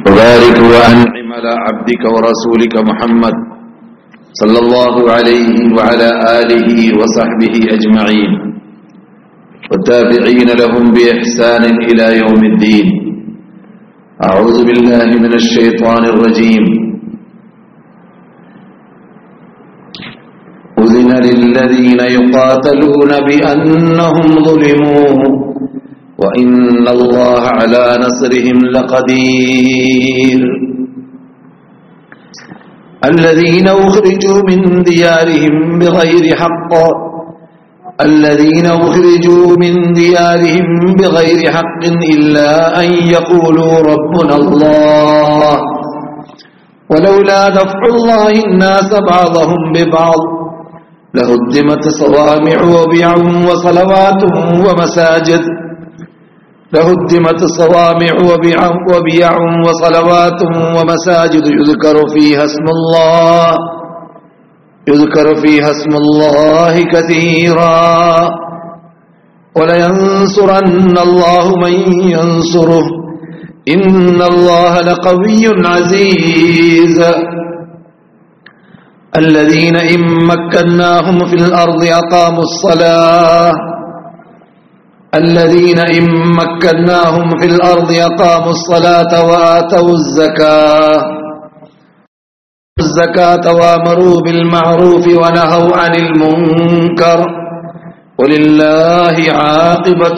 وبارك وأنعم على عبدك ورسولك محمد صلى الله عليه وعلى آله وصحبه أجمعين والتابعين لهم بإحسان إلى يوم الدين أعوذ بالله من الشيطان الرجيم أذن للذين يقاتلون بأنهم ظلموا وإن الله على نصرهم لقدير الذين أخرجوا من ديارهم بغير حق الذين أخرجوا من ديارهم بغير حق إلا أن يقولوا ربنا الله ولولا دفع الله الناس بعضهم ببعض لهدمت صوامع وبيع وصلوات ومساجد لهدمت صوامع وبيع, وبيع وصلوات ومساجد يذكر فيها اسم الله يذكر فيها اسم الله كثيرا ولينصرن الله من ينصره إن الله لقوي عزيز الذين إن مكناهم في الأرض أقاموا الصلاة الذين إن مكناهم في الأرض أقاموا الصلاة وآتوا الزكاة الزكاة وامروا بالمعروف ونهوا عن المنكر ولله عاقبة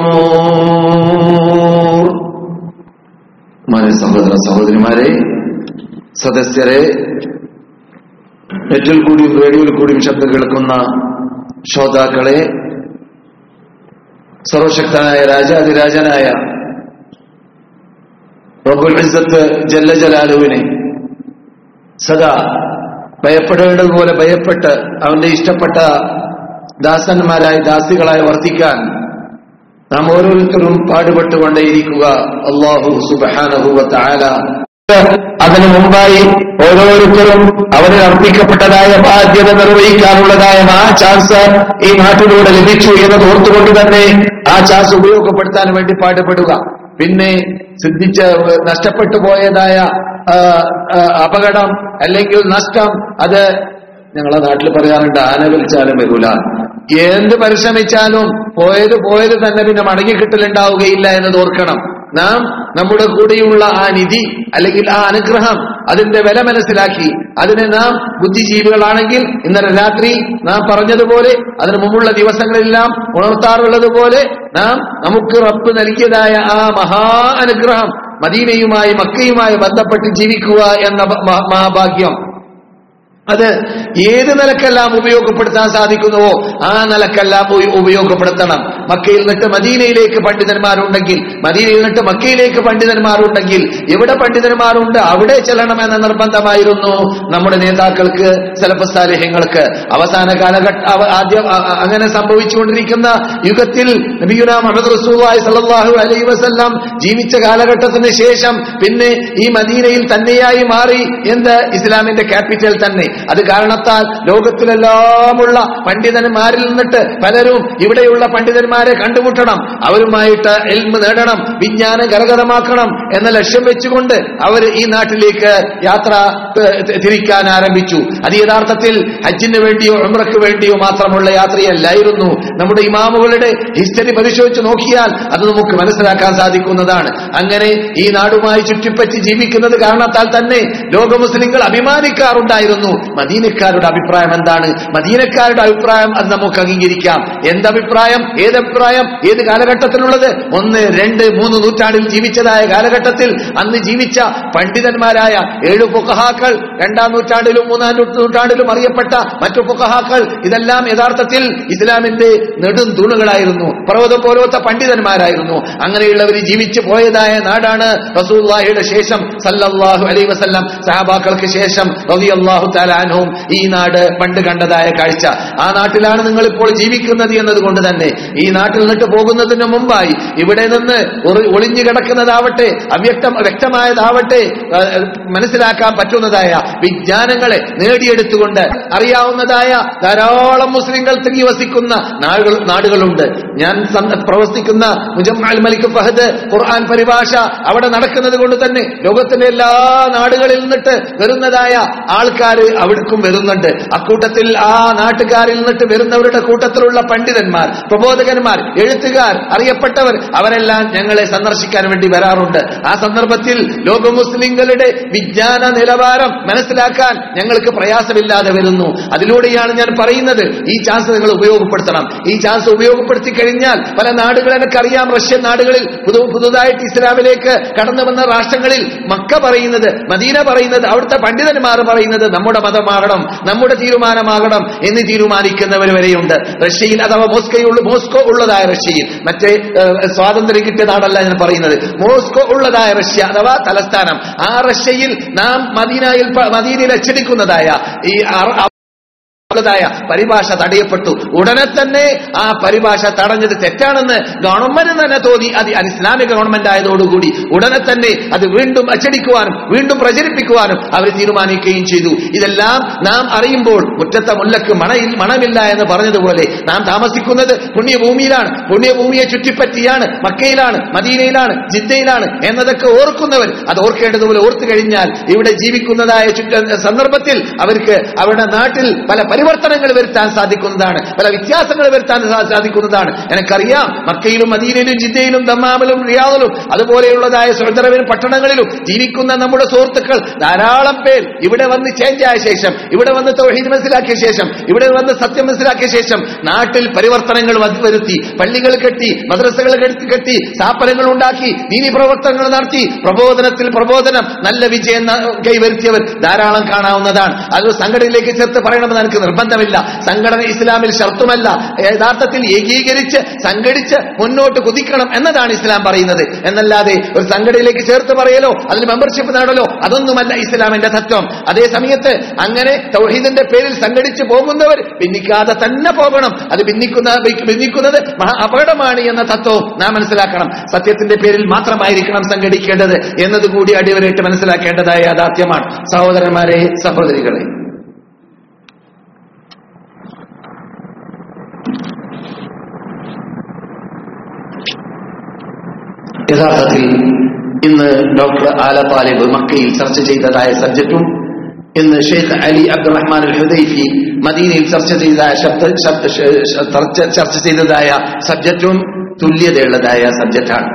الأمور മാരെ സഹോദര സഹോദരിമാരെ സദസ്യരെ നെറ്റിൽ കൂടിയും റേഡിയോയിൽ കൂടിയും ശബ്ദം കേൾക്കുന്ന ശ്രോതാക്കളെ സർവശക്തനായ രാജാതിരാജനായ റബ്ബുൽ ഇസ്സത്ത് ജല്ല ജലാലുവിനെ സദാ ഭയപ്പെടേണ്ടതുപോലെ ഭയപ്പെട്ട് അവന്റെ ഇഷ്ടപ്പെട്ട ദാസന്മാരായി ദാസികളായി വർത്തിക്കാൻ നാം ഓരോരുത്തരും പാടുപെട്ടുകൊണ്ടേയിരിക്കുക അള്ളാഹു സുബാനഹുവത്ത് ആല അതിനു മുമ്പായി ഓരോരുത്തരും അവരിൽ അർപ്പിക്കപ്പെട്ടതായ ബാധ്യത നിർവഹിക്കാനുള്ളതായ ആ ചാൻസ് ഈ നാട്ടിലൂടെ ലഭിച്ചു എന്നത് ഓർത്തുകൊണ്ട് തന്നെ ആ ചാൻസ് ഉപയോഗപ്പെടുത്താൻ വേണ്ടി പാടുപെടുക പിന്നെ സിദ്ധിച്ച് നഷ്ടപ്പെട്ടു പോയതായ അപകടം അല്ലെങ്കിൽ നഷ്ടം അത് ഞങ്ങളെ നാട്ടിൽ പറയാറുണ്ട് ആന വലിച്ചാലും വരൂല എന്ത് പരിശ്രമിച്ചാലും പോയത് പോയത് തന്നെ പിന്നെ മടങ്ങി കിട്ടലുണ്ടാവുകയില്ല എന്നത് ഓർക്കണം നാം നമ്മുടെ കൂടെയുള്ള ആ നിധി അല്ലെങ്കിൽ ആ അനുഗ്രഹം അതിന്റെ വില മനസ്സിലാക്കി അതിനെ നാം ബുദ്ധിജീവികളാണെങ്കിൽ ഇന്നലെ രാത്രി നാം പറഞ്ഞതുപോലെ അതിനു മുമ്പുള്ള ദിവസങ്ങളെല്ലാം ഉണർത്താറുള്ളത് പോലെ നാം നമുക്ക് റബ്ബ് നൽകിയതായ ആ മഹാ അനുഗ്രഹം മദീനയുമായി മക്കയുമായി ബന്ധപ്പെട്ട് ജീവിക്കുക എന്ന മഹാഭാഗ്യം അത് ഏത് നിലക്കെല്ലാം ഉപയോഗപ്പെടുത്താൻ സാധിക്കുന്നുവോ ആ നിലക്കെല്ലാം ഉപയോഗപ്പെടുത്തണം മക്കയിൽ നിന്നിട്ട് മദീനയിലേക്ക് പണ്ഡിതന്മാരുണ്ടെങ്കിൽ മദീനയിൽ നിന്നിട്ട് മക്കയിലേക്ക് പണ്ഡിതന്മാരുണ്ടെങ്കിൽ എവിടെ പണ്ഡിതന്മാരുണ്ട് അവിടെ ചെല്ലണമെന്ന നിർബന്ധമായിരുന്നു നമ്മുടെ നേതാക്കൾക്ക് സലഫസാലേഹ്യങ്ങൾക്ക് അവസാന കാലഘട്ട ആദ്യം അങ്ങനെ സംഭവിച്ചുകൊണ്ടിരിക്കുന്ന യുഗത്തിൽ നബിയുന മുഹമ്മദ് റസൂലായി സല്ലാഹു അലൈ വസല്ലാം ജീവിച്ച കാലഘട്ടത്തിന് ശേഷം പിന്നെ ഈ മദീനയിൽ തന്നെയായി മാറി എന്ത് ഇസ്ലാമിന്റെ ക്യാപിറ്റൽ തന്നെ അത് കാരണത്താൽ ലോകത്തിലെല്ലാമുള്ള പണ്ഡിതന്മാരിൽ നിന്നിട്ട് പലരും ഇവിടെയുള്ള പണ്ഡിതന്മാരെ കണ്ടുമുട്ടണം അവരുമായിട്ട് എൽമ് നേടണം വിജ്ഞാനം കരകരമാക്കണം എന്ന ലക്ഷ്യം വെച്ചുകൊണ്ട് അവർ ഈ നാട്ടിലേക്ക് യാത്ര തിരിക്കാൻ ആരംഭിച്ചു അത് യഥാർത്ഥത്തിൽ ഹജ്ജിന് വേണ്ടിയോ ഉമ്രക്ക് വേണ്ടിയോ മാത്രമുള്ള യാത്രയല്ലായിരുന്നു നമ്മുടെ ഇമാമുകളുടെ ഹിസ്റ്ററി പരിശോധിച്ച് നോക്കിയാൽ അത് നമുക്ക് മനസ്സിലാക്കാൻ സാധിക്കുന്നതാണ് അങ്ങനെ ഈ നാടുമായി ചുറ്റിപ്പറ്റി ജീവിക്കുന്നത് കാരണത്താൽ തന്നെ ലോക മുസ്ലിങ്ങൾ അഭിമാനിക്കാറുണ്ടായിരുന്നു മദീനക്കാരുടെ അഭിപ്രായം എന്താണ് മദീനക്കാരുടെ അഭിപ്രായം അത് നമുക്ക് അംഗീകരിക്കാം എന്തഭിപ്രായം ഏതഭിപ്രായം ഏത് കാലഘട്ടത്തിലുള്ളത് ഒന്ന് രണ്ട് മൂന്ന് നൂറ്റാണ്ടിൽ ജീവിച്ചതായ കാലഘട്ടത്തിൽ അന്ന് ജീവിച്ച പണ്ഡിതന്മാരായ ഏഴു പുക്കഹാക്കൾ രണ്ടാം നൂറ്റാണ്ടിലും മൂന്നാം നൂറ്റാണ്ടിലും അറിയപ്പെട്ട മറ്റു പുക്കഹാക്കൾ ഇതെല്ലാം യഥാർത്ഥത്തിൽ ഇസ്ലാമിന്റെ നെടും തൂണുകളായിരുന്നു പർവ്വതം പോലത്തെ പണ്ഡിതന്മാരായിരുന്നു അങ്ങനെയുള്ളവർ ജീവിച്ചു പോയതായ നാടാണ് റസൂല്ലാഹിയുടെ ശേഷം സല്ലല്ലാഹു അലൈ വസല്ലം സഹാബാക്കൾക്ക് ശേഷം റബി അള്ളാഹു താലാനും ഈ നാട് പണ്ട് കണ്ടതായ കാഴ്ച ആ നാട്ടിലാണ് നിങ്ങൾ ഇപ്പോൾ ജീവിക്കുന്നത് എന്നതുകൊണ്ട് തന്നെ ഈ നാട്ടിൽ നിന്നിട്ട് പോകുന്നതിന് മുമ്പായി ഇവിടെ നിന്ന് ഒറി- ഒളിഞ്ഞു കിടക്കുന്നതാവട്ടെ അവ്യക്തം വ്യക്തമായതാവട്ടെ ആ, മനസ്സിലാക്കാൻ പറ്റുന്നതായ വിജ്ഞാനങ്ങളെ നേടിയെടുത്തുകൊണ്ട് അറിയാവുന്നതായ ധാരാളം മുസ്ലിങ്ങൾ തിങ്ങി വസിക്കുന്ന നാടുകൾ നാടുകളുണ്ട് ഞാൻ സം- പ്രവർത്തിക്കുന്ന മുജമ്മൽ മലിക് ഫഹദ് ഖുർആൻ പരിഭാഷ അവിടെ നടക്കുന്നത് കൊണ്ട് തന്നെ ലോകത്തിന്റെ എല്ലാ നാടുകളിൽ നിന്നിട്ട് വരുന്നതായ ആൾക്കാർ അവിടേക്കും വരുന്നുണ്ട് അക്കൂട്ടത്തിൽ ആ നാട്ടുകാരിൽ നിന്നിട്ട് വരുന്നവരുടെ കൂട്ടത്തിലുള്ള പണ്ഡിതന്മാർ പ്രബോധകന്മാർ എഴുത്തുകാർ അറിയപ്പെട്ടവർ അവരെല്ലാം ഞങ്ങളെ സന്ദർശിക്കാൻ വേണ്ടി വരാറുണ്ട് ആ സന്ദർഭത്തിൽ ലോക മുസ്ലിങ്ങളുടെ വിജ്ഞാന നിലവാരം മനസ്സിലാക്കാൻ ഞങ്ങൾക്ക് പ്രയാസമില്ലാതെ വരുന്നു അതിലൂടെയാണ് ഞാൻ പറയുന്നത് ഈ ചാൻസ് നിങ്ങൾ ഉപയോഗപ്പെടുത്തണം ഈ ചാൻസ് ഉപയോഗപ്പെടുത്തി കഴിഞ്ഞാൽ പല നാടുകൾ എനിക്കറിയാം റഷ്യൻ നാടുകളിൽ പുതു പുതുതായിട്ട് ഇസ്ലാമിലേക്ക് കടന്നു വന്ന രാഷ്ട്രങ്ങളിൽ മക്ക പറയുന്നത് മദീന പറയുന്നത് അവിടുത്തെ പണ്ഡിതന്മാർ പറയുന്നത് നമ്മുടെ മതമാകണം നമ്മുടെ തീരുമാനമാകണം എന്ന് തീരുമാനിക്കുന്നവർ വരെയുണ്ട് റഷ്യയിൽ അഥവാ മോസ്കോയുള്ള മോസ്കോ ഉള്ളതായ റഷ്യയിൽ മറ്റേ ഏഹ്, സ്വാതന്ത്ര്യം കിട്ടിയ നാടല്ല ഞാൻ പറയുന്നത് മോസ്കോ ഉള്ളതായ റഷ്യ അഥവാ തലസ്ഥാനം ആ റഷ്യയിൽ നാം മദീനയിൽ പ- മദീനയിൽ അച്ചടിക്കുന്നതായ ഈ അറ- ായ പരിഭാഷ തടയപ്പെട്ടു ഉടനെ തന്നെ ആ പരിഭാഷ തടഞ്ഞത് തെറ്റാണെന്ന് ഗവൺമെന്റ് തന്നെ തോന്നി അത് അനിസ്ലാമിക ഗവൺമെന്റ് ആയതോടുകൂടി ഉടനെ തന്നെ അത് വീണ്ടും അച്ചടിക്കുവാനും വീണ്ടും പ്രചരിപ്പിക്കുവാനും അവർ തീരുമാനിക്കുകയും ചെയ്തു ഇതെല്ലാം നാം അറിയുമ്പോൾ മുറ്റത്തെ മുല്ലക്ക് മണയിൽ മണമില്ല എന്ന് പറഞ്ഞതുപോലെ നാം താമസിക്കുന്നത് പുണ്യഭൂമിയിലാണ് പുണ്യഭൂമിയെ ചുറ്റിപ്പറ്റിയാണ് മക്കയിലാണ് മദീനയിലാണ് ജിദ്ദയിലാണ് എന്നതൊക്കെ ഓർക്കുന്നവർ അത് ഓർക്കേണ്ടതുപോലെ ഓർത്തു കഴിഞ്ഞാൽ ഇവിടെ ജീവിക്കുന്നതായ ചുറ്റ സന്ദർഭത്തിൽ അവർക്ക് അവരുടെ നാട്ടിൽ പല പരിവർത്തനങ്ങൾ വരുത്താൻ സാധിക്കുന്നതാണ് പല വ്യത്യാസങ്ങൾ വരുത്താൻ സാ- സാധിക്കുന്നതാണ് എനിക്കറിയാം മക്കയിലും മദീനയിലും ജിദ്ദയിലും ദമ്മാമിലും റിയാദിലും അതുപോലെയുള്ളതായ സുഹൃത്തറവിലും പട്ടണങ്ങളിലും ജീവിക്കുന്ന നമ്മുടെ സുഹൃത്തുക്കൾ ധാരാളം പേർ ഇവിടെ വന്ന് ചേഞ്ച് ആയ ശേഷം ഇവിടെ വന്ന് തൗഹീദ് മനസ്സിലാക്കിയ ശേഷം ഇവിടെ വന്ന് സത്യം മനസ്സിലാക്കിയ ശേഷം നാട്ടിൽ പരിവർത്തനങ്ങൾ വ- വരുത്തി പള്ളികൾ കെട്ടി മദ്രസകൾ കെട്ടി കെട്ടി സ്ഥാപനങ്ങൾ ഉണ്ടാക്കി നീതി പ്രവർത്തനങ്ങൾ നടത്തി പ്രബോധനത്തിൽ പ്രബോധനം നല്ല വിജയം ന- കൈവരുത്തിയവർ ധാരാളം കാണാവുന്നതാണ് അത് സംഘടനയിലേക്ക് ചേർത്ത് പറയണമെന്ന് എനിക്ക് നിർബന്ധമില്ല സംഘടന ഇസ്ലാമിൽ ഷർത്തുമല്ല യഥാർത്ഥത്തിൽ ഏകീകരിച്ച് സംഘടിച്ച് മുന്നോട്ട് കുതിക്കണം എന്നതാണ് ഇസ്ലാം പറയുന്നത് എന്നല്ലാതെ ഒരു സംഘടനയിലേക്ക് ചേർത്ത് പറയലോ അതിൽ മെമ്പർഷിപ്പ് നേടലോ അതൊന്നുമല്ല ഇസ്ലാമിന്റെ തത്വം അതേ സമയത്ത് അങ്ങനെ തൗഹീദിന്റെ പേരിൽ സംഘടിച്ച് പോകുന്നവർ ഭിന്നിക്കാതെ തന്നെ പോകണം അത് ഭിന്നിക്കുന്ന ഭിന്നിക്കുന്നത് മഹാ അപകടമാണ് എന്ന തത്വവും നാം മനസ്സിലാക്കണം സത്യത്തിന്റെ പേരിൽ മാത്രമായിരിക്കണം സംഘടിക്കേണ്ടത് എന്നതുകൂടി അടിവരയിട്ട് മനസ്സിലാക്കേണ്ടതായ യാഥാർത്ഥ്യമാണ് സഹോദരന്മാരെ സഹോദരികളെ യഥാർത്ഥത്തിൽ ഇന്ന് ഡോക്ടർ ആല താലിബ് മക്കയിൽ ചർച്ച ചെയ്തതായ സബ്ജക്റ്റും ഇന്ന് Sheikh Ali Abdurrahman Al Hudhaifi മദീനയിൽ ചർച്ച ചെയ്തതായ ശബ്ദ ശബ്ദ ശ- ശ- ചർച്ച- ചർച്ച ചെയ്തതായ സബ്ജക്റ്റും തുല്യതയുള്ളതായ സബ്ജക്റ്റാണ്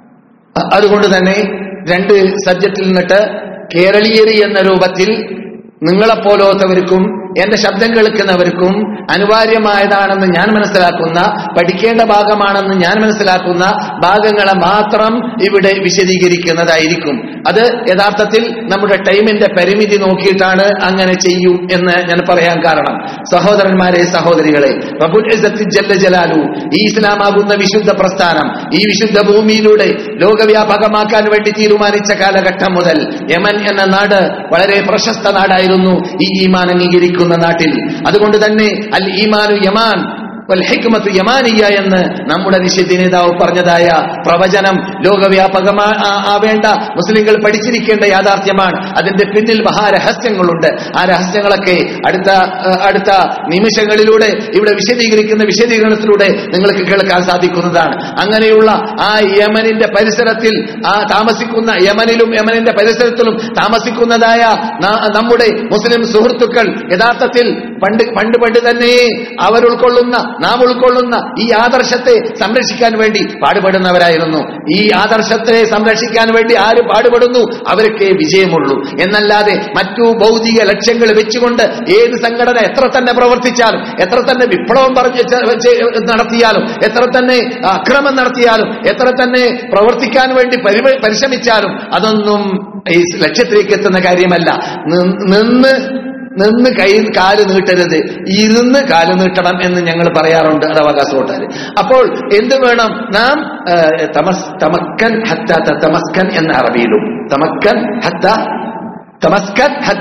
അ- അതുകൊണ്ട് തന്നെ രണ്ട് സബ്ജക്റ്റിൽ നിന്നിട്ട് കേരളീയരി എന്ന രൂപത്തിൽ നിങ്ങളെപ്പോലത്തവർക്കും എന്റെ ശബ്ദം കേൾക്കുന്നവർക്കും അനിവാര്യമായതാണെന്ന് ഞാൻ മനസ്സിലാക്കുന്ന പഠിക്കേണ്ട ഭാഗമാണെന്ന് ഞാൻ മനസ്സിലാക്കുന്ന ഭാഗങ്ങളെ മാത്രം ഇവിടെ വിശദീകരിക്കുന്നതായിരിക്കും അത് യഥാർത്ഥത്തിൽ നമ്മുടെ ടൈമിന്റെ പരിമിതി നോക്കിയിട്ടാണ് അങ്ങനെ ചെയ്യും എന്ന് ഞാൻ പറയാൻ കാരണം സഹോദരന്മാരെ സഹോദരികളെ റബുൽ ഇസ്സത്തി ജല്ല ജലാലു ഈ ഇസ്ലാമാകുന്ന വിശുദ്ധ പ്രസ്ഥാനം ഈ വിശുദ്ധ ഭൂമിയിലൂടെ ലോകവ്യാപകമാക്കാൻ വേണ്ടി തീരുമാനിച്ച കാലഘട്ടം മുതൽ യമൻ എന്ന നാട് വളരെ പ്രശസ്ത നാടായിരുന്നു ഈ ഈമാൻ അംഗീകരിക്കുന്ന നാട്ടിൽ അതുകൊണ്ട് തന്നെ അൽ ഈമാനു യമാൻ വൽ ഹിക്മത്തു യമാനിയ എന്ന് നമ്മുടെ നിശ്ചിത നേതാവ് പറഞ്ഞതായ പ്രവചനം ലോകവ്യാപകമാ ആ- ആവേണ്ട മുസ്ലിങ്ങൾ പഠിച്ചിരിക്കേണ്ട യാഥാർത്ഥ്യമാണ് അതിന്റെ പിന്നിൽ മഹാരഹസ്യങ്ങളുണ്ട് ആ രഹസ്യങ്ങളൊക്കെ അടുത്ത ആ, അടുത്ത നിമിഷങ്ങളിലൂടെ ഇവിടെ വിശദീകരിക്കുന്ന വിശദീകരണത്തിലൂടെ നിങ്ങൾക്ക് കേൾക്കാൻ സാധിക്കുന്നതാണ് അങ്ങനെയുള്ള ആ യമനിന്റെ പരിസരത്തിൽ ആ താമസിക്കുന്ന യമനിലും യമനിന്റെ പരിസരത്തിലും താമസിക്കുന്നതായ ന- നമ്മുടെ മുസ്ലിം സുഹൃത്തുക്കൾ യഥാർത്ഥത്തിൽ പണ്ട് പണ്ട് പണ്ട് തന്നെ അവർ ഉൾക്കൊള്ളുന്ന നാം ഉൾക്കൊള്ളുന്ന ഈ ആദർശത്തെ സംരക്ഷിക്കാൻ വേണ്ടി പാടുപെടുന്നവരായിരുന്നു ഈ ആദർശത്തെ സംരക്ഷിക്കാൻ വേണ്ടി ആര് പാടുപെടുന്നു അവർക്ക് വിജയമുള്ളൂ എന്നല്ലാതെ മറ്റു ഭൗതിക ലക്ഷ്യങ്ങൾ വെച്ചുകൊണ്ട് ഏത് സംഘടന എത്ര തന്നെ പ്രവർത്തിച്ചാലും എത്ര തന്നെ വിപ്ലവം പറഞ്ഞ് ചെ- ചെ- നടത്തിയാലും എത്ര തന്നെ അക്രമം നടത്തിയാലും എത്ര തന്നെ പ്രവർത്തിക്കാൻ വേണ്ടി പരി- പരിശ്രമിച്ചാലും അതൊന്നും ഈ ലക്ഷ്യത്തിലേക്ക് എത്തുന്ന കാര്യമല്ല നി- നിന്ന് നിന്ന് കൈ കാല് നീട്ടരുത് ഇരുന്ന് കാല് നീട്ടണം എന്ന് ഞങ്ങൾ പറയാറുണ്ട് അത് അവകാശപ്പെട്ടാല് അപ്പോൾ എന്ത് വേണം നാം ആ, തമസ് തമക്കൻ ഹത്ത തമസ്കൻ എന്ന അറബിയിലും തമക്കൻ ഹത്ത തമസ്കൻ ഹത്ത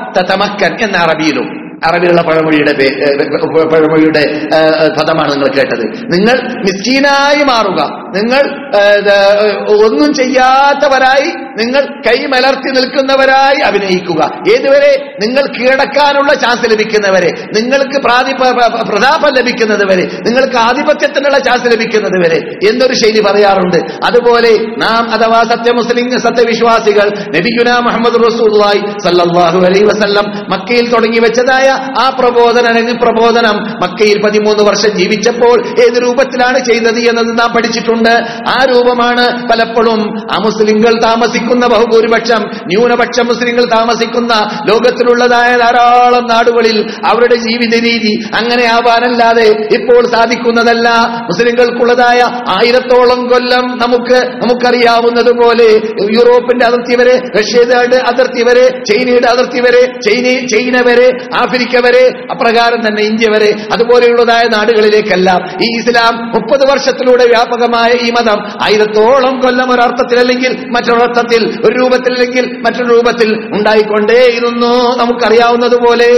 തതമക്കൻ എന്ന അറബിയിലും അറബിയിലുള്ള പഴമൊഴിയുടെ പേ- ഏ, ഏ, പഴമൊഴിയുടെ ഏ, ഏ, പദമാണ് നിങ്ങൾ കേട്ടത് നിങ്ങൾ മിസ്കീനായി മാറുക നിങ്ങൾ ഏ, ഇത്, ഏ, ഒന്നും ചെയ്യാത്തവരായി നിങ്ങൾ കൈമലർത്തി നിൽക്കുന്നവരായി അഭിനയിക്കുക ഏതുവരെ നിങ്ങൾ കീഴടക്കാനുള്ള ചാൻസ് ലഭിക്കുന്നവരെ നിങ്ങൾക്ക് പ്രാതി പ- പ- പ്രതാപം ലഭിക്കുന്നത് വരെ നിങ്ങൾക്ക് ആധിപത്യത്തിനുള്ള ചാൻസ് ലഭിക്കുന്നത് വരെ എന്നൊരു ശൈലി പറയാറുണ്ട് അതുപോലെ നാം അഥവാ സത്യമുസ്ലിം സത്യവിശ്വാസികൾ നബിഗുന മുഹമ്മദ് റസൂലുള്ളാഹി സല്ലല്ലാഹു അലൈഹി വസല്ലം മക്കയിൽ തുടങ്ങി വെച്ചതായ ആ പ്രബോധന പ്രബോധനം മക്കയിൽ പതിമൂന്ന് വർഷം ജീവിച്ചപ്പോൾ ഏത് രൂപത്തിലാണ് ചെയ്തത് എന്നത് നാം പഠിച്ചിട്ടുണ്ട് ആ രൂപമാണ് പലപ്പോഴും അമുസ്ലിങ്ങൾ താമസിക്കുന്ന ബഹുഭൂരിപക്ഷം ന്യൂനപക്ഷ മുസ്ലിങ്ങൾ താമസിക്കുന്ന ലോകത്തിലുള്ളതായ ധാരാളം നാടുകളിൽ അവരുടെ ജീവിത രീതി അങ്ങനെ ആവാനല്ലാതെ ഇപ്പോൾ സാധിക്കുന്നതല്ല മുസ്ലിങ്ങൾക്കുള്ളതായ ആയിരത്തോളം കൊല്ലം നമുക്ക് നമുക്കറിയാവുന്നതുപോലെ യൂറോപ്പിന്റെ അതിർത്തി വരെ റഷ്യയുടെ അതിർത്തി വരെ ചൈനയുടെ അതിർത്തി വരെ ചൈന ചൈന വരെ ആഫ്രിക്ക വരെ അപ്രകാരം തന്നെ ഇന്ത്യ വരെ അതുപോലെയുള്ളതായ നാടുകളിലേക്കെല്ലാം ഈ ഇസ്ലാം മുപ്പത് വർഷത്തിലൂടെ വ്യാപകമായ ഈ മതം ആയിരത്തോളം കൊല്ലം ഒരർത്ഥത്തിൽ അല്ലെങ്കിൽ മറ്റൊരർത്ഥത്തിൽ ഒരു രൂപത്തിൽ അല്ലെങ്കിൽ മറ്റൊരു രൂപത്തിൽ ഉണ്ടായിക്കൊണ്ടേയിരുന്നു നമുക്കറിയാവുന്നതുപോലെ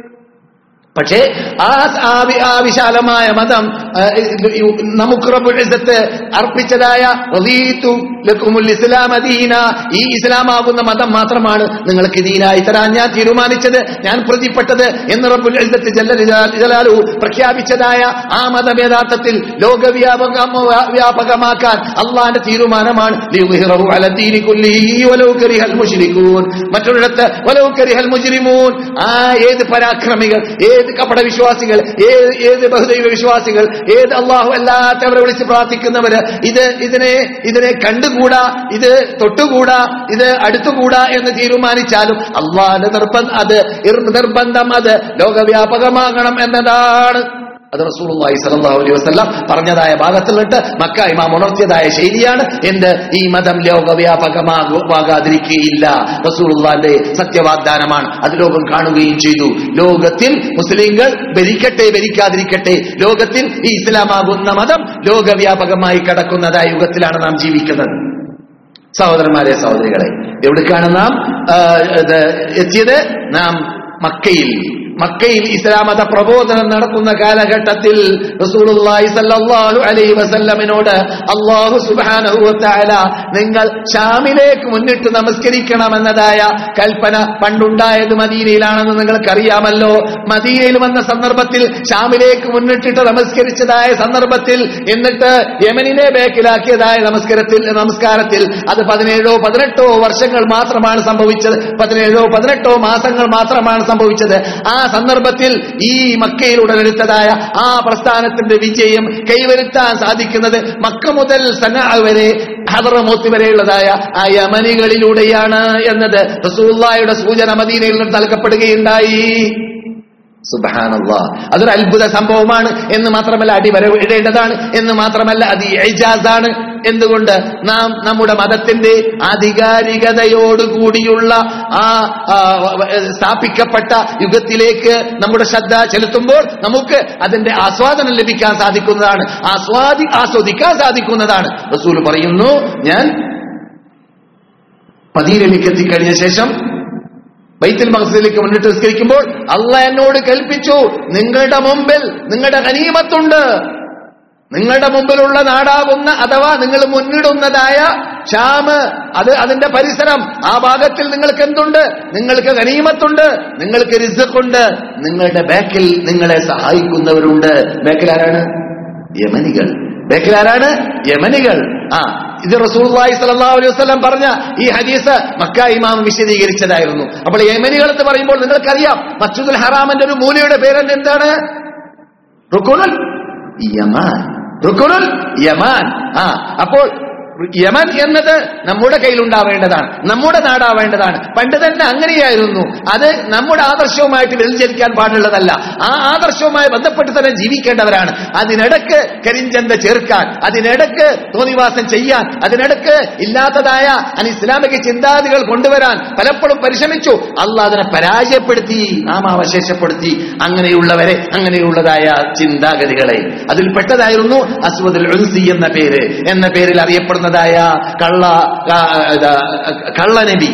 പക്ഷേ ആ ആ വി- ആ വിശാലമായ മതം ആ, ഇത് നമുക്ക് റബ്ബുൽ ഇസ്സത്ത് അർപ്പിച്ചതായ റദീതു ലക്കുമുൽ ഇസ്ലാമ ദീന ഈ ഇസ്ലാമാകുന്ന മതം മാത്രമാണ് നിങ്ങൾക്ക് ദീനായി തരാൻ ഞാൻ തീരുമാനിച്ചത് ഞാൻ പ്രതിപ്പെട്ടത് എന്ന് റബ്ബുൽ ഇസ്സത്ത് ജല്ല ജലാ- ജലാലു പ്രഖ്യാപിച്ചതായ ആ മതം യഥാർത്ഥത്തിൽ ലോകവ്യാപക വ്യാപകമാക്കാൻ അള്ളാന്റെ തീരുമാനമാണ് ലിയുദ്ഹിറഹു അല ദീനി കുല്ലിഹി വലൗ കരിഹൽ മുശ്രികൂൻ മറ്റൊരിടത്ത് വലൗ കരിഹൽ മുജ്രിമൂൻ ആ ഏത് പരാക്രമികൾ ഏത് കപട വിശ്വാസികൾ ഏത് ഏത് ബഹുദൈവ വിശ്വാസികൾ ഏത് അള്ളാഹു അല്ലാത്തവരെ വിളിച്ച് പ്രാർത്ഥിക്കുന്നവര് ഇത് ഇതിനെ ഇതിനെ കണ്ടുകൂടാ ഇത് തൊട്ടുകൂടാ ഇത് അടുത്തുകൂടാ എന്ന് തീരുമാനിച്ചാലും അള്ളാഹുന്റെ നിർബന്ധം അത് ഇർ- നിർബന്ധം അത് ലോകവ്യാപകമാകണം എന്നതാണ് അത് റസൂലുള്ളാഹി സ്വല്ലല്ലാഹു അലൈഹി വസല്ലം പറഞ്ഞതായ ഭാഗത്തിലിട്ട് മക്ക ഇമാം ഉണർത്തിയതായ ശൈലിയാണ് എന്ത് ഈ മതം ലോകവ്യാപകമാകാതിരിക്കുകയില്ല റസൂലുള്ളാന്റെ സത്യവാഗ്ദാനമാണ് അത് ലോകം കാണുകയും ചെയ്തു ലോകത്തിൽ മുസ്ലിങ്ങൾ ഭരിക്കട്ടെ ഭരിക്കാതിരിക്കട്ടെ ലോകത്തിൽ ഈ ഇസ്ലാമാകുന്ന മതം ലോകവ്യാപകമായി കടക്കുന്നതായ യുഗത്തിലാണ് നാം ജീവിക്കുന്നത് സഹോദരന്മാരെ സഹോദരികളെ എവിടേക്കാണ് നാം ആ, ഇത് എത്തിയത് നാം മക്കയിൽ മക്കയിൽ ഇസ്ലാമത പ്രബോധനം നടക്കുന്ന കാലഘട്ടത്തിൽ റസൂലുള്ളാഹി സല്ലല്ലാഹു അലൈഹി വസല്ലമിനോട് അല്ലാഹു സുബ്ഹാനഹു വ തആല നിങ്ങൾ ഷാമിലേക്ക് മുന്നിട്ട് നമസ്കരിക്കണമെന്നതായ കൽപ്പന പണ്ടുണ്ടായത് മദീനയിലാണെന്ന് നിങ്ങൾക്കറിയാമല്ലോ മദീനയിൽ വന്ന സന്ദർഭത്തിൽ ഷാമിലേക്ക് മുന്നിട്ടിട്ട് നമസ്കരിച്ചതായ സന്ദർഭത്തിൽ എന്നിട്ട് യമനിനെ ബേക്കിലാക്കിയതായ നമസ്കാരത്തിൽ നമസ്കാരത്തിൽ അത് പതിനേഴോ പതിനെട്ടോ വർഷങ്ങൾ മാത്രമാണ് സംഭവിച്ചത് പതിനേഴോ പതിനെട്ടോ മാസങ്ങൾ മാത്രമാണ് സംഭവിച്ചത് ആ സന്ദർഭത്തിൽ ഈ മക്കയിൽ ഉടലെടുത്തതായ ആ പ്രസ്ഥാനത്തിന്റെ വിജയം കൈവരുത്താൻ സാധിക്കുന്നത് മക്ക മുതൽ സന വരെ ഹദറമോത്ത് വരെയുള്ളതായ ആ യമനികളിലൂടെയാണ് എന്നത് റസൂള്ളായുടെ സൂചന മദീനയിൽ നിന്ന് നൽകപ്പെടുകയുണ്ടായി സുബാനല്ലാ അതൊരു അത്ഭുത സംഭവമാണ് എന്ന് മാത്രമല്ല അടിവര ഇടേണ്ടതാണ് എന്ന് മാത്രമല്ല അത് എജാസാണ് എന്തുകൊണ്ട് നാം നമ്മുടെ മതത്തിന്റെ ആധികാരികതയോടുകൂടിയുള്ള ആ ആ, സ്ഥാപിക്കപ്പെട്ട യുഗത്തിലേക്ക് നമ്മുടെ ശ്രദ്ധ ചെലുത്തുമ്പോൾ നമുക്ക് അതിന്റെ ആസ്വാദനം ലഭിക്കാൻ സാധിക്കുന്നതാണ് ആസ്വാദി ആസ്വദിക്കാൻ സാധിക്കുന്നതാണ് റസൂൽ പറയുന്നു ഞാൻ മദീനയിലേക്ക് എത്തിക്കഴിഞ്ഞ ശേഷം ബൈത്തുൽ മഖ്സിലേക്ക് മുന്നിട്ട് നിസ്കരിക്കുമ്പോൾ അള്ള എന്നോട് കൽപ്പിച്ചു നിങ്ങളുടെ മുമ്പിൽ നിങ്ങളുടെ ഗനീമത്തുണ്ട് നിങ്ങളുടെ മുമ്പിലുള്ള നാടാകുന്ന അഥവാ നിങ്ങൾ മുന്നിടുന്നതായ ഷാമ് അത് അതിന്റെ പരിസരം ആ ഭാഗത്തിൽ നിങ്ങൾക്ക് എന്തുണ്ട് നിങ്ങൾക്ക് ഗനീമത്തുണ്ട് നിങ്ങൾക്ക് റിസക്കുണ്ട് നിങ്ങളുടെ ബാക്കിൽ നിങ്ങളെ സഹായിക്കുന്നവരുണ്ട് ബാക്കിൽ ആരാണ് യമനികൾ ബാക്കിൽ ആരാണ് യമനികൾ ആ ഇത് റസൂൽഹി സല്ലല്ലാഹു അലൈഹി വസല്ലം പറഞ്ഞ ഈ ഹദീസ് മക്ക ഇമാം വിശദീകരിച്ചതായിരുന്നു അപ്പോൾ യമനികൾ എന്ന് പറയുമ്പോൾ നിങ്ങൾക്കറിയാം മസ്ജിദുൽ ഹറാമിന്റെ ഒരു മൂലയുടെ പേര് എന്താണ് റുക്കുനുൽ യമാൻ റുക്കുനുൽ യമാൻ ആ അപ്പോൾ യമൻ എന്നത് നമ്മുടെ കയ്യിലുണ്ടാവേണ്ടതാണ് നമ്മുടെ നാടാവേണ്ടതാണ് പണ്ട് തന്നെ അങ്ങനെയായിരുന്നു അത് നമ്മുടെ ആദർശവുമായിട്ട് വ്യതിചരിക്കാൻ പാടുള്ളതല്ല ആ ആദർശവുമായി ബന്ധപ്പെട്ട് തന്നെ ജീവിക്കേണ്ടവരാണ് അതിനിടക്ക് കരിഞ്ചന്ത ചേർക്കാൻ അതിനിടക്ക് തോന്നിവാസം ചെയ്യാൻ അതിനിടക്ക് ഇല്ലാത്തതായ അനിസ്ലാമിക ചിന്താതികൾ കൊണ്ടുവരാൻ പലപ്പോഴും പരിശ്രമിച്ചു അല്ല അതിനെ പരാജയപ്പെടുത്തി നാം അവശേഷപ്പെടുത്തി അങ്ങനെയുള്ളവരെ അങ്ങനെയുള്ളതായ ചിന്താഗതികളെ അതിൽ പെട്ടതായിരുന്നു അസ്വദുൽ ഉൻസി എന്ന പേര് എന്ന പേരിൽ അറിയപ്പെടുന്നതായ കള്ള ആ, ഇതാ, കള്ളനബി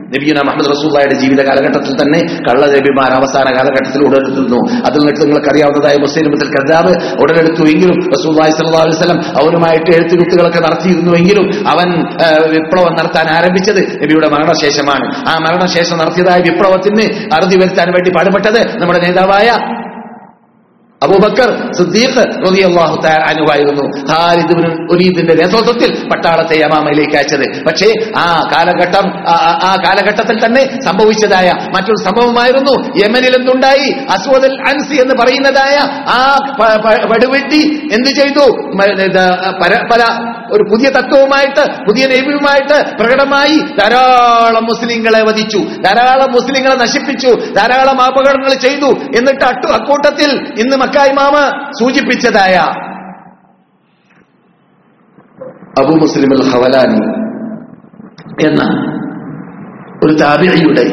നബിയുന മുഹമ്മദ് റസൂള്ളയുടെ ജീവിത കാലഘട്ടത്തിൽ തന്നെ കള്ള നബിമാർ അവസാന കാലഘട്ടത്തിൽ ഉടലെടുത്തിരുന്നു അതിൽ നിന്നിട്ട് നിങ്ങൾക്ക് അറിയാവുന്നതായ മുസ്ലിമത്തിൽ കർദാബ് ഉടലെടുത്തു എങ്കിലും റസൂള്ളി സല്ലാ അലൈവലം അവരുമായിട്ട് എഴുത്തുകുത്തുകളൊക്കെ നടത്തിയിരുന്നുവെങ്കിലും അവൻ ആ, വിപ്ലവം നടത്താൻ ആരംഭിച്ചത് നബിയുടെ മരണശേഷമാണ് ആ മരണശേഷം നടത്തിയതായ വിപ്ലവത്തിന് അറുതി വരുത്താൻ വേണ്ടി പാടുപെട്ടത് നമ്മുടെ നേതാവായ അബൂബക്കർ സിദ്ദീഖ് റളിയല്ലാഹു തആല അനുവായിരുന്നു ഖാലിദ് ഇബ്നു വലീദിന്റെ നേതൃത്വത്തിൽ പട്ടാളത്തെ യമാമയിലേക്ക് അയച്ചത് പക്ഷേ ആ കാലഘട്ടം ആ- ആ- ആ കാലഘട്ടത്തിൽ തന്നെ സംഭവിച്ചതായ മറ്റൊരു സംഭവമായിരുന്നു യമനിൽ എന്തുണ്ടായി അസ്വദ് അൽ അൻസി എന്ന് പറയുന്നതായ ആ പ- പ- പടുവെട്ടി എന്ത് ചെയ്തു മ- ഇത് പല പല ഒരു പുതിയ തത്വവുമായിട്ട് പുതിയ നൈവ്യവുമായിട്ട് പ്രകടമായി ധാരാളം മുസ്ലിങ്ങളെ വധിച്ചു ധാരാളം മുസ്ലിങ്ങളെ നശിപ്പിച്ചു ധാരാളം അപകടങ്ങൾ ചെയ്തു എന്നിട്ട് അട്ടു അക്കൂട്ടത്തിൽ ഇന്ന് മക്കായി മാമ സൂചിപ്പിച്ചതായ അബു മുസ്ലിം അൽ ഹവലാനി എന്ന ഒരു താബിഴിയുടെ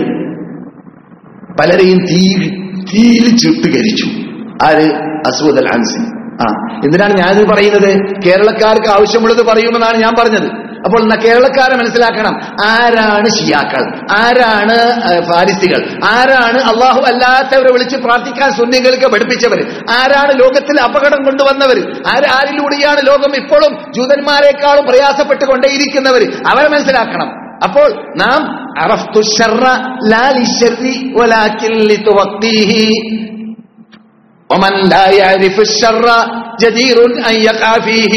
പലരെയും തീ തീയിൽ ചുട്ടുകരിച്ചു ആര് അസ്വദ് അൽ അൻസി ആ എന്തിനാണ് ഞാനിത് പറയുന്നത് കേരളക്കാർക്ക് ആവശ്യമുള്ളത് പറയുമെന്നാണ് ഞാൻ പറഞ്ഞത് അപ്പോൾ എന്നാ കേരളക്കാരെ മനസ്സിലാക്കണം ആരാണ് ഷിയാക്കൾ ആരാണ് ആ, ഫാരിസികൾ ആരാണ് അള്ളാഹു അല്ലാത്തവരെ വിളിച്ച് പ്രാർത്ഥിക്കാൻ സുന്നികൾക്ക് പഠിപ്പിച്ചവർ ആരാണ് ലോകത്തിൽ അപകടം കൊണ്ടുവന്നവർ ആര് ആരിലൂടെയാണ് ലോകം ഇപ്പോഴും ജൂതന്മാരെക്കാളും പ്രയാസപ്പെട്ടുകൊണ്ടേയിരിക്കുന്നവർ അവരെ മനസ്സിലാക്കണം അപ്പോൾ നാം അറഫ്തു ശർറ ലാ ലിശ്ശർരി വലാകിൻ ലിതുവഖീഹി ومن لا يعرف الشر جدير أن يقع فيه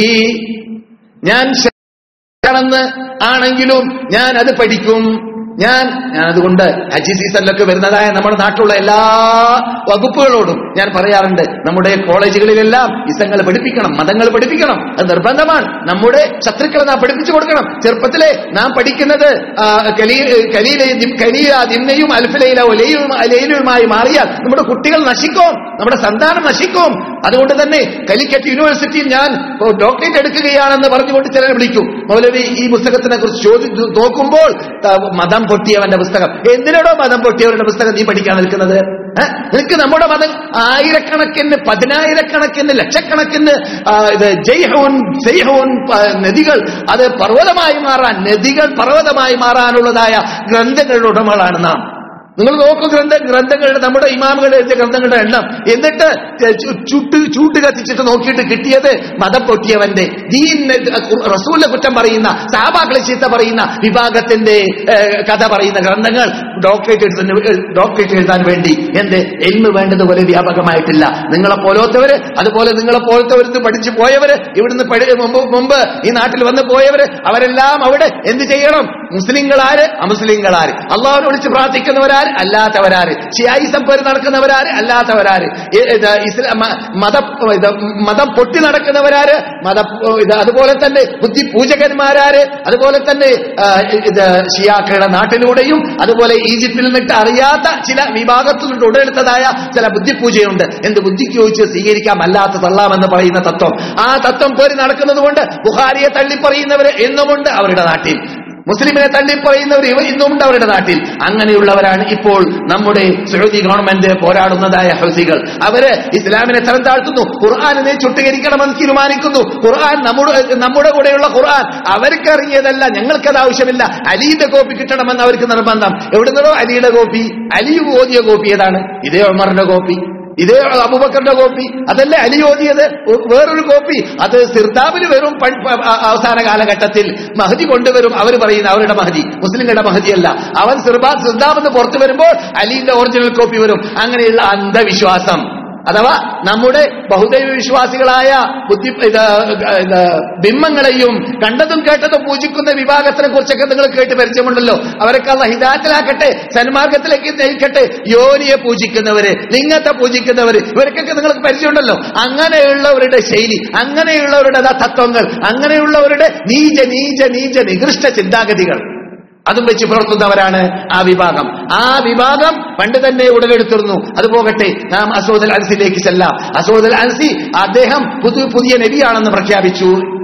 ഞാൻ ശരണന്ന് ആണെങ്കിലും ഞാൻ അത് പഠിക്കും ഞാൻ ഞാൻ അതുകൊണ്ട് ഹജ്ജി സീസണിലൊക്കെ വരുന്നതായ നമ്മുടെ നാട്ടിലുള്ള എല്ലാ വകുപ്പുകളോടും ഞാൻ പറയാറുണ്ട് നമ്മുടെ കോളേജുകളിലെല്ലാം ഇസങ്ങൾ പഠിപ്പിക്കണം മതങ്ങൾ പഠിപ്പിക്കണം അത് നിർബന്ധമാണ് നമ്മുടെ ശത്രുക്കളെ നാം പഠിപ്പിച്ചു കൊടുക്കണം ചെറുപ്പത്തിലെ നാം പഠിക്കുന്നത് ആ, കലീ- കലീല കലീല നിന്നയും അൽഫലയില ഒലയും അലയിലുമായി മാറിയാൽ നമ്മുടെ കുട്ടികൾ നശിക്കും നമ്മുടെ സന്താനം നശിക്കും അതുകൊണ്ട് തന്നെ കലിക്കറ്റ് യൂണിവേഴ്സിറ്റിയിൽ ഞാൻ ഡോക്ടറേറ്റ് എടുക്കുകയാണെന്ന് പറഞ്ഞുകൊണ്ട് ചിലരെ വിളിക്കും മൗലവി ഈ പുസ്തകത്തിനെ കുറിച്ച് ചോദിച്ചു നോക്കുമ്പോൾ ആ, മതം പൊട്ടിയവന്റെ പുസ്തകം എന്തിനാണോ മതം പൊട്ടിയവരുടെ പുസ്തകം നീ പഠിക്കാൻ നിൽക്കുന്നത് ഏ? നിനക്ക് നമ്മുടെ മതം ആയിരക്കണക്കിന് പതിനായിരക്കണക്കിന് ലക്ഷക്കണക്കിന് ആ, ഇത് ജയ്ഹോൻ സെയ്ഹോൻ ആ, നദികൾ അത് പർവ്വതമായി മാറാൻ നദികൾ പർവ്വതമായി മാറാനുള്ളതായ ഗ്രന്ഥങ്ങളുടെ ഉടമകളാണ് നാം നിങ്ങൾ നോക്കൂ ഗ്രന്ഥ ഗ്രന്ഥങ്ങളുടെ നമ്മുടെ ഇമാമുകളുടെ എഴുതിയ ഗ്രന്ഥങ്ങളുടെ എണ്ണം എന്നിട്ട് ചു- ചുട്ട് ചൂട്ട് കത്തിച്ചിട്ട് നോക്കിയിട്ട് കിട്ടിയത് മതം പൊട്ടിയവന്റെ ദീൻ റസൂലിനെ കുറ്റം പറയുന്ന സാബാക്കളെ ചീത്ത പറയുന്ന വിഭാഗത്തിന്റെ ഏഹ്, കഥ പറയുന്ന ഗ്രന്ഥങ്ങൾ ഡോക്ടറേറ്റ് എഴുതുന്ന ഡോക്ടറേറ്റ് എഴുതാൻ വേണ്ടി എന്ത് എൽമ് വേണ്ടതുപോലെ വ്യാപകമായിട്ടില്ല നിങ്ങളെ പോലത്തവര് അതുപോലെ നിങ്ങളെ പോലത്തവരുന്ന് പഠിച്ചു പോയവര് ഇവിടുന്ന് പഠി- മുമ്പ് മുമ്പ് ഈ നാട്ടിൽ വന്ന് പോയവര് അവരെല്ലാം അവിടെ എന്ത് ചെയ്യണം മുസ്ലിങ്ങളാര് അമുസ്ലിങ്ങളാര് അള്ളാഹുനെ വിളിച്ച് പ്രാർത്ഥിക്കുന്നവരാര് അല്ലാത്തവരാര് ഷിയായിസം പേര് നടക്കുന്നവരാര് അല്ലാത്തവരാര് ഇ- ഇത് ഇസ്ലാം മ- മത ഇത് മതം പൊട്ടി നടക്കുന്നവരാര് മത ഇത് അതുപോലെ തന്നെ ബുദ്ധി പൂജകന്മാരാര് അതുപോലെ തന്നെ ആ, ഇത് ഷിയാക്കളുടെ നാട്ടിലൂടെയും അതുപോലെ ഈജിപ്തിൽ നിന്നിട്ട് അറിയാത്ത ചില വിഭാഗത്തിൽ നിന്ന് ഉടലെടുത്തതായ ചില ബുദ്ധിപൂജയുണ്ട് എന്ത് ബുദ്ധിക്ക് ചോദിച്ച് സ്വീകരിക്കാം അല്ലാത്ത തള്ളാമെന്ന് പറയുന്ന തത്വം ആ തത്വം പേര് നടക്കുന്നത് കൊണ്ട് ബുഹാരിയെ തള്ളി പറയുന്നവര് എന്നുമുണ്ട് അവരുടെ നാട്ടിൽ മുസ്ലിമിനെ തള്ളിപ്പറയുന്നവർ ഇവ ഇന്നുമുണ്ട് അവരുടെ നാട്ടിൽ അങ്ങനെയുള്ളവരാണ് ഇപ്പോൾ നമ്മുടെ സൗദി ഗവൺമെന്റ് പോരാടുന്നതായ ഹൗസികൾ അവര് ഇസ്ലാമിനെ തരം താഴ്ത്തുന്നു ഖുർആാനിനെ ചുട്ടീകരിക്കണമെന്ന് തീരുമാനിക്കുന്നു ഖുർആൻ നമ്മുടെ നമ്മുടെ കൂടെയുള്ള ഖുർആൻ അവർക്ക് ഇറങ്ങിയതല്ല ഞങ്ങൾക്കത് ആവശ്യമില്ല അലിയുടെ കോപ്പി കിട്ടണമെന്ന് അവർക്ക് നിർബന്ധം എവിടുന്നതോ അലിയുടെ കോപ്പി അലി ഓതിയ കോപ്പി ഏതാണ് ഇതേ ഉമറിന്റെ കോപ്പി ഇതേ അബുബക്കറിന്റെ കോപ്പി അതല്ലേ അലി ഓതിയത് വേറൊരു കോപ്പി അത് സിർദാബിന് വരും പ- പ- ആ- അവസാന കാലഘട്ടത്തിൽ മഹദി കൊണ്ടുവരും അവർ പറയുന്ന അവരുടെ മഹദി മുസ്ലിങ്ങളുടെ മഹദിയല്ല അവൻ സിർബാ സിർദാബെന്ന് പുറത്തു വരുമ്പോൾ അലിന്റെ ഒറിജിനൽ കോപ്പി വരും അങ്ങനെയുള്ള അന്ധവിശ്വാസം അഥവാ നമ്മുടെ ബഹുദൈവ വിശ്വാസികളായ ബുദ്ധി ഇത് ഇത് ബിംബങ്ങളെയും കണ്ടതും കേട്ടതും പൂജിക്കുന്ന വിഭാഗത്തിനെ കുറിച്ചൊക്കെ നിങ്ങൾ കേട്ട് പരിചയമുണ്ടല്ലോ അവരൊക്കെ അല്ല ഹിതാത്തിലാക്കട്ടെ സന്മാർഗത്തിലേക്ക് നയിക്കട്ടെ യോനിയെ പൂജിക്കുന്നവര് ലിംഗത്തെ പൂജിക്കുന്നവര് ഇവർക്കൊക്കെ നിങ്ങൾക്ക് പരിചയമുണ്ടല്ലോ അങ്ങനെയുള്ളവരുടെ ശൈലി അങ്ങനെയുള്ളവരുടെ ദാ തത്വങ്ങൾ അങ്ങനെയുള്ളവരുടെ നീച നീച നീച നികൃഷ്ട ചിന്താഗതികൾ അതും വെച്ച് പുലർത്തുന്നവരാണ് ആ വിഭാഗം ആ വിഭാഗം പണ്ട് തന്നെ ഉടലെടുത്തിരുന്നു അത് പോകട്ടെ നാം അസോദൽ അൻസിലേക്ക് ചെല്ലാം അസോദൽ അൻസി അദ്ദേഹം പുതിയ പുതിയ നബിയാണെന്ന് പ്രഖ്യാപിച്ചു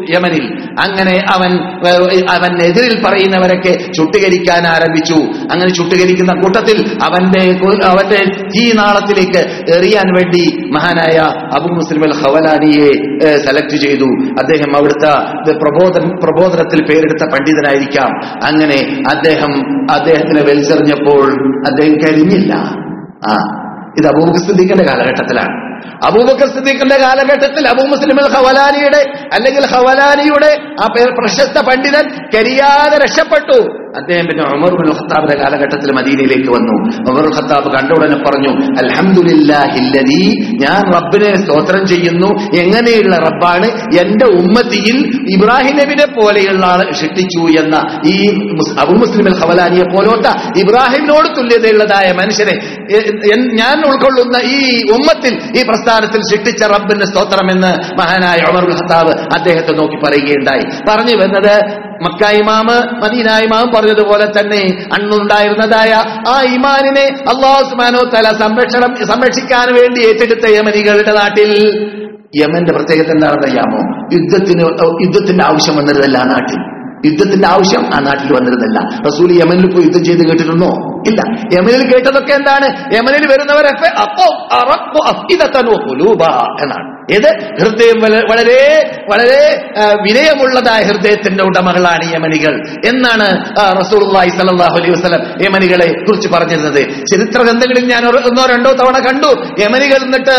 യമനിൽ അങ്ങനെ അവൻ ഏഹ്, അവൻ എതിരിൽ പറയുന്നവരൊക്കെ ചുട്ടുകരിക്കാൻ ആരംഭിച്ചു അങ്ങനെ ചുട്ടുകരിക്കുന്ന കൂട്ടത്തിൽ അവന്റെ കു- അവന്റെ തീ നാളത്തിലേക്ക് എറിയാൻ വേണ്ടി മഹാനായ അബു മുസ്ലിം അൽ ഹവലാനിയെ ഏഹ്, സെലക്ട് ചെയ്തു അദ്ദേഹം അവിടുത്തെ ഇത് പ്രബോധന പ്രബോധനത്തിൽ പേരെടുത്ത പണ്ഡിതനായിരിക്കാം അങ്ങനെ അദ്ദേഹം അദ്ദേഹത്തിനെ വലിച്ചെറിഞ്ഞപ്പോൾ അദ്ദേഹം കരിഞ്ഞില്ല ആ ഇത് അബൂബക്കർ സിദ്ദീഖിന്റെ കാലഘട്ടത്തിലാണ് അബൂബക്കർ സിദ്ദീഖിന്റെ കാലഘട്ടത്തിൽ അബൂ മുസ്ലിം അൽ ഹവലാനിയുടെ അല്ലെങ്കിൽ ഹവലാനിയുടെ ആ പേർ പ്രശസ്ത പണ്ഡിതൻ കരിയാതെ രക്ഷപ്പെട്ടു അദ്ദേഹം പിന്നെ ഉമർ ബിൻ ഖത്താബിന്റെ കാലഘട്ടത്തിൽ മദീനയിലേക്ക് വന്നു ഉമർ ഖത്താബ് കണ്ട ഉടനെ പറഞ്ഞു അൽഹംദുലില്ലാഹില്ലദീ ഞാൻ റബ്ബിനെ സ്തോത്രം ചെയ്യുന്നു എങ്ങനെയുള്ള റബ്ബാണ് എന്റെ ഉമ്മത്തിയിൽ ഇബ്രാഹിം നബിനെ പോലെയുള്ള ആളെ സൃഷ്ടിച്ചു എന്ന ഈ മുസ്- അബു മുസ്ലിം അൽ ഖവലാനിയെ പോലോട്ട ഇബ്രാഹിമിനോട് തുല്യതയുള്ളതായ മനുഷ്യനെ എ- എൻ- ഞാൻ ഉൾക്കൊള്ളുന്ന ഈ ഉമ്മത്തിൽ ഈ പ്രസ്ഥാനത്തിൽ സൃഷ്ടിച്ച റബ്ബിന്റെ സ്തോത്രമെന്ന് മഹാനായ ഉമർ ബിൻ ഖത്താബ് അദ്ദേഹത്തെ നോക്കി പറയുകയുണ്ടായി പറഞ്ഞു വന്നത് മക്ക ഇമാമ് മദീന ഇമാം പറഞ്ഞതുപോലെ തന്നെ അന്നുണ്ടായിരുന്നതായ ആ ഇമാനിനെ അള്ളാഹു സുബ്ഹാനഹു തല സംരക്ഷണം സംരക്ഷിക്കാൻ വേണ്ടി ഏറ്റെടുത്ത യമനികളുടെ നാട്ടിൽ യമന്റെ പ്രത്യേകത എന്താണെന്ന് അറിയാമോ യുദ്ധത്തിന് യുദ്ധത്തിന്റെ ആവശ്യം വന്നിരുന്നില്ല ആ നാട്ടിൽ യുദ്ധത്തിന്റെ ആവശ്യം ആ നാട്ടിൽ വന്നിരുന്നില്ല റസൂൽ യമനിൽ പോയി യുദ്ധം ചെയ്ത് കേട്ടിരുന്നോ ഇല്ല യമനിൽ കേട്ടതൊക്കെ എന്താണ് യമനിൽ വരുന്നവരൊക്കെ അപ്പോ അറക്കു അഫ്ഇദത്തൻ വഖുലൂബ എന്നാണ് ഏത് ഹൃദയം വല- വളരെ വളരെ ആ, വിനയമുള്ളതായ ഹൃദയത്തിന്റെ ഉടമകളാണ് യമനികൾ എന്നാണ് റസൂർലായി സലാഹു അലൈഹി വസ്ലം യമനികളെ കുറിച്ച് പറഞ്ഞിരുന്നത് ചരിത്ര ഗ്രന്ഥങ്ങളിൽ ഞാൻ ഒരു- ഒന്നോ രണ്ടോ തവണ കണ്ടു യമനികൾ എന്നിട്ട്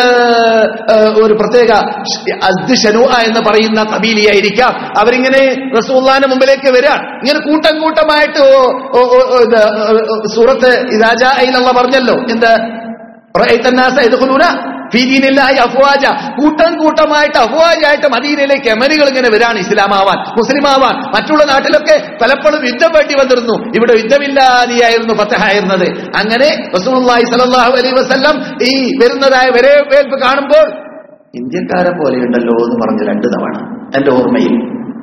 ആ, ഒരു പ്രത്യേക അസ്ദ് ഷനുഅ എന്ന് പറയുന്ന കബീലിയായിരിക്കാം അവരിങ്ങനെ റസൂല്ലാന്റെ മുമ്പിലേക്ക് വരാൻ ഇങ്ങനെ കൂട്ടം കൂട്ടമായിട്ട് ഓ- ഓ- ഓ- ഓ- ഇത്, ഓ, സൂറത്ത് ഇതാജ എന്നുള്ള പറഞ്ഞല്ലോ എന്ത് റഅയ്ത الناس يدخلون في دين الله അഫ്വാജ കൂട്ടം കൂട്ടമായിട്ട് അഫ്വാജായിട്ട് മദീനയിലേക്ക് യമനികൾ ഇങ്ങനെ വരാണ് ഇസ്ലാമാവാൻ മുസ്ലിമാവാൻ മറ്റുള്ള നാട്ടിലൊക്കെ പലപ്പോഴും യുദ്ധം വേണ്ടി വന്നിരുന്നു ഇവിടെ യുദ്ധമില്ലാതെയായിരുന്നു ഫത്തഹായിരുന്നത് അങ്ങനെ റസൂലുള്ളാഹി സ്വല്ലല്ലാഹു അലൈഹി വസല്ലം ഈ വരുന്നതായ വരവേൽപ്പ് കാണുമ്പോൾ ഇന്ത്യക്കാരെ പോലെയുണ്ടല്ലോ എന്ന് പറഞ്ഞു രണ്ടു തവണ എന്റെ ഓർമ്മയിൽ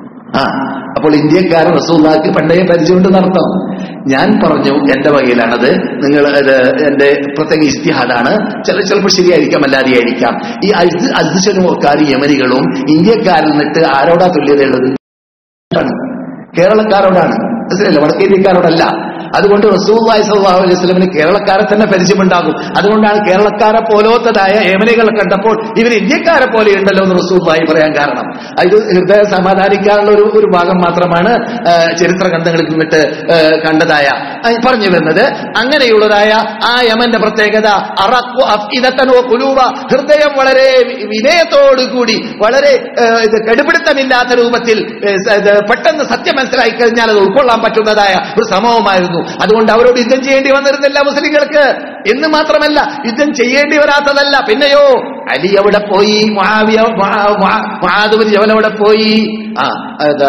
ആ അപ്പോൾ ഇന്ത്യക്കാരൻ റസൂല്ലാക്ക് പണ്ടേ പരിചയമുണ്ടെന്ന് അർത്ഥം ഞാൻ പറഞ്ഞു എന്റെ വകയിലാണത് നിങ്ങൾ ഇത് എന്റെ പ്രത്യേക ഇസ്തിഹാദാണ് ചില ചിലപ്പോൾ ശരിയായിരിക്കാം അല്ലാതെയായിരിക്കാം ഈ അദ്ശനുമക്കാർ യമനികളും ഇന്ത്യക്കാരിൽ നിന്നിട്ട് ആരോടാ തുല്യതയുള്ളത് ആണ്. കേരളക്കാരോടാണ് മനസ്സിലല്ലേ വടക്കേ ഇന്ത്യക്കാരോടല്ല അതുകൊണ്ട് റസൂല്ലായി സല്ലാഹു അലൈഹി സ്വലമിന് കേരളക്കാരെ തന്നെ പരിചയമുണ്ടാകും അതുകൊണ്ടാണ് കേരളക്കാരെ പോലോത്തതായ യമനികളെ കണ്ടപ്പോൾ ഇവർ ഇന്ത്യക്കാരെ പോലെ ഉണ്ടല്ലോ എന്ന് റസൂല്ലായി പറയാൻ കാരണം ഇത് ഹൃദയ സമാധാനിക്കാനുള്ള ഒരു ഒരു ഭാഗം മാത്രമാണ് ആ, ചരിത്ര ഗ്രന്ഥങ്ങളിൽ നിന്നിട്ട് ആ, കണ്ടതായ ആ, പറഞ്ഞു വരുന്നത് അങ്ങനെയുള്ളതായ ആ യമന്റെ പ്രത്യേകത അറക്കു അഫ്ഇദത്തൻ വ ഖുലൂബ ഹൃദയം വളരെ വി- വിനയത്തോടുകൂടി വളരെ ആ, ഇത് കെടുപിടുത്തമില്ലാത്ത രൂപത്തിൽ ഏ, സ- ഇത് പെട്ടെന്ന് സത്യം മനസ്സിലായി കഴിഞ്ഞാൽ അത് ഉൾക്കൊള്ളാൻ പറ്റുന്നതായ ഒരു സമൂഹമായിരുന്നു അതുകൊണ്ട് അവരോട് യുദ്ധം ചെയ്യേണ്ടി വന്നിരുന്നില്ല മുസ്ലിങ്ങൾക്ക് എന്ന് മാത്രമല്ല യുദ്ധം ചെയ്യേണ്ടി വരാത്തതല്ല പിന്നെയോ അലി അവിടെ പോയി മുആവിയ മുആ- മുആ- മുആദ് ബിൻ ജബൽ അവിടെ പോയി ആ അത്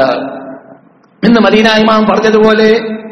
ഇന്ന് മദീന ഇമാം പറഞ്ഞതുപോലെ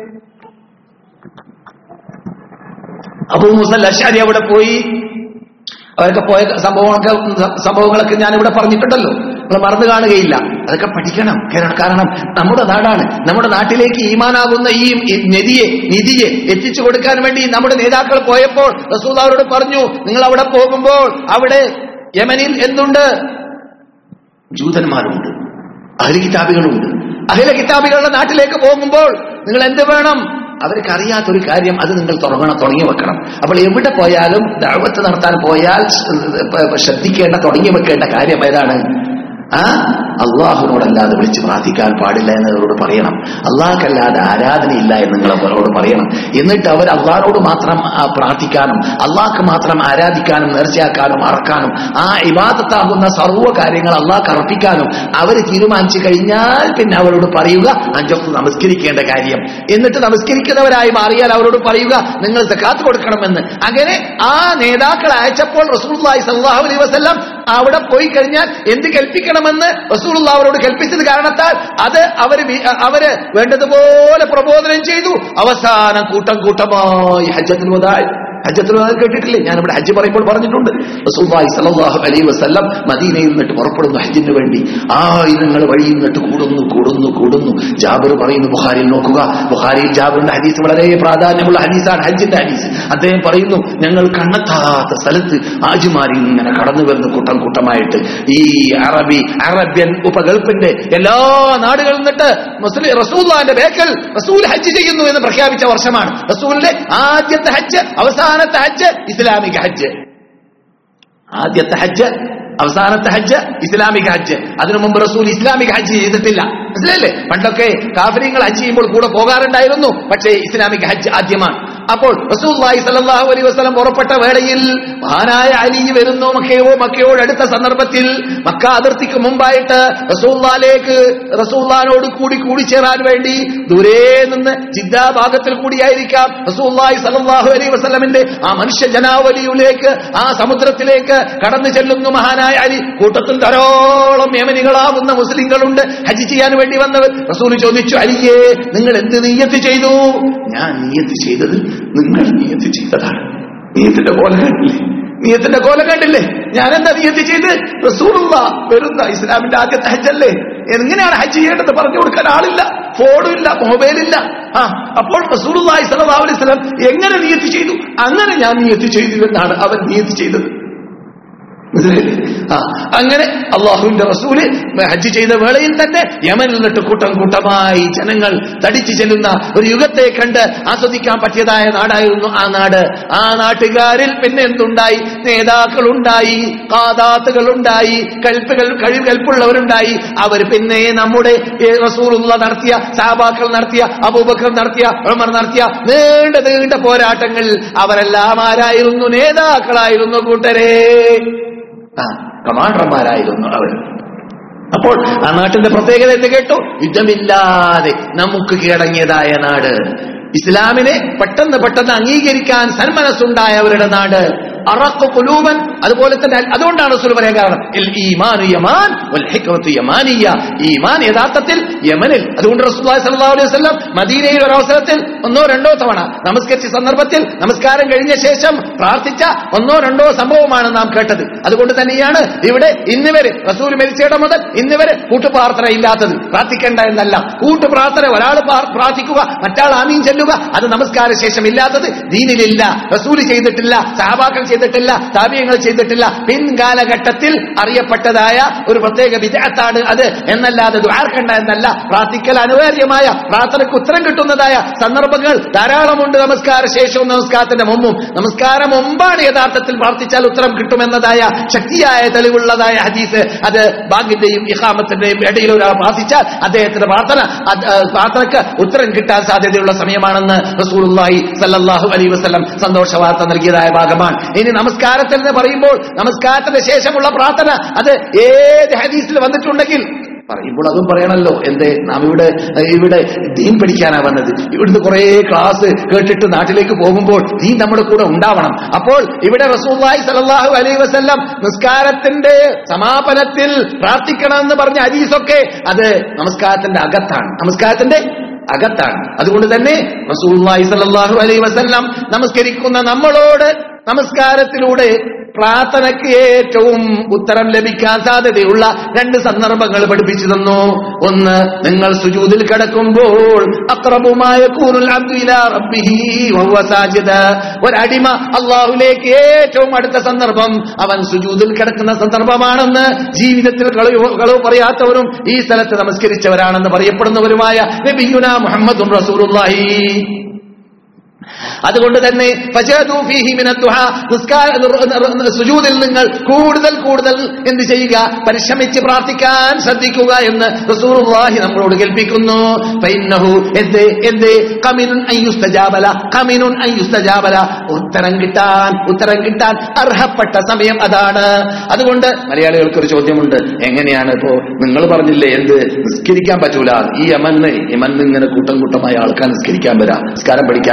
അബൂ മുസൽ അഷാരി അവിടെ പോയി അവരൊക്കെ പോയ സംഭവങ്ങളൊക്കെ സംഭവങ്ങളൊക്കെ ഞാൻ ഇവിടെ പറഞ്ഞിട്ടുണ്ടല്ലോ നിങ്ങൾ മറന്നു കാണുകയില്ല അതൊക്കെ പഠിക്കണം കാരണം കാരണം നമ്മുടെ നാടാണ് നമ്മുടെ നാട്ടിലേക്ക് ഈമാനാകുന്ന ഈ ഈ നിധിയെ നിധിയെ എത്തിച്ചു കൊടുക്കാൻ വേണ്ടി നമ്മുടെ നേതാക്കൾ പോയപ്പോൾ റസൂൽ അവരോട് പറഞ്ഞു നിങ്ങൾ അവിടെ പോകുമ്പോൾ അവിടെ യമനിൽ എന്തുണ്ട് ജൂതന്മാരുണ്ട് അഹ്ല കിതാബികളുണ്ട് അഹില കിതാബികളുടെ നാട്ടിലേക്ക് പോകുമ്പോൾ നിങ്ങൾ എന്ത് വേണം അവർക്ക് അറിയാത്തൊരു കാര്യം അത് നിങ്ങൾ തുടങ്ങണം തുടങ്ങി വെക്കണം അപ്പോൾ എവിടെ പോയാലും ദഴവത്ത് നടത്താൻ പോയാൽ ശ്രദ്ധിക്കേണ്ട തുടങ്ങി വെക്കേണ്ട കാര്യം ഏതാണ് ആ അള്ളാഹുവിനോടല്ലാതെ വിളിച്ച് പ്രാർത്ഥിക്കാൻ പാടില്ല എന്ന് അവരോട് പറയണം അള്ളാഹ്ക്കല്ലാതെ ആരാധനയില്ല എന്ന് നിങ്ങൾ അവരോട് പറയണം എന്നിട്ട് അവർ അള്ളാഹിനോട് മാത്രം ആ, പ്രാർത്ഥിക്കാനും അള്ളാഹ്ക്ക് മാത്രം ആരാധിക്കാനും നേർച്ചയാക്കാനും അറക്കാനും ആ ഇബാദത്താകുന്ന സർവ്വ കാര്യങ്ങൾ അള്ളാഹ്ക്ക് അർപ്പിക്കാനും അവർ തീരുമാനിച്ചു കഴിഞ്ഞാൽ പിന്നെ അവരോട് പറയുക അഞ്ചൊക്കെ നമസ്കരിക്കേണ്ട കാര്യം എന്നിട്ട് നമസ്കരിക്കുന്നവരായി മാറിയാൽ അവരോട് പറയുക നിങ്ങൾ സക്കാത്ത് കൊടുക്കണമെന്ന് അങ്ങനെ ആ നേതാക്കൾ അയച്ചപ്പോൾ റസൂലുള്ളാഹി സ്വല്ലല്ലാഹു അലൈഹി വസല്ലം അവിടെ പോയി കഴിഞ്ഞാൽ എന്ത് കൽപ്പിക്കണമെന്ന് റസൂലുള്ള അവരോട് കൽപ്പിച്ചത് കാരണത്താൽ അത് അവര് വി- അവര് വേണ്ടതുപോലെ പ്രബോധനം ചെയ്തു അവസാനം കൂട്ടം കൂട്ടമായി ഹജ്ജത്തുൽ വദാ ഹജ്ജത്തിൽ കേട്ടിട്ടില്ലേ ഞാൻ ഇവിടെ ഹജ്ജ് പറയുമ്പോൾ പറഞ്ഞിട്ടുണ്ട് റസൂലുള്ളാഹി സ്വല്ലല്ലാഹു അലൈഹി വസല്ലം മദീനയിൽ നിന്നിട്ട് പുറപ്പെടുന്നു ഹജ്ജിന് വേണ്ടി ആയിരങ്ങൾ വഴിയിൽ നിന്നിട്ട് കൂടുന്നു കൂടുന്നു കൂടുന്നു ജാബിർ പറയുന്നു ബുഖാരിയിൽ നോക്കുക ബുഖാരിയിൽ ജാബിറിന്റെ ഹദീസ് വളരെ പ്രാധാന്യമുള്ള ഹദീസാണ് ഹജ്ജിന്റെ ഹദീസ് അദ്ദേഹം പറയുന്നു ഞങ്ങൾ കണ്ണെത്താത്ത സ്ഥലത്ത് ആജുമാരി ഇങ്ങനെ കടന്നു വരുന്ന കൂട്ടം കൂട്ടമായിട്ട് ഈ അറബി അറബ്യൻ ഉപഗൾഫിന്റെ എല്ലാ നാടുകളിൽ നിന്നിട്ട് മുസ്ലിം റസൂല്ലാന്റെ ബേക്കൽ റസൂൽ ഹജ്ജ് ചെയ്യുന്നു എന്ന് പ്രഖ്യാപിച്ച വർഷമാണ് റസൂലിന്റെ ആദ്യത്തെ ഹജ്ജ് അവസാനത്തെ ഹജ്ജ് ഇസ്ലാമിക ഹജ്ജ് ആദ്യത്തെ ഹജ്ജ് അവസാനത്തെ ഹജ്ജ് ഇസ്ലാമിക ഹജ്ജ് അതിനു മുമ്പ് റസൂൽ ഇസ്ലാമിക ഹജ്ജ് ചെയ്തിട്ടില്ല മനസ്സിലല്ലേ പണ്ടൊക്കെ കാഫര്യങ്ങൾ ഹജ്ജ് ചെയ്യുമ്പോൾ കൂടെ പോകാറുണ്ടായിരുന്നു പക്ഷേ ഇസ്ലാമിക ഹജ്ജ് ആദ്യമാണ് അപ്പോൾ റസൂല്ലായി സല്ലല്ലാഹു അലൈഹി വസല്ലം പുറപ്പെട്ട വേളയിൽ മഹാനായ അലി വരുന്നു മക്കയോ മക്കയോട് അടുത്ത സന്ദർഭത്തിൽ മക്ക അതിർത്തിക്ക് മുമ്പായിട്ട് റസൂല്ലാലേക്ക് റസൂല്ലാനോട് കൂടി കൂടിച്ചേരാൻ വേണ്ടി ദൂരെ നിന്ന് ജിദ്ദ ഭാഗത്തിൽ കൂടിയായിരിക്കാം റസൂല്ലായി സല്ലല്ലാഹു അലൈഹി വസല്ലമിന്റെ ആ മനുഷ്യ ജനാവലിയിലേക്ക് ആ സമുദ്രത്തിലേക്ക് കടന്നു ചെല്ലുന്നു മഹാനായ അലി കൂട്ടത്തിൽ ധാരാളം യമനികളാവുന്ന മുസ്ലിങ്ങളുണ്ട് ഹജ്ജ് ചെയ്യാൻ വേണ്ടി വന്നവർ റസൂൽ ചോദിച്ചു അലിയേ നിങ്ങൾ എന്ത് നീയത്ത് ചെയ്തു ഞാൻ നീയത്ത് ചെയ്തത് നിങ്ങൾ നീയത്ത് ചെയ്തതാണ് നീയത്തിന്റെ കോല കണ്ടില്ലേ നീയത്തിന്റെ കോല കണ്ടില്ലേ ഞാൻ എന്താ നീയത്ത് ചെയ്ത് റസൂലുള്ള വരുന്ന ഇസ്ലാമിന്റെ ആദ്യത്തെ ഹജ്ജല്ലേ എങ്ങനെയാണ് ഹജ്ജ് ചെയ്യേണ്ടത് പറഞ്ഞു കൊടുക്കാൻ ആളില്ല ഫോണും ഇല്ല മൊബൈലില്ല ആ അപ്പോൾ റസൂലുള്ളാഹി സ്വല്ലല്ലാഹു അലൈഹി വസല്ലം എങ്ങനെ നിയത്ത് ചെയ്തു അങ്ങനെ ഞാൻ നിയത്ത് ചെയ്തു എന്നാണ് അവൻ നിയത്ത് ചെയ്തത് മനസ്സിലായില്ലേ? ആ അങ്ങനെ അള്ളാഹുവിന്റെ റസൂല് ഹജ്ജ് ചെയ്ത വേളയിൽ തന്നെ യമനിൽ നിന്നിട്ട് കൂട്ടം കൂട്ടമായി ജനങ്ങൾ തടിച്ചു ചെല്ലുന്ന ഒരു യുഗത്തെ കണ്ട് ആസ്വദിക്കാൻ പറ്റിയതായ നാടായിരുന്നു ആ നാട് ആ നാട്ടുകാരിൽ പിന്നെ എന്തുണ്ടായി നേതാക്കളുണ്ടായി കാതാത്തുകളുണ്ടായി കൽപ്പുകൾ കഴിവ് കൽപ്പുള്ളവരുണ്ടായി അവർ പിന്നെ നമ്മുടെ ഏ, റസൂലുള്ള നടത്തിയ സാബാക്കൾ നടത്തിയ അബൂബക്കർ നടത്തിയ ഉമർ നടത്തിയ നീണ്ട നീണ്ട പോരാട്ടങ്ങൾ അവരെല്ലാം ആരായിരുന്നു നേതാക്കളായിരുന്നു കൂട്ടരെ ആ കമാൻഡർമാരായിരുന്നു അവർ അപ്പോൾ ആ നാട്ടിന്റെ പ്രത്യേകത എന്ന് കേട്ടു യുദ്ധമില്ലാതെ നമുക്ക് കീഴടങ്ങിയതായ നാട് ഇസ്ലാമിനെ പെട്ടെന്ന് പെട്ടെന്ന് അംഗീകരിക്കാൻ സന്മനസ്സുണ്ടായവരുടെ നാട് അറക്കു കുലൂബൻ അതുപോലെ തന്നെ അതുകൊണ്ടാണ് റസൂൽ പറയാൻ കാരണം ഇൽ ഈമാനു യമാൻ വൽ ഹിക്മത്തു യമാനിയ ഈമാൻ യഥാർത്ഥത്തിൽ യമനിൽ അതുകൊണ്ട് റസൂലുള്ളാഹി സ്വല്ലല്ലാഹു അലൈഹി വസല്ലം മദീനയിൽ ഒരു അവസരത്തിൽ ഒന്നോ രണ്ടോ തവണ നമസ്കരിച്ച സന്ദർഭത്തിൽ നമസ്കാരം കഴിഞ്ഞ ശേഷം പ്രാർത്ഥിച്ച ഒന്നോ രണ്ടോ സംഭവമാണ് നാം കേട്ടത് അതുകൊണ്ട് തന്നെയാണ് ഇവിടെ ഇന്ന് വരെ റസൂൽ മരിച്ചയിടം മുതൽ ഇന്ന് വരെ കൂട്ടുപ്രാർത്ഥന ഇല്ലാത്തത് പ്രാർത്ഥിക്കേണ്ട എന്നല്ല കൂട്ടുപ്രാർത്ഥന ഒരാൾ പ്രാർ- പ്രാർത്ഥിക്കുക മറ്റാൾ ആമീൻ ചെല്ലുക അത് നമസ്കാര ശേഷം ഇല്ലാത്തത് ദീനിലില്ല റസൂൽ ചെയ്തിട്ടില്ല സഹാബാക്കൾ ചെയ്തിട്ടില്ല താപീയങ്ങൾ ചെയ്തിട്ടില്ല പിൻകാലഘട്ടത്തിൽ അറിയപ്പെട്ടതായ ഒരു പ്രത്യേക വിദഗ്ധാണ് അത് എന്നല്ലാതെ ദ്വാർക്കണ്ട എന്നല്ല പ്രാർത്ഥിക്കൽ അനിവാര്യമായ പ്രാർത്ഥനയ്ക്ക് ഉത്തരം കിട്ടുന്നതായ സന്ദർഭങ്ങൾ ധാരാളമുണ്ട് നമസ്കാര ശേഷവും നമസ്കാരത്തിന്റെ മുമ്പും നമസ്കാരം മുമ്പാണ് യഥാർത്ഥത്തിൽ പ്രാർത്ഥിച്ചാൽ ഉത്തരം കിട്ടുമെന്നതായ ശക്തിയായ തെളിവുള്ളതായ ഹദീസ് അത് ഭാഗ്യന്റെയും ഇഹാമത്തിന്റെയും ഇടയിൽ ഒരാൾ പ്രാർത്ഥിച്ചാൽ അദ്ദേഹത്തിന്റെ പ്രാർത്ഥന അത്, ആ, പ്രാർത്ഥനയ്ക്ക് ഉത്തരം കിട്ടാൻ സാധ്യതയുള്ള സമയമാണെന്ന് റസൂലുള്ളാഹി സല്ലല്ലാഹു അലൈഹി വസല്ലം സന്തോഷ വാർത്ത നൽകിയതായ ഭാഗമാണ് ഇനി നമസ്കാരത്തിൽ എന്ന് പറയുമ്പോൾ നമസ്കാരത്തിന് ശേഷമുള്ള പ്രാർത്ഥന അത് ഏത് ഹദീസിൽ വന്നിട്ടുണ്ടെങ്കിൽ പറയുമ്പോൾ അതും പറയണല്ലോ എന്തേ നാം ഇവിടെ ഇവിടെ ദീൻ പഠിക്കാനാ വന്നത് ഇവിടുന്ന് കുറെ ക്ലാസ് കേട്ടിട്ട് നാട്ടിലേക്ക് പോകുമ്പോൾ ദീൻ നമ്മുടെ കൂടെ ഉണ്ടാവണം അപ്പോൾ ഇവിടെ റസൂല്ലായി സലല്ലാഹു അലൈഹി വസല്ലം നിസ്കാരത്തിന്റെ സമാപനത്തിൽ പ്രാർത്ഥിക്കണമെന്ന് പറഞ്ഞ ഹദീസൊക്കെ അത് നമസ്കാരത്തിന്റെ അകത്താണ് നമസ്കാരത്തിന്റെ അകത്താണ് അതുകൊണ്ട് തന്നെ റസൂലുള്ളാഹി സ്വല്ലല്ലാഹു അലൈഹി വസല്ലം നമസ്കരിക്കുന്ന നമ്മളോട് നമസ്കാരത്തിലൂടെ പ്രാർത്ഥനയ്ക്ക് ഏറ്റവും ഉത്തരം ലഭിക്കാൻ സാധ്യതയുള്ള രണ്ട് സന്ദർഭങ്ങൾ പഠിപ്പിച്ചു തന്നു ഒന്ന് നിങ്ങൾ സുജൂദിൽ കിടക്കുമ്പോൾ അക്രബുമായ ഒരടിമ അള്ളാഹുലേക്ക് ഏറ്റവും അടുത്ത സന്ദർഭം അവൻ സുജൂദിൽ കിടക്കുന്ന സന്ദർഭമാണെന്ന് ജീവിതത്തിൽ കളവ് കളവ് പറയാത്തവരും ഈ സ്ഥലത്ത് നമസ്കരിച്ചവരാണെന്ന് പറയപ്പെടുന്നവരുമായ നബിയുന മുഹമ്മദും റസൂലുള്ളാഹി അതുകൊണ്ട് തന്നെ ഫജദു ഫീഹി മിന ദുആ നിസ്കാര സുജൂദിൽ നിങ്ങൾ കൂടുതൽ കൂടുതൽ എന്ത് ചെയ്യുക പരിശ്രമിച്ച് പ്രാർത്ഥിക്കാൻ ശ്രദ്ധിക്കുക എന്ന് റസൂലുള്ളാഹി നമ്മളോട് കൽപ്പിക്കുന്നു ഫഇന്നഹു എന്ത് എന്ത് ഖമിനുൻ അൻ യുസ്തജാബല ഖമിനുൻ അൻ യുസ്തജാബല ഉത്തരം കിട്ടാൻ ഉത്തരം കിട്ടാൻ അർഹപ്പെട്ട സമയം അതാണ് അതുകൊണ്ട് മലയാളികൾക്ക് ഒരു ചോദ്യമുണ്ട് എങ്ങനെയാണ് ഇപ്പോ നിങ്ങൾ പറഞ്ഞില്ലേ എന്ത് നിസ്കരിക്കാൻ പറ്റൂല ഈ യമന്ന് യമന്ന് ഇങ്ങനെ കൂട്ടം കൂട്ടമായ ആൾക്കാർ നിസ്കരിക്കാൻ വരാം നിസ്കാരം പഠിക്കാൻ വരാം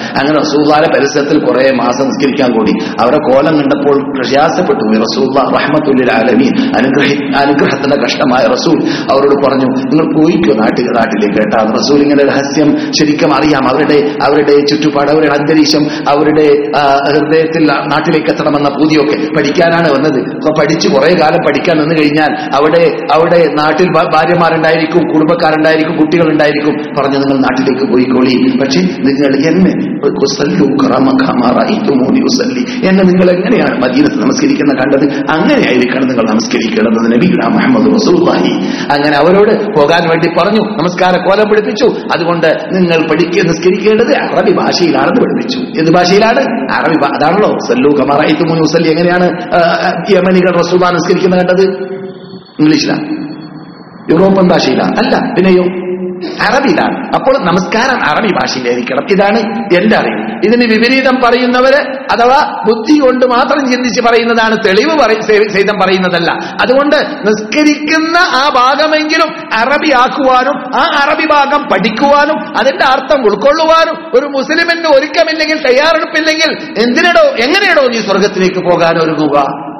അങ്ങനെ റസൂല്ലാന്റെ പരിസരത്തിൽ കുറെ മാസം നിസ്കരിക്കാൻ കൂടി അവരുടെ കോലം കണ്ടപ്പോൾ പ്രയാസപ്പെട്ടു പോയി റസൂല്ല റഹ്മത്തുല്ലിൽ ആലമീൻ അനുഗ്രഹി അനുഗ്രഹത്തിന്റെ കഷ്ടമായ റസൂൽ അവരോട് പറഞ്ഞു നിങ്ങൾ പോയിക്കോ നാട്ടിൽ നാട്ടിലേക്ക് കേട്ടാ റസൂൽ ഇങ്ങനെ രഹസ്യം ശരിക്കും അറിയാം അവരുടെ അവരുടെ ചുറ്റുപാട് അവരുടെ അന്തരീക്ഷം അവരുടെ ആ, ഹൃദയത്തിൽ നാട്ടിലേക്ക് എത്തണമെന്ന പൂതിയൊക്കെ പഠിക്കാനാണ് വന്നത് അപ്പൊ പഠിച്ച് കുറെ കാലം പഠിക്കാൻ നിന്ന് കഴിഞ്ഞാൽ അവിടെ അവിടെ നാട്ടിൽ ഭ- ഭാര്യമാരുണ്ടായിരിക്കും കുടുംബക്കാരുണ്ടായിരിക്കും കുട്ടികളുണ്ടായിരിക്കും പറഞ്ഞു നിങ്ങൾ നാട്ടിലേക്ക് പോയിക്കോളി പക്ഷേ നിങ്ങൾ എന്നെ ഉസല്ലു കറമ കമാ റഅയ്തുമൂനി ഉസല്ലി. എന്നെ നിങ്ങൾ എങ്ങനെയാണ് മദീനത്ത് നമസ്കരിക്കുന്ന കണ്ടത് അങ്ങനെയായിരിക്കണം നിങ്ങൾ നമസ്കരിക്കേണ്ടത് നബിഗുന മുഹമ്മദ് റസൂലുള്ളാഹി അങ്ങനെ അവരോട് പോകാൻ വേണ്ടി പറഞ്ഞു നമസ്കാര കോലം പഠിപ്പിച്ചു അതുകൊണ്ട് നിങ്ങൾ പഠിക്കുക നിസ്കരിക്കേണ്ടത് അറബി ഭാഷയിലാണെന്ന് പഠിപ്പിച്ചു ഏത് ഭാഷയിലാണ് അറബി ഭാ- അതാണല്ലോ സല്ലു കമാറായിട്ട് മുൻ മുസല്ലി എങ്ങനെയാണ് ആ, ആ, യമനികൾ റസൂബ നിസ്കരിക്കുന്നത് കണ്ടത് ഇംഗ്ലീഷിലാണ് യൂറോപ്യൻ ഭാഷയിലാണ് അല്ല പിന്നെയോ അറബിയിലാണ് അപ്പോൾ നമസ്കാരം അറബി ഭാഷയിലായിരിക്കണം ഇതാണ് എന്റെ അറിവ് ഇതിന് വിപരീതം പറയുന്നവര് അഥവാ ബുദ്ധി കൊണ്ട് മാത്രം ചിന്തിച്ച് പറയുന്നതാണ് തെളിവ് പറ- സേ- സഹിതം പറയുന്നതല്ല അതുകൊണ്ട് നിസ്കരിക്കുന്ന ആ ഭാഗമെങ്കിലും അറബി ആക്കുവാനും ആ അറബി ഭാഗം പഠിക്കുവാനും അതിന്റെ അർത്ഥം ഉൾക്കൊള്ളുവാനും ഒരു മുസ്ലിമിന് ഒരുക്കമില്ലെങ്കിൽ തയ്യാറെടുപ്പില്ലെങ്കിൽ എന്തിനടോ എങ്ങനെയാണോ നീ സ്വർഗത്തിലേക്ക് പോകാൻ ഒരുങ്ങുക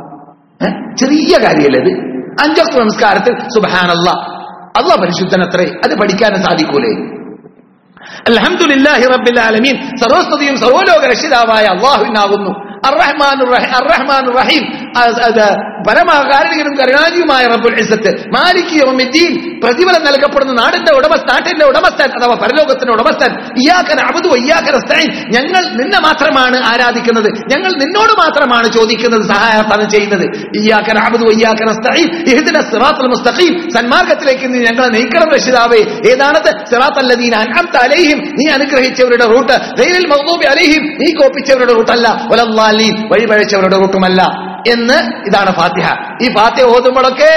ഏ? ചെറിയ കാര്യമല്ലേ ഇത് അഞ്ചൊക്കെ നമസ്കാരത്തിൽ സുബാനല്ല അല്ല പരിശുദ്ധനത്രേ അത് പഠിക്കാൻ സാധിക്കൂലേ അൽഹംദുലില്ലാഹി റബ്ബിൽ ആലമീൻ സർവസ്തുതിയും സർവലോക രക്ഷിതാവായ അള്ളാഹുവിനാകുന്നു അർറഹ്മാൻ അർറഹ്മാൻ റഹീം അത് പരമകാരുണികനും കരുണാനിയുമായ റബ്ബുൽ ഇസ്സത്ത് മാലിക് യൗമിദ്ദീൻ പ്രതിഫലം നൽകപ്പെടുന്ന നാടിന്റെ ഉടമസ്ഥ നാട്ടിന്റെ ഉടമസ്ഥൻ അഥവാ പരലോകത്തിന്റെ ഉടമസ്ഥൻ ഇയാക്കൻ അബുദു ഇയാക്കൻ അസ്തഈൻ ഞങ്ങൾ നിന്നെ മാത്രമാണ് ആരാധിക്കുന്നത് ഞങ്ങൾ നിന്നോട് മാത്രമാണ് ചോദിക്കുന്നത് സഹായത്താണ് ചെയ്യുന്നത് ഇയാക്കൻ അബുദു ഇയാക്കൻ അസ്തഈൻ ഇഹ്ദിന സിറാത്തുൽ മുസ്തഖീം സന്മാർഗത്തിലേക്ക് നീ ഞങ്ങളെ നയിക്കണം രക്ഷിതാവേ ഏതാണത് സിറാത്തല്ലദീന അൻഅംത അലൈഹിം നീ അനുഗ്രഹിച്ചവരുടെ റൂട്ട് ഗൈറിൽ മഗ്ദൂബി അലൈഹിം നീ കോപ്പിച്ചവരുടെ റൂട്ടല്ല വലല്ലാലീൻ വഴിപഴച്ചവരുടെ റൂട്ടുമല്ല എന്ന് ഇതാണ് ഫാത്തിഹ ഈ ഫാത്തിഹ ഓതുമ്പോഴൊക്കെ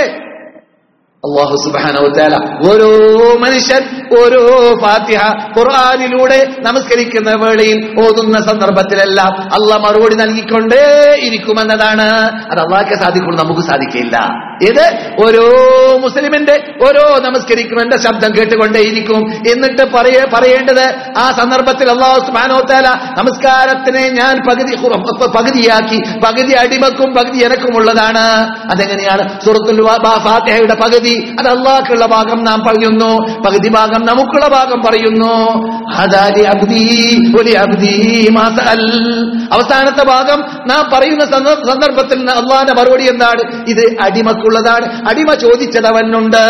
അള്ളാഹു സുബാനവത്താല ഓരോ മനുഷ്യൻ ഓരോ ഫാത്തിഹ ഖുർആാനിലൂടെ നമസ്കരിക്കുന്ന വേളയിൽ ഓതുന്ന സന്ദർഭത്തിലെല്ലാം അള്ളാഹ് മറുപടി നൽകിക്കൊണ്ടേ ഇരിക്കുമെന്നതാണ് അത് അള്ളാഹ്ക്ക് സാധിക്കുള്ളൂ നമുക്ക് സാധിക്കില്ല ഇത് ഓരോ മുസ്ലിമിന്റെ ഓരോ നമസ്കരിക്കുന്നവന്റെ ശബ്ദം കേട്ടുകൊണ്ടേയിരിക്കും എന്നിട്ട് പറയ പറയേണ്ടത് ആ സന്ദർഭത്തിൽ അള്ളാഹു സുബാനോത്താല നമസ്കാരത്തിനെ ഞാൻ പകുതി ഖുർ- പകുതിയാക്കി പകുതി അടിമക്കും പകുതി എനക്കുമുള്ളതാണ് അതെങ്ങനെയാണ് സുഹൃത്തുൽ ഫാത്തിഹയുടെ പകുതി അത് അള്ളാഹ്ക്കുള്ള ഭാഗം നാം പറയുന്നു പകുതി ഭാഗം നമുക്കുള്ള ഭാഗം പറയുന്നു അതാരി അബ്ദി ഒരു അബ്ദി മാസഅൽ അവസാനത്തെ ഭാഗം നാം പറയുന്ന സന്ദ- സന്ദർഭത്തിൽ അള്ളാഹിന്റെ മറുപടി എന്താണ് ഇത് അടിമക്കുള്ളതാണ് അടിമ ചോദിച്ചതവനുണ്ട്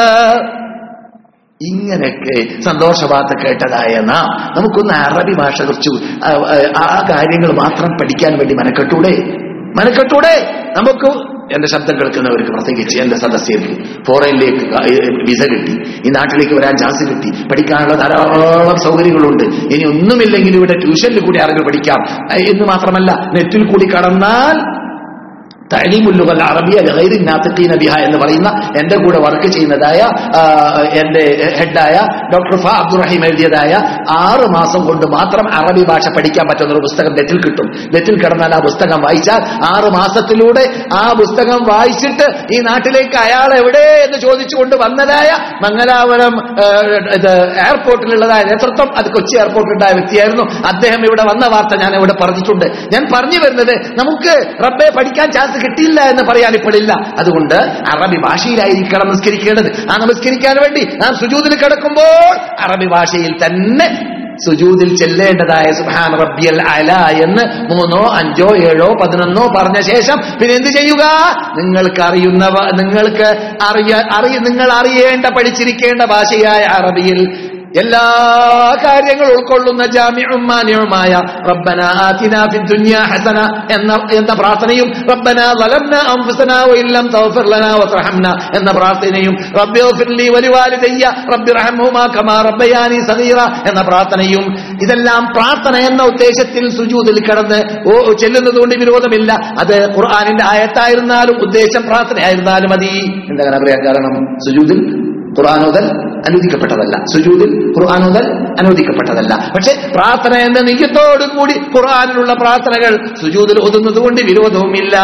ഇങ്ങനെയൊക്കെ സന്തോഷവാർത്ത കേട്ടതായ നാം നമുക്കൊന്ന് അറബി ഭാഷ കുറിച്ച് ആ- ആ- ആ കാര്യങ്ങൾ മാത്രം പഠിക്കാൻ വേണ്ടി മനക്കെട്ടൂടെ മനക്കെട്ടൂടെ നമുക്ക് എന്റെ ശബ്ദം കേൾക്കുന്നവർക്ക് പ്രത്യേകിച്ച് എന്റെ സദസ്യർക്ക് ഫോറിനിലേക്ക് വിസ കിട്ടി ഈ നാട്ടിലേക്ക് വരാൻ ചാൻസ് കിട്ടി പഠിക്കാനുള്ള ധാരാളം സൗകര്യങ്ങളുണ്ട് ഇനി ഒന്നുമില്ലെങ്കിൽ ഇവിടെ ട്യൂഷനിൽ കൂടി അറബി പഠിക്കാം എന്ന് മാത്രമല്ല നെറ്റിൽ കൂടി കടന്നാൽ തലീമുല്ലുകൾ അറബിയ ഗൈരി നാത്തിഖീന ബിഹ എന്ന് പറയുന്ന എന്റെ കൂടെ വർക്ക് ചെയ്യുന്നതായ ആ, എന്റെ ഹെഡായ ഡോക്ടർ ഫ അബ്ദുറഹീം എഴുതിയതായ ആറ് മാസം കൊണ്ട് മാത്രം അറബി ഭാഷ പഠിക്കാൻ പറ്റുന്ന ഒരു പുസ്തകം നെറ്റിൽ കിട്ടും നെറ്റിൽ കിടന്നാൽ ആ പുസ്തകം വായിച്ചാൽ ആറ് മാസത്തിലൂടെ ആ പുസ്തകം വായിച്ചിട്ട് ഈ നാട്ടിലേക്ക് അയാൾ എവിടെ എന്ന് ചോദിച്ചുകൊണ്ട് വന്നതായ മംഗലാപുരം ആ, ഇത് എയർപോർട്ടിലുള്ളതായ നേതൃത്വം അത് കൊച്ചി എയർപോർട്ടിലുണ്ടായ വ്യക്തിയായിരുന്നു അദ്ദേഹം ഇവിടെ വന്ന വാർത്ത ഞാൻ ഇവിടെ പറഞ്ഞിട്ടുണ്ട് ഞാൻ പറഞ്ഞു വരുന്നത് നമുക്ക് റബ്ബെ പഠിക്കാൻ ചാൻസ് കിട്ടിയില്ല എന്ന് പറയാൻ ഇപ്പോഴില്ല അതുകൊണ്ട് അറബി ഭാഷയിലായിരിക്കണം നമസ്കരിക്കേണ്ടത് ആ നമസ്കരിക്കാൻ വേണ്ടി നാം സുജൂതിൽ കിടക്കുമ്പോൾ അറബി ഭാഷയിൽ തന്നെ സുജൂദിൽ ചെല്ലേണ്ടതായ സുഹാൻ റബ്ബിയൽ അല എന്ന് മൂന്നോ അഞ്ചോ ഏഴോ പതിനൊന്നോ പറഞ്ഞ ശേഷം പിന്നെ എന്ത് ചെയ്യുക നിങ്ങൾക്ക് അറിയുന്നവ നിങ്ങൾക്ക് അറിയ അറിയ നിങ്ങൾ അറിയേണ്ട പഠിച്ചിരിക്കേണ്ട ഭാഷയായ അറബിയിൽ എല്ലാ കാര്യങ്ങളും ഉൾക്കൊള്ളുന്ന ജാമ്യവും മാന്യവുമായ റബ്ബന ആതിന ഫിദ് ദുനിയ ഹസന എന്ന എന്ന പ്രാർത്ഥനയും റബ്ബന ളലംന അൻഫുസന വഇല്ലം തഗ്ഫിർ ലനാ വതർഹംന എന്ന പ്രാർത്ഥനയും റബ്ബി ഗ്ഫിർ ലി വലിവാലിദയ്യ റബ്ബി റഹ്മുമാ കമാ റബ്ബയാനി സഗീറ എന്ന പ്രാർത്ഥനയും ഇതെല്ലാം പ്രാർത്ഥന എന്ന ഉദ്ദേശത്തിൽ സുജൂദിൽ കിടന്ന് ഓ ചെല്ലുന്നത് കൊണ്ട് വിരോധമില്ല അത് ഖുർആനിന്റെ ആയത്തായിരുന്നാലും ഉദ്ദേശം പ്രാർത്ഥനയായിരുന്നാലും മതി എന്താ പറയാൻ കാരണം സുജൂദിൽ ഖുർആാനോദൽ അനുവദിക്കപ്പെട്ടതല്ല സുജൂദിൽ ഖുർആാനോദൽ അനുവദിക്കപ്പെട്ടതല്ല പക്ഷെ പ്രാർത്ഥന എന്ന നിയത്തോടും കൂടി ഖുർആാനിലുള്ള പ്രാർത്ഥനകൾ സുജൂദിൽ ഒതുന്നത് കൊണ്ട് വിരോധവുമില്ല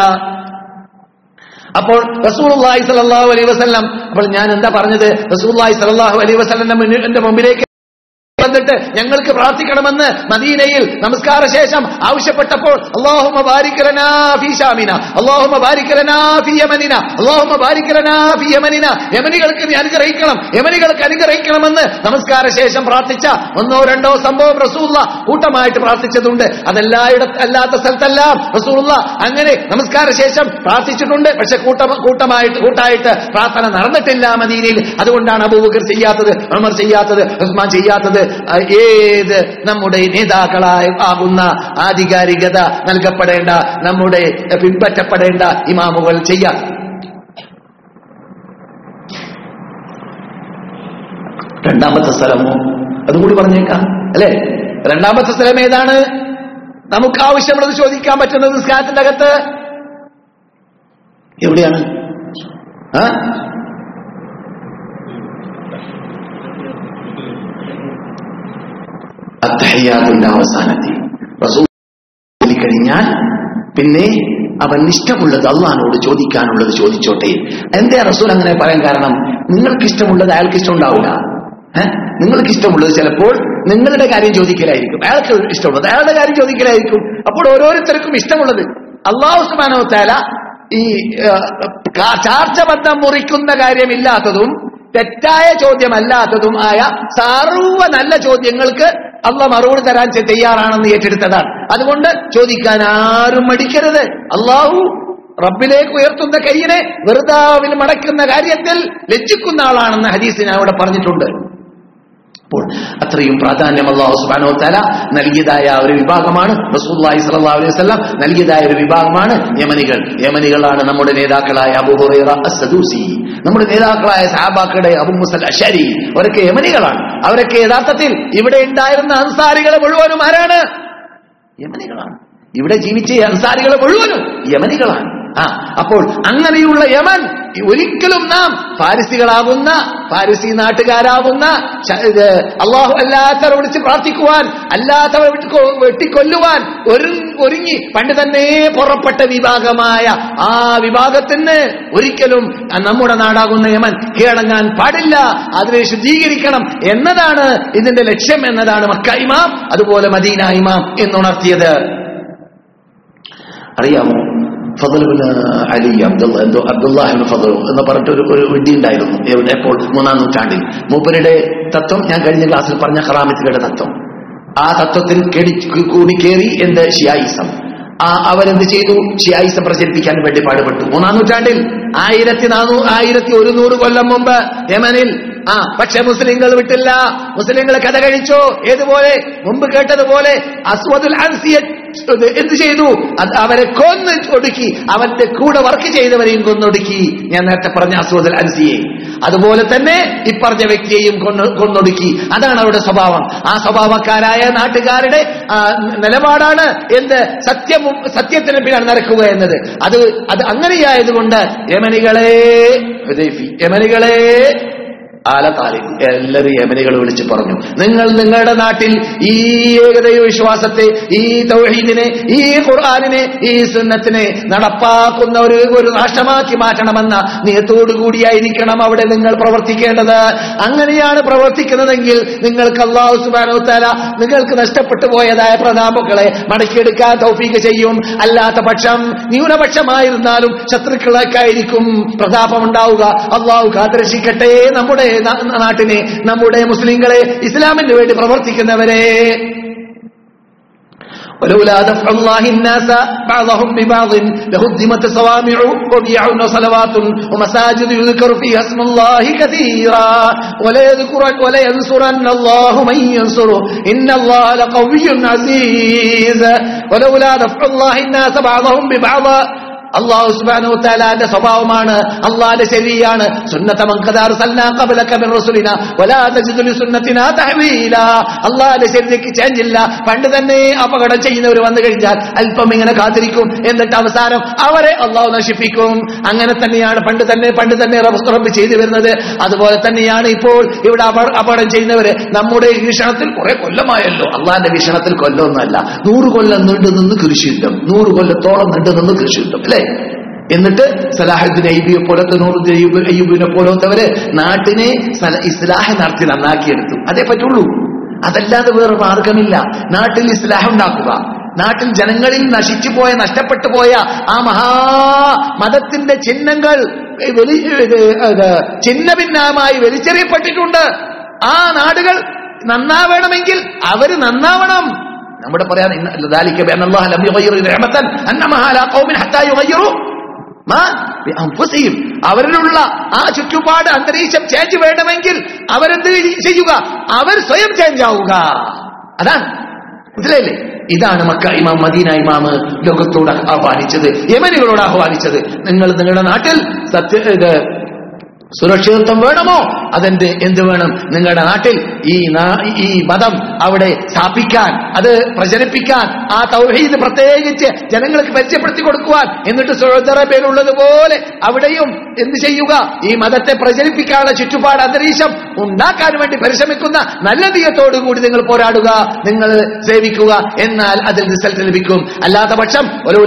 അപ്പോൾ റസൂലുള്ളാഹി സ്വല്ലല്ലാഹു അലൈഹി വസല്ലം അപ്പോൾ ഞാൻ എന്താ പറഞ്ഞത് റസൂലുള്ളാഹി സ്വല്ലല്ലാഹു അലൈഹി വസല്ലം മുന്നിൽ എന്റെ മുമ്പിലേക്ക് വന്നിട്ട് ഞങ്ങൾക്ക് പ്രാർത്ഥിക്കണമെന്ന് മദീനയിൽ നമസ്കാര ശേഷം ആവശ്യപ്പെട്ടപ്പോൾ അള്ളാഹുമ ബാരിക്കലനാ ഫീ ഷാമിന അള്ളാഹുമ ബാരിക്കലനാ ഫീ യമനിന അള്ളാഹുമ ബാരിക്കലനാ ഫീ യമനിന യമനികൾക്ക് നീ അനുഗ്രഹിക്കണം യമനികൾക്ക് അനുഗ്രഹിക്കണമെന്ന് നമസ്കാര ശേഷം പ്രാർത്ഥിച്ച ഒന്നോ രണ്ടോ സംഭവം റസൂള്ള കൂട്ടമായിട്ട് പ്രാർത്ഥിച്ചതുണ്ട് അതെല്ലായിട അല്ലാത്ത സ്ഥലത്തെല്ലാം റസൂള്ള അങ്ങനെ നമസ്കാര ശേഷം പ്രാർത്ഥിച്ചിട്ടുണ്ട് പക്ഷെ കൂട്ടം കൂട്ടമായിട്ട് കൂട്ടായിട്ട് പ്രാർത്ഥന നടന്നിട്ടില്ല മദീനയിൽ അതുകൊണ്ടാണ് അബൂബക്കർ ചെയ്യാത്തത് ഉമർ ചെയ്യാത്തത് ഉസ്മാൻ ചെയ്യാത്തത് ആ, ഏത് നമ്മുടെ നേതാക്കളായ ആകുന്ന ആധികാരികത നൽകപ്പെടേണ്ട നമ്മുടെ പിൻപറ്റപ്പെടേണ്ട ഇമാമുകൾ ചെയ്യാം രണ്ടാമത്തെ സ്ഥലമോ അതും കൂടി പറഞ്ഞേക്കാം അല്ലേ രണ്ടാമത്തെ സ്ഥലം ഏതാണ് നമുക്ക് ആവശ്യമുള്ളത് ചോദിക്കാൻ പറ്റുന്നത് നിസ്കാരത്തിന്റെ അകത്ത് എവിടെയാണ് ആ അത്തഹയ്യാത്തിന്റെ അവസാനത്തിൽ റസൂൽ കഴിഞ്ഞാൽ പിന്നെ അവൻ ഇഷ്ടമുള്ളത് അള്ളഹാനോട് ചോദിക്കാനുള്ളത് ചോദിച്ചോട്ടെ എന്താ റസൂൽ അങ്ങനെ പറയാൻ കാരണം നിങ്ങൾക്ക് ഇഷ്ടമുള്ളത് അയാൾക്ക് ഇഷ്ടമുണ്ടാവില്ല ഏഹ് നിങ്ങൾക്ക് ഇഷ്ടമുള്ളത് ചിലപ്പോൾ നിങ്ങളുടെ കാര്യം ചോദിക്കലായിരിക്കും അയാൾക്ക് ഇഷ്ടമുള്ളത് അയാളുടെ കാര്യം ചോദിക്കലായിരിക്കും അപ്പോൾ ഓരോരുത്തർക്കും ഇഷ്ടമുള്ളത് അള്ളാഹു സുബാനോ താല ഈ ഏഹ്, കാ- ചാർച്ച ബന്ധം മുറിക്കുന്ന കാര്യമില്ലാത്തതും തെറ്റായ ചോദ്യമല്ലാത്തതും ആയ സർവ്വ നല്ല ചോദ്യങ്ങൾക്ക് അള്ള മറുപടി തരാൻ ചെ- തയ്യാറാണെന്ന് ഏറ്റെടുത്തതാണ് അതുകൊണ്ട് ചോദിക്കാൻ ആരും മടിക്കരുത് അള്ളാഹു റബ്ബിലേക്ക് ഉയർത്തുന്ന കൈയിനെ വെറുതാവിൽ മടക്കുന്ന കാര്യത്തിൽ ലജ്ജിക്കുന്ന ആളാണെന്ന് ഹദീസിന് അവിടെ പറഞ്ഞിട്ടുണ്ട് അപ്പോൾ അത്രയും പ്രാധാന്യം അള്ളാഹു സുബാനോ തല നൽകിയതായ ഒരു വിഭാഗമാണ് റസൂല്ലായി സല്ലല്ലാഹു അലൈഹി വസല്ലം നൽകിയതായ ഒരു വിഭാഗമാണ് യമനികൾ യമനികളാണ് നമ്മുടെ നേതാക്കളായ അബൂ ഹുറൈറ അസ്സദൂസി നമ്മുടെ നേതാക്കളായ സഹാബാക്കളുടെ അബു മുസൽ അഷരി അവരൊക്കെ യമനികളാണ് അവരൊക്കെ യഥാർത്ഥത്തിൽ ഇവിടെ ഉണ്ടായിരുന്ന അൻസാരികളെ മുഴുവനും ആരാണ് യമനികളാണ് ഇവിടെ ജീവിച്ച ഈ അൻസാരികളെ മുഴുവനും യമനികളാണ് ആ അപ്പോൾ അങ്ങനെയുള്ള യമൻ ഒരിക്കലും നാം ഫാരിസികളാകുന്ന ഫാരിസി നാട്ടുകാരാകുന്ന ശ- ഇത് അള്ളാഹു അല്ലാത്തവരെ വിളിച്ച് പ്രാർത്ഥിക്കുവാൻ അല്ലാത്തവരെ വെട്ടിക്കൊ- വെട്ടിക്കൊല്ലുവാൻ ഒരു ഒരുങ്ങി പണ്ട് തന്നെ പുറപ്പെട്ട വിഭാഗമായ ആ വിഭാഗത്തിന് ഒരിക്കലും നമ്മുടെ നാടാകുന്ന യമൻ കീഴടങ്ങാൻ പാടില്ല അതിനെ ശുദ്ധീകരിക്കണം എന്നതാണ് ഇതിന്റെ ലക്ഷ്യം എന്നതാണ് മക്ക ഇമാം അതുപോലെ മദീന ഇമാം എന്നുണർത്തിയത് അറിയാമോ ഫضലുബിന് അലി അബ്ദുള്ള എന്തോ അബ്ദുല്ലാഹിബിന് ഫضലു എന്ന് പറഞ്ഞിട്ട് ഒരു ഒരു വിഡ്ഢി ഉണ്ടായിരുന്നു എവിടെ എപ്പോൾ മൂന്നാം നൂറ്റാണ്ടിൽ മൂപ്പരുടെ തത്വം ഞാൻ കഴിഞ്ഞ ക്ലാസ്സിൽ പറഞ്ഞ ഖറാമിത്തുകളുടെ തത്വം ആ തത്വത്തിൽ കെടി കൂടി കയറി എന്ത് ഷിയായിസം ആ അവരെന്ത് ചെയ്തു ഷിയായിസം പ്രചരിപ്പിക്കാൻ വേണ്ടി പാടുപെട്ടു മൂന്നാം നൂറ്റാണ്ടിൽ ആയിരത്തി നാനൂ ആയിരത്തി ഒരുന്നൂറ് കൊല്ലം മുമ്പ് യമനിൽ ആ പക്ഷെ മുസ്ലിങ്ങൾ വിട്ടില്ല മുസ്ലിങ്ങൾ കഥ കഴിച്ചോ ഏതുപോലെ മുമ്പ് കേട്ടതുപോലെ അസ്വദുൽ അൻസിയ ഇത് എന്ത് ചെയ്തു അത് അവരെ കൊന്ന് ഒടുക്കി അവന്റെ കൂടെ വർക്ക് ചെയ്തവരെയും കൊന്നൊടുക്കി ഞാൻ നേരത്തെ പറഞ്ഞ അസ്വദുൽ അൻസിയെ അതുപോലെ തന്നെ ഇപ്പറഞ്ഞ വ്യക്തിയെയും കൊന്ന് കൊന്നൊടുക്കി അതാണ് അവരുടെ സ്വഭാവം ആ സ്വഭാവക്കാരായ നാട്ടുകാരുടെ ആ, നിലപാടാണ് എന്ത് സത്യം സത്യത്തിന് പിന്നാണ് നടക്കുക എന്നത് അത് അത് അങ്ങനെയായതുകൊണ്ട് യമനികളെ ഹുദൈഫി, യമനികളെ ആലത്താലിം എല്ലാവരും യമനികൾ വിളിച്ച് പറഞ്ഞു നിങ്ങൾ നിങ്ങളുടെ നാട്ടിൽ ഈ ഏകദൈവ വിശ്വാസത്തെ ഈ തൗഹീദിനെ ഈ ഖുർആാനിനെ ഈ സുന്നത്തിനെ നടപ്പാക്കുന്ന ഒരു ഒരു രാഷ്ട്രമാക്കി മാറ്റണമെന്ന നിയത്തോടുകൂടിയായിരിക്കണം അവിടെ നിങ്ങൾ പ്രവർത്തിക്കേണ്ടത് അങ്ങനെയാണ് പ്രവർത്തിക്കുന്നതെങ്കിൽ നിങ്ങൾക്ക് അള്ളാഹു സുബാനോ തല നിങ്ങൾക്ക് നഷ്ടപ്പെട്ടു പോയതായ പ്രതാപങ്ങളെ മടക്കിയെടുക്കാൻ തൗഫീക്ക് ചെയ്യും അല്ലാത്ത പക്ഷം ന്യൂനപക്ഷമായിരുന്നാലും ശത്രുക്കളൊക്കെയായിരിക്കും പ്രതാപമുണ്ടാവുക അള്ളാഹു കാത്തിരക്ഷിക്കട്ടെ നമ്മുടെ നാ- നാട്ടിനെ നമ്മുടെ മുസ്ലിങ്ങളെ ഇസ്ലാമിന് വേണ്ടി പ്രവർത്തിക്കുന്നവരെ ولولا دفع الله الناس بعضهم ببعض لهدمت صوامع وبيع وصلوات ومساجد يذكر فيها اسم الله كثيرا وليذكرن ولينصرن الله من ينصره إن الله لقوي عزيز ولولا دفع الله الناس بعضهم ببعض അള്ളാഹു സുബാനു താലാന്റെ സ്വഭാവമാണ് അള്ളാന്റെ ശരിയാണ് അള്ളാന്റെ ശരിക്ക് ചേഞ്ച് ഇല്ല പണ്ട് തന്നെ അപകടം ചെയ്യുന്നവർ വന്നു കഴിഞ്ഞാൽ അല്പം ഇങ്ങനെ കാത്തിരിക്കും എന്നിട്ട് അവസാനം അവരെ അള്ളാഹു നശിപ്പിക്കും അങ്ങനെ തന്നെയാണ് പണ്ട് തന്നെ പണ്ട് തന്നെ റബ്ബ് റബ്ബ് ചെയ്തു വരുന്നത് അതുപോലെ തന്നെയാണ് ഇപ്പോൾ ഇവിടെ അപ- അപകടം ചെയ്യുന്നവര് നമ്മുടെ വീക്ഷണത്തിൽ കുറെ കൊല്ലമായല്ലോ അള്ളാന്റെ വീക്ഷണത്തിൽ കൊല്ലമൊന്നുമല്ല നൂറ് കൊല്ലം നീണ്ടു നിന്ന് കൃഷിയുദ്ധം നൂറ് കൊല്ലത്തോളം നീണ്ടു നിന്ന് കൃഷിയുദ്ധം അല്ലേ എന്നിട്ട് സലാഹുദ്ദീൻ അയ്യൂബിയെ പോലത്തെ നൂറുദ്ദീൻ അയ്യൂബ് അയ്യൂബിനെ പോലത്തവര് നാട്ടിനെ സല- ഇസ്ലാഹ നടത്തി നന്നാക്കിയെടുത്തു അതേ പറ്റുള്ളൂ അതല്ലാതെ വേറെ മാർഗമില്ല നാട്ടിൽ ഇസ്ലാഹ് ഉണ്ടാക്കുക നാട്ടിൽ ജനങ്ങളിൽ നശിച്ചു പോയ നഷ്ടപ്പെട്ടു പോയ ആ മഹാ മതത്തിന്റെ ചിഹ്നങ്ങൾ വെളി ഇത് ഇത് ചിഹ്ന ഭിന്നമായി വലിച്ചെറിയപ്പെട്ടിട്ടുണ്ട് ആ നാടുകൾ നന്നാവണമെങ്കിൽ അവര് നന്നാവണം നമ്മുടെ പറയാൻ ഇന്ന- ذلك بأن الله لم يغير نعمة أنعمها على قوم حتى يغيروا ما بأنفسهم. അവരിലുള്ള ആ ചുറ്റുപാട് അന്തരീക്ഷം ചേഞ്ച് വേണമെങ്കിൽ അവരെന്ത് ചെയ്യുക അവർ സ്വയം ചേഞ്ച് ആവുക അതാണ് മനസ്സിലായില്ലേ ഇതാണ് മക്ക ഇമാം മദീന ഇമാമ് ലോകത്തോട് ആഹ്വാനിച്ചത് യമനികളോട് ആഹ്വാനിച്ചത് നിങ്ങൾ നിങ്ങളുടെ നാട്ടിൽ സത്യ ഇത് സുരക്ഷിതത്വം വേണമോ അതെന്ത് എന്ത് വേണം നിങ്ങളുടെ നാട്ടിൽ ഈ നാ- ഈ മതം അവിടെ സ്ഥാപിക്കാൻ അത് പ്രചരിപ്പിക്കാൻ ആ തൗഹീദ് പ്രത്യേകിച്ച് ജനങ്ങൾക്ക് പരിചയപ്പെടുത്തി കൊടുക്കുവാൻ എന്നിട്ട് സൗദി അറേബ്യയിലുള്ളതുപോലെ അവിടെയും എന്ത് ചെയ്യുക ഈ മതത്തെ പ്രചരിപ്പിക്കാനുള്ള ചുറ്റുപാട് അന്തരീക്ഷം ഉണ്ടാക്കാൻ വേണ്ടി പരിശ്രമിക്കുന്ന നല്ല തീയത്തോടു കൂടി നിങ്ങൾ പോരാടുക നിങ്ങൾ സേവിക്കുക എന്നാൽ അതിൽ റിസൾട്ട് ലഭിക്കും അല്ലാത്ത പക്ഷം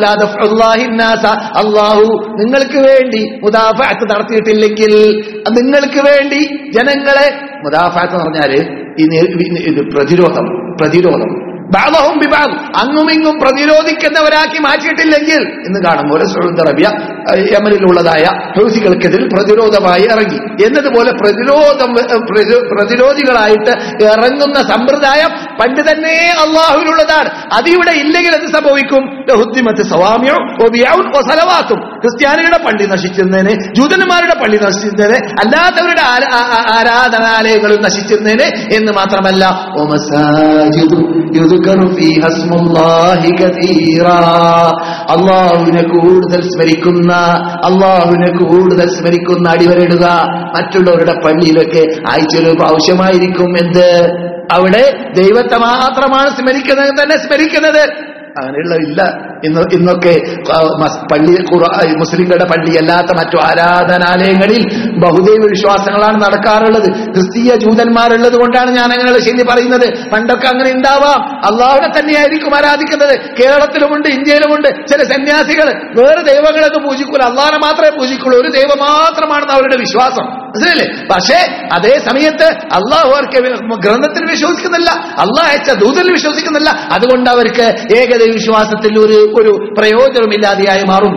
അള്ളാഹു നിങ്ങൾക്ക് വേണ്ടി മുദാഫാത്ത് നടത്തിയിട്ടില്ലെങ്കിൽ നിങ്ങൾക്ക് വേണ്ടി ജനങ്ങളെ മുദാഫാത്ത് എന്ന് പറഞ്ഞാല് ഈ നേ- ഇത് പ്രതിരോധം പ്രതിരോധം ബാബഹും ബിബാബ് അങ്ങുമിങ്ങും പ്രതിരോധിക്കുന്നവരാക്കി മാറ്റിയിട്ടില്ലെങ്കിൽ ഇന്ന് കാണുമ്പോൾ സൗദി അറേബ്യ അഹ് യമനിലുള്ളതായ ഹൗസികൾക്കെതിരെ പ്രതിരോധമായി ഇറങ്ങി എന്നതുപോലെ പ്രതിരോധം ഏഹ്, പ്രതി- പ്രതിരോധികളായിട്ട് ഇറങ്ങുന്ന സമ്പ്രദായം പണ്ട് തന്നെ അള്ളാഹുവിനുള്ളതാണ് അതിവിടെ ഇല്ലെങ്കിൽ എന്ത് സംഭവിക്കും ലഹുദ്ദിമത്ത് സവാമ്യോ ഒബിയാവും ഒസലവാത്തും ക്രിസ്ത്യാനികളുടെ പള്ളി നശിക്കുന്നതിന് ജൂതന്മാരുടെ പള്ളി നശിക്കുന്നതിന് അല്ലാത്തവരുടെ ആര- ആ- ആ- ആരാധനാലയങ്ങളും നശിക്കുന്നതിന് എന്ന് മാത്രമല്ല ഒമസാജിദു യുദ്കറു ഫീഹ സ്മുല്ലാഹി കതീറാ. അള്ളാഹുവിനെ കൂടുതൽ സ്മരിക്കുന്ന അള്ളാഹുവിനെ കൂടുതൽ സ്മരിക്കുന്ന അടിവരയിടുക മറ്റുള്ളവരുടെ പള്ളിയിലൊക്കെ ആഴ്ചയിൽ ഒരു പ്രാവശ്യമായിരിക്കും എന്ത് അവിടെ ദൈവത്തെ മാത്രമാണ് സ്മരിക്കുന്നത് തന്നെ സ്മരിക്കുന്നത് അങ്ങനെയുള്ള ഇല്ല ഇന്ന് ഇന്നൊക്കെ ആ, മസ്- പള്ളി ഖുർആ- മുസ്ലിങ്ങളുടെ പള്ളി അല്ലാത്ത മറ്റു ആരാധനാലയങ്ങളിൽ ബഹുദൈവ വിശ്വാസങ്ങളാണ് നടക്കാറുള്ളത് ക്രിസ്തീയ ജൂതന്മാരുള്ളത് കൊണ്ടാണ് ഞാൻ അങ്ങനെയുള്ള ശരി പറയുന്നത് പണ്ടൊക്കെ അങ്ങനെ ഉണ്ടാവാം അള്ളാഹുനെ തന്നെയായിരിക്കും ആരാധിക്കുന്നത് കേരളത്തിലുമുണ്ട് ഇന്ത്യയിലുമുണ്ട് ചില സന്യാസികൾ വേറെ ദൈവങ്ങളൊന്നും പൂജിക്കൂല അള്ളാഹിനെ മാത്രമേ പൂജിക്കുള്ളൂ ഒരു ദൈവം മാത്രമാണെന്ന് അവരുടെ വിശ്വാസം മനസ്സിലല്ലേ പക്ഷേ അതേ സമയത്ത് അള്ളാഹു അവർക്ക് ഗ്രന്ഥത്തിൽ വിശ്വസിക്കുന്നില്ല അള്ളാഹ് അയച്ച ദൂതൽ വിശ്വസിക്കുന്നില്ല അതുകൊണ്ട് അവർക്ക് ഏകദൈവ വിശ്വാസത്തിൽ ഒരു ഒരു പ്രയോജനമില്ലാതെയായി മാറുന്നു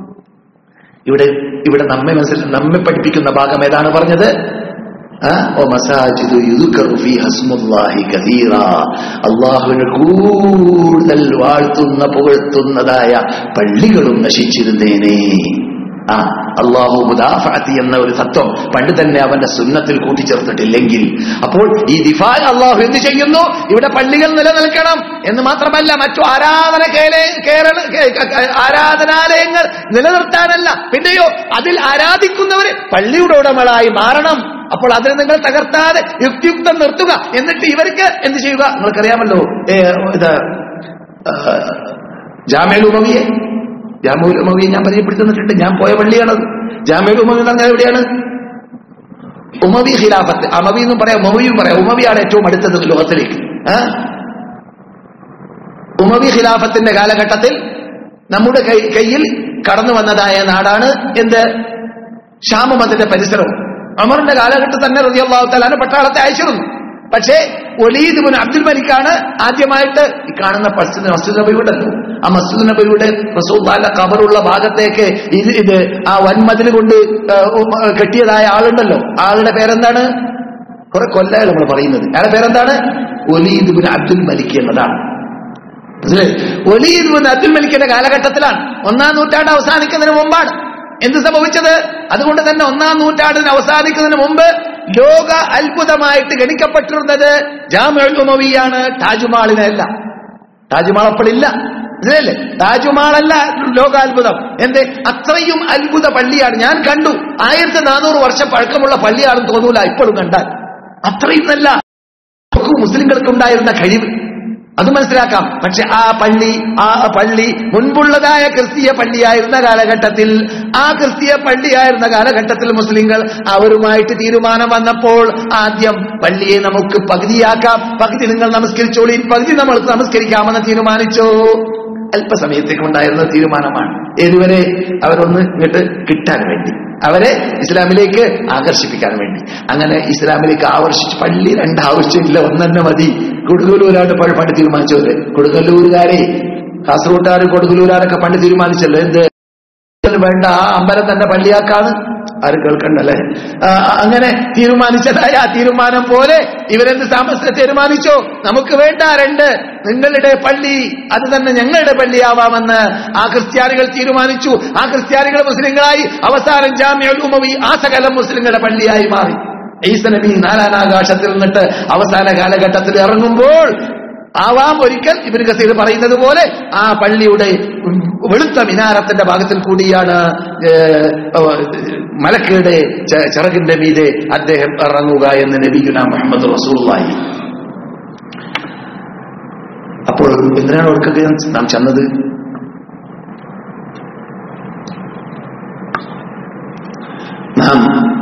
ഇവിടെ ഇവിടെ നമ്മെ മനസ്സിൽ നമ്മെ പഠിപ്പിക്കുന്ന ഭാഗം ഏതാണ് പറഞ്ഞത് ആ? വമസാജിദു യുദ്കറു ഫീഹ സ്മുല്ലാഹി കസീറാ. അള്ളാഹുവിനെ കൂടുതൽ വാഴ്ത്തുന്ന പുകഴ്ത്തുന്നതായ പള്ളികളും നശിച്ചിരുന്നേനെ ആ അള്ളാഹു മുദാഫഅത്തി എന്ന ഒരു തത്വം പണ്ട് തന്നെ അവന്റെ സുന്നത്തിൽ കൂട്ടിച്ചേർത്തിട്ടില്ലെങ്കിൽ അപ്പോൾ ഈ ദിഫാ അള്ളാഹു എന്ത് ചെയ്യുന്നു ഇവിടെ പള്ളികൾ നിലനിൽക്കണം എന്ന് മാത്രമല്ല മറ്റു ആരാധന കേല- കേരള കേ- ക- ആരാധനാലയങ്ങൾ നിലനിർത്താനല്ല പിന്നെയോ അതിൽ ആരാധിക്കുന്നവര് പള്ളിയുടെ ഉടമകളായി മാറണം അപ്പോൾ അതിനെ നിങ്ങൾ തകർത്താതെ യുക്തിയുക്തം നിർത്തുക എന്നിട്ട് ഇവർക്ക് എന്ത് ചെയ്യുക നിങ്ങൾക്കറിയാമല്ലോ ഏ, ഇത് ജാമ്യൽ ഉമവിയെ ജാമ്യൽ ഉമവിയെ ഞാൻ പരിചയപ്പെടുത്തുന്നിട്ടുണ്ട് ഞാൻ പോയ പള്ളിയാണത് ജാമ്യൽ ഉമവി എന്ന് പറഞ്ഞാൽ എവിടെയാണ് ഉമവി ഖിലാഫത്ത് അമവി എന്നും പറയാം ഉമവിയും പറയാം ഉമവിയാണ് ഏറ്റവും അടുത്തത് ലോകത്തിലേക്ക് ആ? ഉമവി ഖിലാഫത്തിന്റെ കാലഘട്ടത്തിൽ നമ്മുടെ കൈ- കയ്യിൽ കടന്നു വന്നതായ നാടാണ് എന്ത് ഷാമമതിന്റെ പരിസരവും അമറിന്റെ കാലഘട്ടത്തിൽ തന്നെ റതിയല്ലാഹു തലാന പട്ടാളത്തെ അയച്ചിരുന്നു പക്ഷേ ഒലീദ് ബിൻ അബ്ദുൽ മലിക്കാണ് ആദ്യമായിട്ട് ഈ കാണുന്ന മസ്ജിദ് മസ്ജിദ് നബി ഉണ്ടല്ലോ ആ മസ്ജിദ് നബിയുടെ റസൂല്ലാന്റെ കബറുള്ള ഭാഗത്തേക്ക് ഇത് ഇത് ആ വൻമതിൽ കൊണ്ട് ആ, ഉം, ആ, കെട്ടിയതായ ആളുണ്ടല്ലോ ആളുടെ പേരെന്താണ് കുറെ കൊല്ലകൾ നമ്മൾ പറയുന്നത് അയാളുടെ പേരെന്താണ് ഒലീദ് ബിൻ അബ്ദുൽ മലിക് എന്നതാണ് മനസ്സിലായി? ഒലീദ് ബിൻ അബ്ദുൽ മലിക്കിന്റെ കാലഘട്ടത്തിലാണ് ഒന്നാം നൂറ്റാണ്ട് അവസാനിക്കുന്നതിന് മുമ്പാണ് എന്ത് സംഭവിച്ചത് അതുകൊണ്ട് തന്നെ ഒന്നാം നൂറ്റാണ്ടിന് അവസാനിക്കുന്നതിന് മുമ്പ് ലോക അത്ഭുതമായിട്ട് ഗണിക്കപ്പെട്ടിരുന്നത് ജാമുൽ ഉമവിയാണ് താജ്മഹലിനെ അല്ല താജ്മഹൽ അപ്പോഴില്ല ഇതിലല്ലേ താജ്മഹലല്ല ലോകാത്ഭുതം എന്ത് അത്രയും അത്ഭുത പള്ളിയാണ് ഞാൻ കണ്ടു ആയിരത്തി നാനൂറ് വർഷം പഴക്കമുള്ള പള്ളിയാണെന്ന് തോന്നൂല ഇപ്പോഴും കണ്ടാൽ അത്രയും നല്ല നോക്കൂ, മുസ്ലിങ്ങൾക്കുണ്ടായിരുന്ന കഴിവ് അത് മനസ്സിലാക്കാം പക്ഷെ ആ പള്ളി ആ പള്ളി മുൻപുള്ളതായ ക്രിസ്തീയ പള്ളിയായിരുന്ന കാലഘട്ടത്തിൽ ആ ക്രിസ്തീയ പള്ളിയായിരുന്ന കാലഘട്ടത്തിൽ മുസ്ലിങ്ങൾ അവരുമായിട്ട് തീരുമാനം വന്നപ്പോൾ ആദ്യം പള്ളിയെ നമുക്ക് പകുതിയാക്കാം പകുതി നിങ്ങൾ നമസ്കരിച്ചോളി പകുതി നമ്മൾ നമസ്കരിക്കാമെന്ന് തീരുമാനിച്ചു അല്പസമയത്തേക്ക് ഉണ്ടായിരുന്ന തീരുമാനമാണ് ഏതുവരെ അവരൊന്ന് ഇങ്ങോട്ട് കിട്ടാൻ വേണ്ടി അവരെ ഇസ്ലാമിലേക്ക് ആകർഷിപ്പിക്കാൻ വേണ്ടി അങ്ങനെ ഇസ്ലാമിലേക്ക് ആകർഷിച്ച് പള്ളി രണ്ടാവശ്യമില്ല ഒന്നെന്നെ മതി കൊടുങ്ങല്ലൂരാണ് പ- പണ്ട് തീരുമാനിച്ചവര് കൊടുങ്ങല്ലൂരുകാരെ കാസർഗോട്ടുകാരും കൊടുങ്ങല്ലൂരാരൊക്കെ പണ്ട് തീരുമാനിച്ചല്ലോ എന്ത് വേണ്ട ആ അമ്പലം തന്നെ പള്ളിയാക്കാണ് ആരും കേൾക്കണ്ടല്ലേ ആ, അങ്ങനെ തീരുമാനിച്ചതായ ആ തീരുമാനം പോലെ ഇവരെന്ത് താമസ തീരുമാനിച്ചോ നമുക്ക് വേണ്ട രണ്ട് നിങ്ങളുടെ പള്ളി അത് തന്നെ ഞങ്ങളുടെ പള്ളിയാവാമെന്ന് ആ ക്രിസ്ത്യാനികൾ തീരുമാനിച്ചു ആ ക്രിസ്ത്യാനികൾ മുസ്ലിങ്ങളായി അവസാനം ജാമ്യ ഉമവി ആ സകലം മുസ്ലിങ്ങളുടെ പള്ളിയായി മാറി ഈസ നബി നാലാനാകാശത്തിൽ നിന്നിട്ട് അവസാന കാലഘട്ടത്തിൽ ഇറങ്ങുമ്പോൾ ആവാം ഒരിക്കൽ ഇബിന് കസീർ പറയുന്നത് പോലെ ആ പള്ളിയുടെ വെളുത്ത മിനാരത്തിന്റെ ഭാഗത്തിൽ കൂടിയാണ് ഏഹ്, ഏഹ്, മലക്കയുടെ ച- ചിറകിന്റെ മീതെ അദ്ദേഹം ഇറങ്ങുക എന്ന് നബിഗുന മുഹമ്മദ് റസൂള്ളായി അപ്പോൾ എന്തിനാണ് ഓർക്കുക നാം ചെന്നത് നാം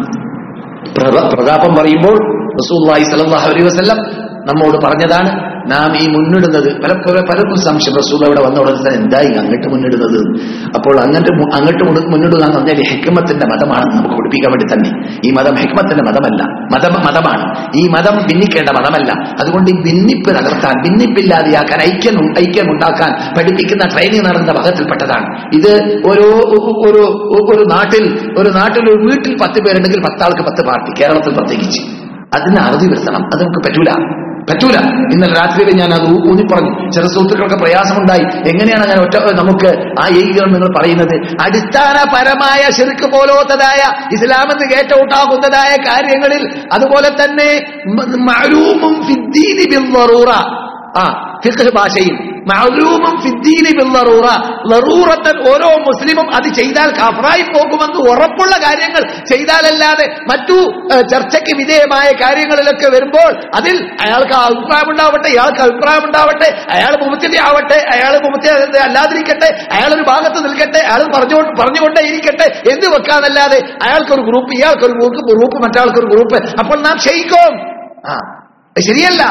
പ്രത- പ്രതാപം പറയുമ്പോൾ റസൂല്ലായി സലല്ലാഹു അലൈഹി വസല്ലം നമ്മോട് പറഞ്ഞതാണ് നാം ഈ മുന്നിടുന്നത് പല പല- പലർക്കും സംശയം റസൂൽ അവിടെ വന്ന ഉടനെ തന്നെ എന്തായി അങ്ങോട്ട് മുന്നിടുന്നത് അപ്പോൾ അങ്ങോട്ട് മു- അങ്ങോട്ട് മുന്ന- മുന്നിടുക എന്ന് പറഞ്ഞാൽ ഹിക്മത്തിന്റെ മതമാണെന്ന് നമുക്ക് പഠിപ്പിക്കാൻ വേണ്ടി തന്നെ ഈ മതം ഹിക്മത്തിന്റെ മതമല്ല മതം മതമാണ് ഈ മതം ഭിന്നിക്കേണ്ട മതമല്ല അതുകൊണ്ട് ഈ ഭിന്നിപ്പ് തകർത്താൻ ഭിന്നിപ്പില്ലാതെയാക്കാൻ ഐക്യം ഉ- ഐക്യം ഉണ്ടാക്കാൻ പഠിപ്പിക്കുന്ന ട്രെയിനിങ് നടന്ന മതത്തിൽപ്പെട്ടതാണ് ഇത് ഓരോ ഒരു ഒരു നാട്ടിൽ ഒരു നാട്ടിൽ ഒരു വീട്ടിൽ പത്ത് പേരുണ്ടെങ്കിൽ പത്താൾക്ക് പത്ത് പാർട്ടി കേരളത്തിൽ പ്രത്യേകിച്ച് അതിന് അറുതി വരുത്തണം അത് നമുക്ക് പറ്റൂല പറ്റൂല ഇന്നലെ രാത്രിയിൽ ഞാൻ അത് ഊ- ഊന്നി പറഞ്ഞു ചില സുഹൃത്തുക്കൾക്ക് പ്രയാസമുണ്ടായി എങ്ങനെയാണ് ഞാൻ ഒറ്റ നമുക്ക് ആ ഏകീകരണം നിങ്ങൾ പറയുന്നത് അടിസ്ഥാനപരമായ ശിർക്ക് പോലോത്തതായ ഇസ്ലാമെന്ന് കേട്ടൗട്ടാകുന്നതായ കാര്യങ്ങളിൽ അതുപോലെ തന്നെ മ- മഅലൂമും ഫിദ്ദീനി ബിൽ ളറൂറ. ആ ഫിഖ് ഭാഷയിൽ മഅലൂമും ഫിദ്ദീനി ബിൽ ളറൂറ. ലറൂറത്തൻ ഓരോ മുസ്ലിമും അത് ചെയ്താൽ കാഫറായി പോകുമെന്ന് ഉറപ്പുള്ള കാര്യങ്ങൾ ചെയ്താലല്ലാതെ മറ്റു ഏഹ്, ചർച്ചയ്ക്ക് വിധേയമായ കാര്യങ്ങളിലൊക്കെ വരുമ്പോൾ അതിൽ അയാൾക്ക് അഭിപ്രായം ഉണ്ടാവട്ടെ ഇയാൾക്ക് അഭിപ്രായം ഉണ്ടാവട്ടെ അയാൾ മുമത്തിരി ആവട്ടെ അയാൾ മുമത്തി അല്ലാതിരിക്കട്ടെ അയാൾ ഒരു ഭാഗത്ത് നിൽക്കട്ടെ അയാൾ പറഞ്ഞു പറഞ്ഞുകൊണ്ടേ ഇരിക്കട്ടെ എന്ത് വെക്കാന്നല്ലാതെ അയാൾക്കൊരു ഗ്രൂപ്പ് ഇയാൾക്കൊരു ഗ്രൂപ്പ് ഗ്രൂപ്പ് മറ്റാൾക്കൊരു ഗ്രൂപ്പ് അപ്പോൾ നാം ക്ഷയിക്കും ആ അത് ശരിയല്ല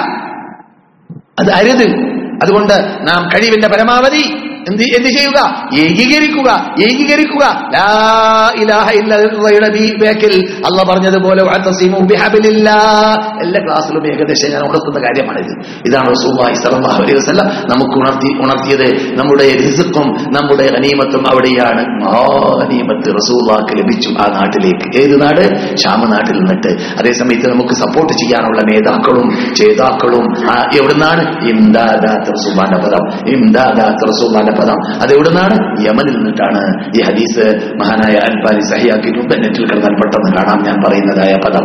അത് അരുത് അതുകൊണ്ട് നാം കഴിവിന്റെ പരമാവധി എന്ത് എന്ത് ചെയ്യുക ഏകീകരിക്കുക ഏകീകരിക്കുക ലാ ഇലാഹ ഇല്ലല്ലയുടെ ബി- ബേക്കിൽ അള്ള പറഞ്ഞതുപോലെ വഅതസിമു ബിഹബിലില്ലാഹ്. എല്ലാ ക്ലാസ്സിലും ഏകദേശം ഞാൻ ഉണർത്തുന്ന കാര്യമാണിത് ഇതാണ് റസൂലുള്ളാഹി സ്വല്ലല്ലാഹു അലൈഹി വസല്ലം നമുക്ക് ഉണർത്തി ഉണർത്തിയത് നമ്മുടെ റിസുക്കും നമ്മുടെ ഗനീമത്തും അവിടെയാണ് മഹാഗനീമത്ത് റസൂലുള്ളാഹിക്ക് ലഭിച്ചു ആ നാട്ടിലേക്ക് ഏത് നാട് ഷാമ നാട്ടിൽ നിന്നിട്ട് അതേസമയത്ത് നമുക്ക് സപ്പോർട്ട് ചെയ്യാനുള്ള നേതാക്കളും ചേതാക്കളും ആ എവിടുന്നാണ് ഇംദാദാത്ത് റസൂലുള്ളാഹിന്റെ പദം ഇംദാദാത്ത് റസൂലുള്ളാഹിന്റെ പദം അത് എവിടുന്നാണ് യമനിൽ നിന്നിട്ടാണ് ഈ ഹദീസ് മഹാനായ അൽബാനി സഹിയാക്കിയിട്ടുണ്ട് നെറ്റിൽ കിടന്നാൽ പെട്ടെന്ന് കാണാം ഞാൻ പറയുന്നതായ പദം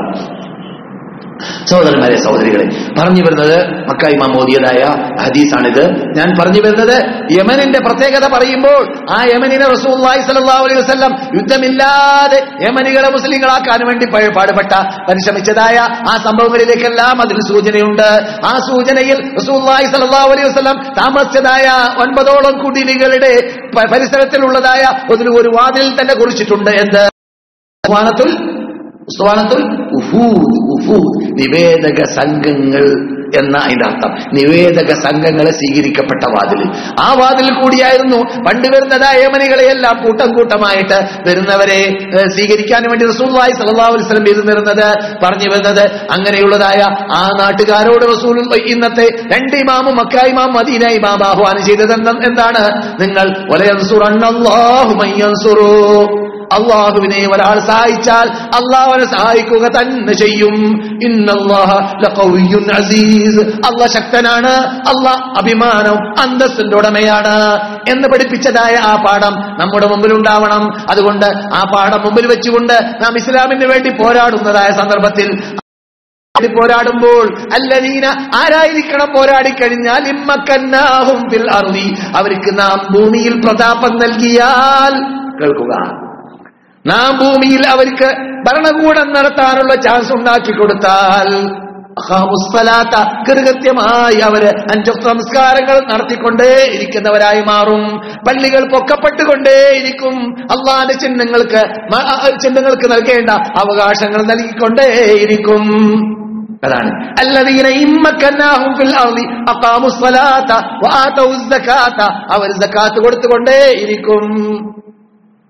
സഹോദരന്മാരെ സഹോദരികളെ പറഞ്ഞു വരുന്നത് മക്കായി മോദിയതായ ഹദീസാണിത് ഞാൻ പറഞ്ഞു വരുന്നത് യമനിന്റെ പ്രത്യേകത പറയുമ്പോൾ ആ യമനിനെ റസൂലുള്ളാഹി സ്വല്ലല്ലാഹു അലൈഹി വസല്ലം യുദ്ധമില്ലാതെ യമനികളെ മുസ്ലിങ്ങളാക്കാൻ വേണ്ടി പ- പാടുപെട്ട പരിശ്രമിച്ചതായ ആ സംഭവങ്ങളിലേക്കെല്ലാം അതിൽ സൂചനയുണ്ട് ആ സൂചനയിൽ റസൂലുള്ളാഹി സ്വല്ലല്ലാഹു അലൈഹി വസല്ലം താമസിച്ചതായ ഒൻപതോളം കുടിലുകളുടെ പ- പരിസരത്തിലുള്ളതായ ഒരു ഒരു വാതിൽ തന്നെ കുറിച്ചിട്ടുണ്ട് എന്ത് ഉസ്വാനത്തുൽ ഉസ്വാനത്തുൽ ഉഫൂദ് ഉഫൂദ് നിവേദക സംഘങ്ങൾ എന്ന അതിന്റെ അർത്ഥം നിവേദക സംഘങ്ങളെ സ്വീകരിക്കപ്പെട്ട വാതിൽ ആ വാതിൽ കൂടിയായിരുന്നു പണ്ട് വരുന്നതായ യമനികളെയെല്ലാം കൂട്ടം കൂട്ടമായിട്ട് വരുന്നവരെ ഏഹ്, സ്വീകരിക്കാൻ വേണ്ടി റസൂലുള്ളാഹി സ്വല്ലല്ലാഹു അലൈഹി വസല്ലം ഇരുന്നിരുന്നത് പറഞ്ഞു വരുന്നത് അങ്ങനെയുള്ളതായ ആ നാട്ടുകാരോട് റസൂൽ ഇന്നത്തെ രണ്ട് ഇമാമും മക്ക ഇമാം മദീന ഇമാം ആഹ്വാനം ചെയ്തത് എന്ത- എന്താണ് നിങ്ങൾ വലയൻസുറന്നല്ലാഹു മയ്യൻസുറൂ അള്ളാഹുവിനെ ഒരാൾ സഹായിച്ചാൽ അള്ളാഹുവിനെ സഹായിക്കുക തന്നെ ചെയ്യും ഇന്നല്ലാഹ ലഖവിയ്യുൻ അസീസ് അള്ളാഹ് ശക്തനാണ് അള്ളാഹ് അഭിമാനം അന്തസ്സിന്റെ ഉടമയാണ് എന്ന് പഠിപ്പിച്ചതായ ആ പാഠം നമ്മുടെ മുമ്പിൽ ഉണ്ടാവണം അതുകൊണ്ട് ആ പാഠം മുമ്പിൽ വെച്ചുകൊണ്ട് നാം ഇസ്ലാമിന് വേണ്ടി പോരാടുന്നതായ സന്ദർഭത്തിൽ വേണ്ടി പോരാടുമ്പോൾ അല്ലദീന ആരായിരിക്കണം പോരാടിക്കഴിഞ്ഞാൽ ഇമ്മക്കന്നാഹും ഫിൽ അർളി അവർക്ക് നാം ഭൂമിയിൽ പ്രതാപം നൽകിയാൽ കേൾക്കുക നാം ഭൂമിയിൽ അവർക്ക് ഭരണകൂടം നടത്താനുള്ള ചാൻസ് ഉണ്ടാക്കി കൊടുത്താൽ അഖാമുസ്സലാത്ത കൃത്യമായി അവര് അഞ്ചു സംസ്കാരങ്ങൾ നടത്തിക്കൊണ്ടേ ഇരിക്കുന്നവരായി മാറും പള്ളികൾ പൊക്കപ്പെട്ടുകൊണ്ടേയിരിക്കും അള്ളാന്റെ ചിഹ്നങ്ങൾക്ക് മ- അ- ചിഹ്നങ്ങൾക്ക് നൽകേണ്ട അവകാശങ്ങൾ നൽകിക്കൊണ്ടേയിരിക്കും അതാണ് അല്ലദീന ഇമ്മക്കന്നാഹും ഫിൽ അർളി അഖാമുസ്സലാത്ത വആതൗസ് സകാത്ത അവർ സകാത്ത് കൊടുത്തുകൊണ്ടേയിരിക്കും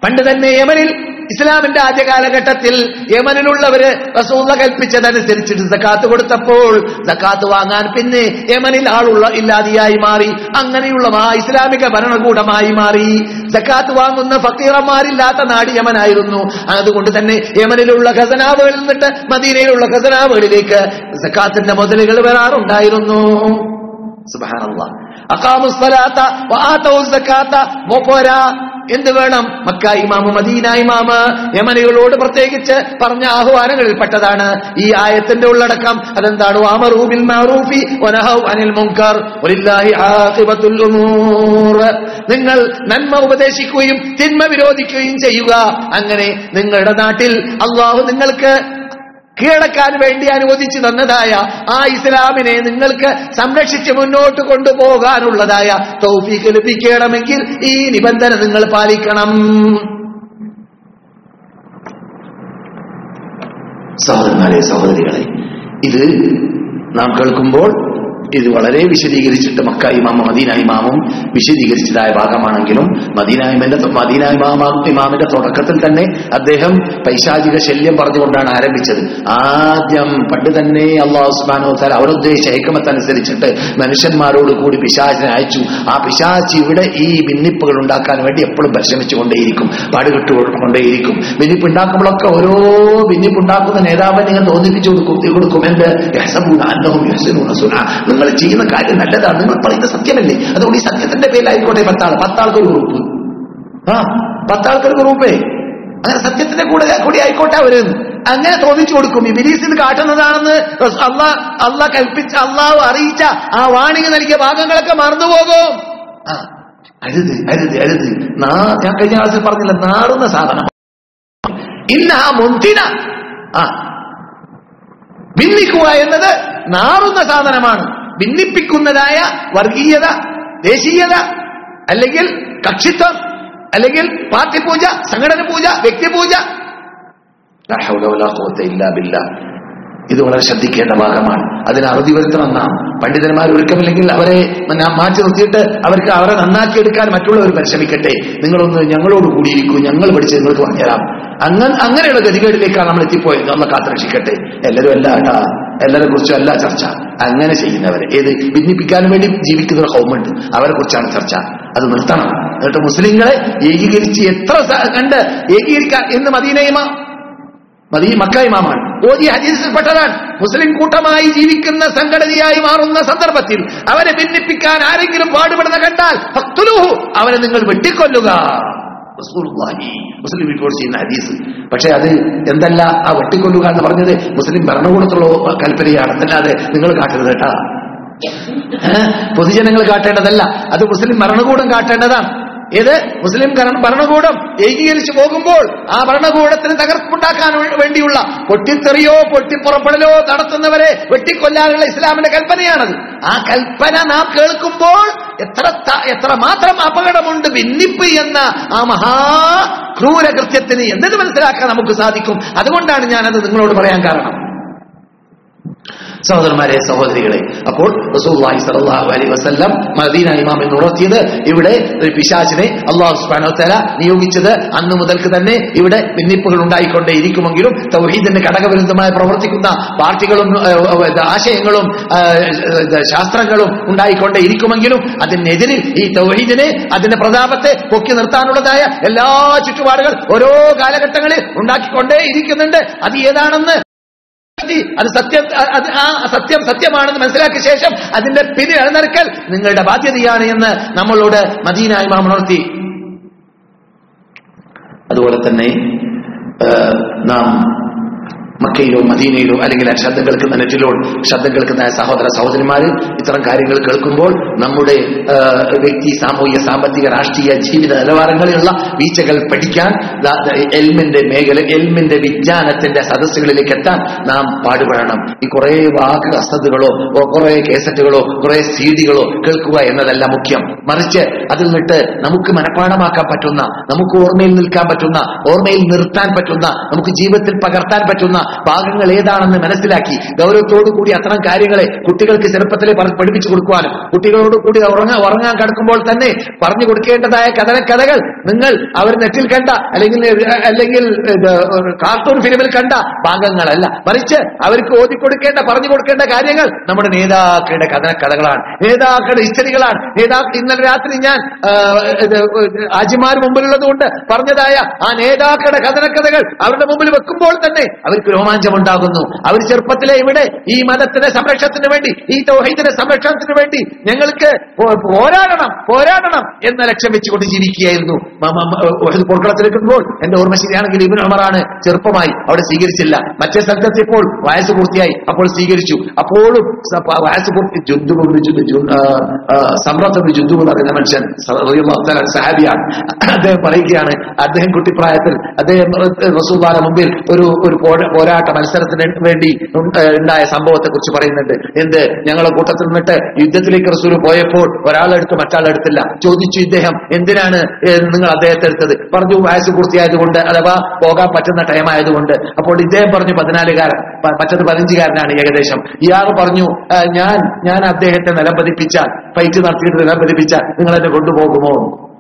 പണ്ട് തന്നെ യമനിൽ ഇസ്ലാമിന്റെ ആദ്യ കാലഘട്ടത്തിൽ യമനിലുള്ളവര് റസൂള്ള കൽപ്പിച്ചതനുസരിച്ചിട്ട് സക്കാത്ത് കൊടുത്തപ്പോൾ സക്കാത്ത് വാങ്ങാൻ പിന്നെ യമനിൽ ആളുള്ള ഇല്ലാതെയായി മാറി അങ്ങനെയുള്ള ആ ഇസ്ലാമിക ഭരണകൂടമായി മാറി സക്കാത്ത് വാങ്ങുന്ന ഫക്കീറന്മാരില്ലാത്ത നാട് യമനായിരുന്നു അതുകൊണ്ട് തന്നെ യമനിലുള്ള ഖസനാവുകളിൽ നിന്നിട്ട് മദീനയിലുള്ള ഖസനാവുകളിലേക്ക് സക്കാത്തിന്റെ മുതലുകൾ വരാറുണ്ടായിരുന്നു സുബ്ഹാനല്ലാ അഖാമുസ് സ്വലാത്ത വആതൗസ് സക്കാത്ത പോരാ എന്ത് വേണം മക്ക ഇമാമ് മദീന ഇമാമ് യമനികളോട് പ്രത്യേകിച്ച് പറഞ്ഞ ആഹ്വാനങ്ങളിൽ പെട്ടതാണ് ഈ ആയത്തിന്റെ ഉള്ളടക്കം അതെന്താണ് വാമറൂ ബിൽ മഅറൂഫി വനഹൗ അനിൽ മുൻകർ വലില്ലാഹി ആഖിബത്തുൽ ഉമൂർ നിങ്ങൾ നന്മ ഉപദേശിക്കുകയും തിന്മ വിരോധിക്കുകയും ചെയ്യുക അങ്ങനെ നിങ്ങളുടെ നാട്ടിൽ അള്ളാഹു നിങ്ങൾക്ക് കീഴടക്കാൻ വേണ്ടി അനുവദിച്ചു തന്നതായ ആ ഇസ്ലാമിനെ നിങ്ങൾക്ക് സംരക്ഷിച്ച് മുന്നോട്ട് കൊണ്ടുപോകാനുള്ളതായ തൗഫീക്ക് ലഭിക്കണമെങ്കിൽ ഈ നിബന്ധന നിങ്ങൾ പാലിക്കണം സഹോദരന്മാരെ സഹോദരികളെ ഇത് നാം കേൾക്കുമ്പോൾ ഇത് വളരെ വിശദീകരിച്ചിട്ട് മക്ക ഇമാമ മദീന ഇമാമും വിശദീകരിച്ചതായ ഭാഗമാണെങ്കിലും മദീന ഇമാമിന്റെ മദീന ഇമാമ ഇമാമിന്റെ തുടക്കത്തിൽ തന്നെ അദ്ദേഹം പൈശാചിക ശല്യം പറഞ്ഞുകൊണ്ടാണ് ആരംഭിച്ചത് ആദ്യം പണ്ട് തന്നെ അള്ളാഹു സുബാനോ താല അവരുദ്ദേശിച്ച ഐക്കമത്തനുസരിച്ചിട്ട് മനുഷ്യന്മാരോട് കൂടി പിശാചിനെ അയച്ചു ആ പിശാച്ച് ഇവിടെ ഈ ഭിന്നിപ്പുകൾ ഉണ്ടാക്കാൻ വേണ്ടി എപ്പോഴും പരിശ്രമിച്ചുകൊണ്ടേയിരിക്കും പാടുകെട്ടുകൊണ്ടേയിരിക്കും ഭിന്നിപ്പ് ഉണ്ടാക്കുമ്പോഴൊക്കെ ഓരോ ഭിന്നിപ്പ് ഉണ്ടാക്കുന്ന നേതാവിനെ ഇങ്ങനെ തോന്നിപ്പിച്ചു കൊടുക്കും കൊടുക്കും എന്ത് യഹ്സബൂന അന്നഹും യഹ്സനൂന സുന നിങ്ങൾ ചെയ്യുന്ന കാര്യം നല്ലതാണ് നിങ്ങൾ പറയുന്ന സത്യമല്ലേ അതുകൊണ്ട് ഈ സത്യത്തിന്റെ പേരിലായിക്കോട്ടെ പത്താൾ പത്താൾക്കൊരു ഗ്രൂപ്പ് ആ പത്താൾക്കൊരു ഗ്രൂപ്പേ അങ്ങനെ സത്യത്തിന്റെ കൂടെ കൂടി ആയിക്കോട്ടെ അവര് അങ്ങനെ തോന്നിച്ചു കൊടുക്കും ഈ ബിലീസ് ഇത് കാട്ടുന്നതാണെന്ന് അള്ളാ അള്ളാ കൽപ്പിച്ച അള്ളാഹു അറിയിച്ച ആ വാണിംഗ് നൽകിയ ഭാഗങ്ങളൊക്കെ മറന്നുപോകും ആ അരുത് അരുത് അരുത് നാ ഞാൻ കഴിഞ്ഞ ക്ലാസ്സിൽ പറഞ്ഞില്ല നാറുന്ന സാധനം ഇന്ന ആ മുന്തിന ആ ഭിന്നിക്കുക എന്നത് നാറുന്ന സാധനമാണ് ഭിന്നിപ്പിക്കുന്നതായ വർഗീയത ദേശീയത അല്ലെങ്കിൽ കക്ഷിത്വം അല്ലെങ്കിൽ പാർട്ടി പൂജ സംഘടന പൂജ വ്യക്തിപൂജ ലാ ഹൗല വലാ ഖുവത ഇല്ലാ ബില്ലാ. ഇത് വളരെ ശ്രദ്ധിക്കേണ്ട ഭാഗമാണ് അതിന് അറുതി വരുത്തണം നാം പണ്ഡിതന്മാർ ഒരുക്കമില്ലെങ്കിൽ അവരെ നാം മാറ്റി നിർത്തിയിട്ട് അവർക്ക് അവരെ നന്നാക്കിയെടുക്കാൻ മറ്റുള്ളവർ പരിശ്രമിക്കട്ടെ നിങ്ങളൊന്ന് ഞങ്ങളോട് കൂടിയിരിക്കൂ ഞങ്ങൾ പഠിച്ച് നിങ്ങൾക്ക് പറഞ്ഞുതരാം അങ്ങനെ അങ്ങനെയുള്ള ഗതികേടിലേക്കാണ് നമ്മൾ എത്തിപ്പോയത് നമ്മൾ കാത്തുരക്ഷിക്കട്ടെ എല്ലാവരും അല്ല കേട്ടാ എല്ലാരെ കുറിച്ചും അല്ല ചർച്ച അങ്ങനെ ചെയ്യുന്നവരെ ഏത് ഭിന്നിപ്പിക്കാൻ വേണ്ടി ജീവിക്കുന്ന ഒരു ഹോമുണ്ട് അവരെ കുറിച്ചാണ് ചർച്ച അത് നിർത്തണം എന്നിട്ട് മുസ്ലിങ്ങളെ ഏകീകരിച്ച് എത്ര സ- കണ്ട് ഏകീകരിക്കാൻ എന്ന് മദീനയുമ മദീ മക്ക ഇമാമാണ് ഓതി ഹദീസിൽപ്പെട്ടതാണ് മുസ്ലിം കൂട്ടമായി ജീവിക്കുന്ന സംഘടനയായി മാറുന്ന സന്ദർഭത്തിൽ അവരെ ഭിന്നിപ്പിക്കാൻ ആരെങ്കിലും പാടുപെടുന്ന കണ്ടാൽ ഫഖ്തുലൂഹു, അവരെ നിങ്ങൾ വെട്ടിക്കൊല്ലുക റസൂലുള്ളാഹി മുസ്ലിം റിപ്പോർട്ട് ചെയ്യുന്ന ഹദീസ് പക്ഷെ അത് എന്തല്ല ആ വെട്ടിക്കൊല്ലുക എന്ന് പറഞ്ഞത് മുസ്ലിം ഭരണകൂടത്തുള്ള കൽപ്പനയാണ് എന്നല്ലാതെ നിങ്ങൾ കാട്ടരുത് കേട്ടാ ഏ? പൊതുജനങ്ങൾ കാട്ടേണ്ടതല്ല അത് മുസ്ലിം ഭരണകൂടം കാട്ടേണ്ടതാണ് ഏത് മുസ്ലിം കര- ഭരണകൂടം ഏകീകരിച്ചു പോകുമ്പോൾ ആ ഭരണകൂടത്തിന് തകർപ്പുണ്ടാക്കാൻ വേ- വേണ്ടിയുള്ള പൊട്ടിത്തെറിയോ പൊട്ടിപ്പുറപ്പെടലോ നടത്തുന്നവരെ വെട്ടിക്കൊല്ലാനുള്ള ഇസ്ലാമിന്റെ കൽപ്പനയാണത് ആ കൽപ്പന നാം കേൾക്കുമ്പോൾ എത്ര ത- എത്ര മാത്രം അപകടമുണ്ട് ഭിന്നിപ്പ് എന്ന ആ മഹാ ക്രൂര കൃത്യത്തിന് എന്തെന്ന് മനസ്സിലാക്കാൻ നമുക്ക് സാധിക്കും അതുകൊണ്ടാണ് ഞാനത് നിങ്ങളോട് പറയാൻ കാരണം സഹോദരന്മാരെ സഹോദരികളെ അപ്പോൾ റസൂലുള്ളാഹി സ്വല്ലല്ലാഹു അലൈഹി വസല്ലം മദീന ഇമാം എന്ന് ഉണർത്തിയത് ഇവിടെ ഒരു പിശാചിനെ അള്ളാഹു സുബ്ഹാനഹു വതആല നിയോഗിച്ചത് അന്ന് മുതൽക്ക് തന്നെ ഇവിടെ ഭിന്നിപ്പുകൾ ഉണ്ടായിക്കൊണ്ടേ ഇരിക്കുമെങ്കിലും തൗഹീദിന് ഘടകവിരുദ്ധമായി പ്രവർത്തിക്കുന്ന പാർട്ടികളും ഏഹ്, ഏഹ്, ആശയങ്ങളും ഏഹ്, ശാസ്ത്രങ്ങളും ഉണ്ടായിക്കൊണ്ടേ ഇരിക്കുമെങ്കിലും അതിനെതിരിൽ ഈ തൗഹീദിനെ അതിന്റെ പ്രതാപത്തെ പൊക്കി നിർത്താനുള്ളതായ എല്ലാ ചുറ്റുപാടുകൾ ഓരോ കാലഘട്ടങ്ങളിൽ ഉണ്ടാക്കിക്കൊണ്ടേ ഇരിക്കുന്നുണ്ട് അത് ഏതാണെന്ന് അത് സത്യം അത് ആ സത്യം സത്യമാണെന്ന് മനസ്സിലാക്കിയ ശേഷം അതിന്റെ പിന്നിൽ അണിനിരക്കൽ നിങ്ങളുടെ ബാധ്യതയാണ് എന്ന് നമ്മളോട് മദീന ഇമാം ഉണർത്തി അതുപോലെ തന്നെ ആ, നാം മക്കയിലോ മദീനയിലോ അല്ലെങ്കിൽ ആ ശബ്ദം കേൾക്കുന്ന നെറ്റിലോ ശബ്ദം കേൾക്കുന്ന സഹോദര സഹോദരിമാര് ഇത്തരം കാര്യങ്ങൾ കേൾക്കുമ്പോൾ നമ്മുടെ ആ, വ്യക്തി സാമൂഹിക സാമ്പത്തിക രാഷ്ട്രീയ ജീവിത നിലവാരങ്ങളിലുള്ള വീഴ്ചകൾ പഠിക്കാൻ ദാ- ദാ എൽമിന്റെ മേഖല എൽമിന്റെ വിജ്ഞാനത്തിന്റെ സദസ്സുകളിലേക്ക് എത്താൻ നാം പാടുപെടണം ഈ കുറെ വാക്ക് അസതുകളോ കുറെ കേസറ്റുകളോ കുറെ സീഡികളോ കേൾക്കുക എന്നതല്ല മുഖ്യം മറിച്ച് അതിൽ നിന്നിട്ട് നമുക്ക് മനഃപ്പാടമാക്കാൻ പറ്റുന്ന നമുക്ക് ഓർമ്മയിൽ നിൽക്കാൻ പറ്റുന്ന ഓർമ്മയിൽ നിർത്താൻ പറ്റുന്ന നമുക്ക് ജീവിതത്തിൽ പകർത്താൻ പറ്റുന്ന ഭാഗങ്ങൾ ഏതാണെന്ന് മനസ്സിലാക്കി ഗൗരവത്തോടു കൂടി അത്തരം കാര്യങ്ങളെ കുട്ടികൾക്ക് ചെറുപ്പത്തിലെ പറ- പഠിപ്പിച്ചു കൊടുക്കുവാനും കുട്ടികളോട് കൂടി ഉറങ്ങാൻ ഉറങ്ങാൻ കിടക്കുമ്പോൾ തന്നെ പറഞ്ഞു കൊടുക്കേണ്ടതായ കഥന കഥകൾ നിങ്ങൾ അവർ നെറ്റിൽ കണ്ട അല്ലെങ്കിൽ അല്ലെങ്കിൽ ഇത് ഒരു കാർട്ടൂൺ ഫിലിമിൽ കണ്ട ഭാഗങ്ങളല്ല മറിച്ച് അവർക്ക് ഓതിക്കൊടുക്കേണ്ട പറഞ്ഞു കൊടുക്കേണ്ട കാര്യങ്ങൾ നമ്മുടെ നേതാക്കളുടെ കഥന കഥകളാണ് നേതാക്കളുടെ ഹിസ്റ്ററികളാണ് നേതാക്കൾ ഇന്നലെ രാത്രി ഞാൻ ആ, ഇത് ആജിമാർ മുമ്പിലുള്ളത് കൊണ്ട് പറഞ്ഞതായ ആ നേതാക്കളുടെ കഥനക്കഥകൾ അവരുടെ മുമ്പിൽ വെക്കുമ്പോൾ തന്നെ അവർക്ക് രോമാഞ്ചമുണ്ടാകുന്നു അവർ ചെറുപ്പത്തിലെ ഇവിടെ ഈ മതത്തിന്റെ സംരക്ഷണത്തിന് വേണ്ടി ഈ തൗഹീദിന്റെ സംരക്ഷണത്തിന് വേണ്ടി ഞങ്ങൾക്ക് പോ- പോരാടണം പോരാടണം എന്ന ലക്ഷ്യം വെച്ചുകൊണ്ട് ജീവിക്കുകയായിരുന്നു മ- മ- മ- ഉഹദ് പോർക്കളത്തിലെത്തുമ്പോൾ എന്റെ ഓർമ്മ ശരിയാണെങ്കിൽ ഇബിൻ ഉമറാണ് ചെറുപ്പമായി അവിടെ സ്വീകരിച്ചില്ല മറ്റേ സ്ഥലത്തെത്തിയപ്പോൾ വയസ്സ് പൂർത്തിയായി അപ്പോൾ സ്വീകരിച്ചു അപ്പോഴും സ- പ- വയസ്സ് പൂർത്തി ജുന്തു സമ്രത്ത് ജുന്തു എന്ന് പറയുന്ന മനുഷ്യൻ സ- റളിയല്ലാഹു തആല സഹാബിയാണ് അദ്ദേഹം പറയുകയാണ് അദ്ദേഹം കുട്ടിപ്രായത്തിൽ അദ്ദേഹം റസൂബാന മുമ്പിൽ ഒരു ഒരു പോര- പോരാട്ട മത്സരത്തിന് വേണ്ടി ഉൺ- ഏഹ് ഉണ്ടായ സംഭവത്തെ കുറിച്ച് പറയുന്നുണ്ട് എന്ത് ഞങ്ങളെ കൂട്ടത്തിൽ നിന്നിട്ട് യുദ്ധത്തിലേക്ക് റസൂൽ പോയപ്പോൾ ഒരാളെടുത്ത് മറ്റാളെടുത്തില്ല ചോദിച്ചു ഇദ്ദേഹം എന്തിനാണ് ഏഹ് നിങ്ങൾ അദ്ദേഹത്തെ എടുത്തത് പറഞ്ഞു വയസ്സ് പൂർത്തിയായതുകൊണ്ട് അഥവാ പോകാൻ പറ്റുന്ന ടൈം ആയതുകൊണ്ട് അപ്പോൾ ഇദ്ദേഹം പറഞ്ഞു പതിനാലുകാരൻ പ- മറ്റത് പതിനഞ്ചുകാരനാണ് ഏകദേശം ഇയാൾ പറഞ്ഞു "ആ, ഞാൻ ഞാൻ അദ്ദേഹത്തെ നിലംപതിപ്പിച്ചാൽ ഫൈറ്റ് നടത്തിയിട്ട് നിലംപതിപ്പിച്ചാൽ നിങ്ങൾ എന്നെ കൊണ്ടുപോകുമോ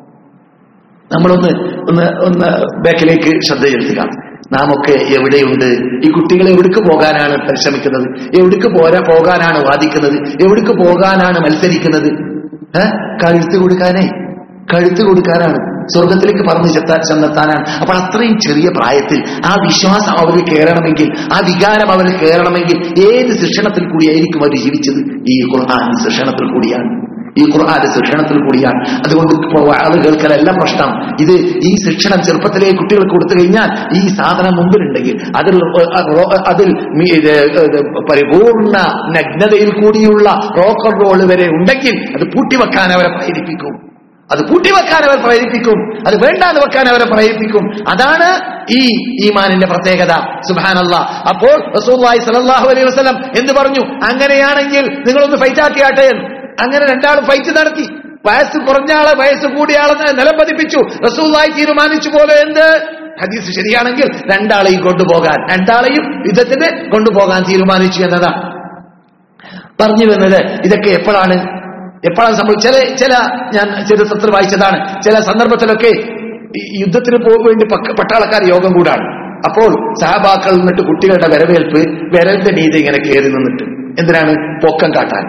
നമ്മളൊന്ന് ഒന്ന് ഒന്ന് ബാക്കിലേക്ക് ശ്രദ്ധ ചെലുത്തുക നാം ഒക്കെ എവിടെയുണ്ട് ഈ കുട്ടികൾ എവിടേക്ക് പോകാനാണ് പരിശ്രമിക്കുന്നത് എവിടേക്ക് പോരാ പോകാനാണ് വാദിക്കുന്നത് എവിടേക്ക് പോകാനാണ് മത്സരിക്കുന്നത് ഏ കഴുത്ത് കൊടുക്കാനേ കഴുത്ത് കൊടുക്കാനാണ് സ്വർഗത്തിലേക്ക് പറഞ്ഞു ചെത്താൻ ചെന്നെത്താനാണ് അപ്പോൾ അത്രയും ചെറിയ പ്രായത്തിൽ ആ വിശ്വാസം അവരിൽ കയറണമെങ്കിൽ ആ വികാരം അവരിൽ കയറണമെങ്കിൽ ഏത് ശിക്ഷണത്തിൽ കൂടിയായിരിക്കും അവർ ജീവിച്ചത് ഈ ഖുർആൻ ശിക്ഷണത്തിൽ കൂടിയാണ് ഈ ഖുർആാന്റെ ശിക്ഷണത്തിൽ കൂടിയാണ് അതുകൊണ്ട് ഇപ്പോൾ ആളുകൾക്കല്ല പ്രശ്നം ഇത് ഈ ശിക്ഷണം ചെറുപ്പത്തിലെ കുട്ടികൾക്ക് കൊടുത്തു കഴിഞ്ഞാൽ ഈ സാധനം മുമ്പിലുണ്ടെങ്കിൽ അതിൽ ഏഹ്, അതിൽ മി- ഇത് ഇത് പരിപൂർണ നഗ്നതയിൽ കൂടിയുള്ള റോക്കർ റോള് വരെ ഉണ്ടെങ്കിൽ അത് പൂട്ടിവെക്കാൻ അവരെ പ്രേരിപ്പിക്കും അത് പൂട്ടിവെക്കാൻ അവർ പ്രേരിപ്പിക്കും അത് വേണ്ടാന്ന് വെക്കാൻ അവരെ പ്രേരിപ്പിക്കും അതാണ് ഈ ഈമാനിന്റെ പ്രത്യേകത സുബാനല്ല അപ്പോൾ റസൂലുള്ളാഹി സ്വല്ലല്ലാഹു അലൈഹി വസല്ലം എന്ത് പറഞ്ഞു അങ്ങനെയാണെങ്കിൽ നിങ്ങളൊന്ന് ഫൈറ്റ് ആക്കിയാട്ടെ എന്ന്. അങ്ങനെ രണ്ടാളും ഫൈറ്റ് നടത്തി വയസ്സ് കുറഞ്ഞ ആളെ വയസ്സ് കൂടിയ ആളെ നിലം പതിപ്പിച്ചു റസൂലുള്ളാഹി തീരുമാനിച്ചു പോലെ എന്ത് ഹദീസ് ശരിയാണെങ്കിൽ രണ്ടാളെയും കൊണ്ടുപോകാൻ രണ്ടാളെയും യുദ്ധത്തിന് കൊണ്ടുപോകാൻ തീരുമാനിച്ചു എന്നതാ പറഞ്ഞു വന്നത് ഇതൊക്കെ എപ്പോഴാണ് എപ്പോഴാണ് സംഭവിച്ചത് ചില ചില ഞാൻ ചരിത്രത്തിൽ വായിച്ചതാണ് ചില സന്ദർഭത്തിലൊക്കെ ഈ യുദ്ധത്തിന് പോകാൻ വേണ്ടി പക്ക- പട്ടാളക്കാർ യോഗം കൂടാണ് അപ്പോൾ സഹബാക്കൾ നിന്നിട്ട് കുട്ടികളുടെ വരവേൽപ്പ് വിരലിന്റെ നീതി ഇങ്ങനെ കയറി നിന്നിട്ട് എന്തിനാണ് പൊക്കം കാട്ടാൻ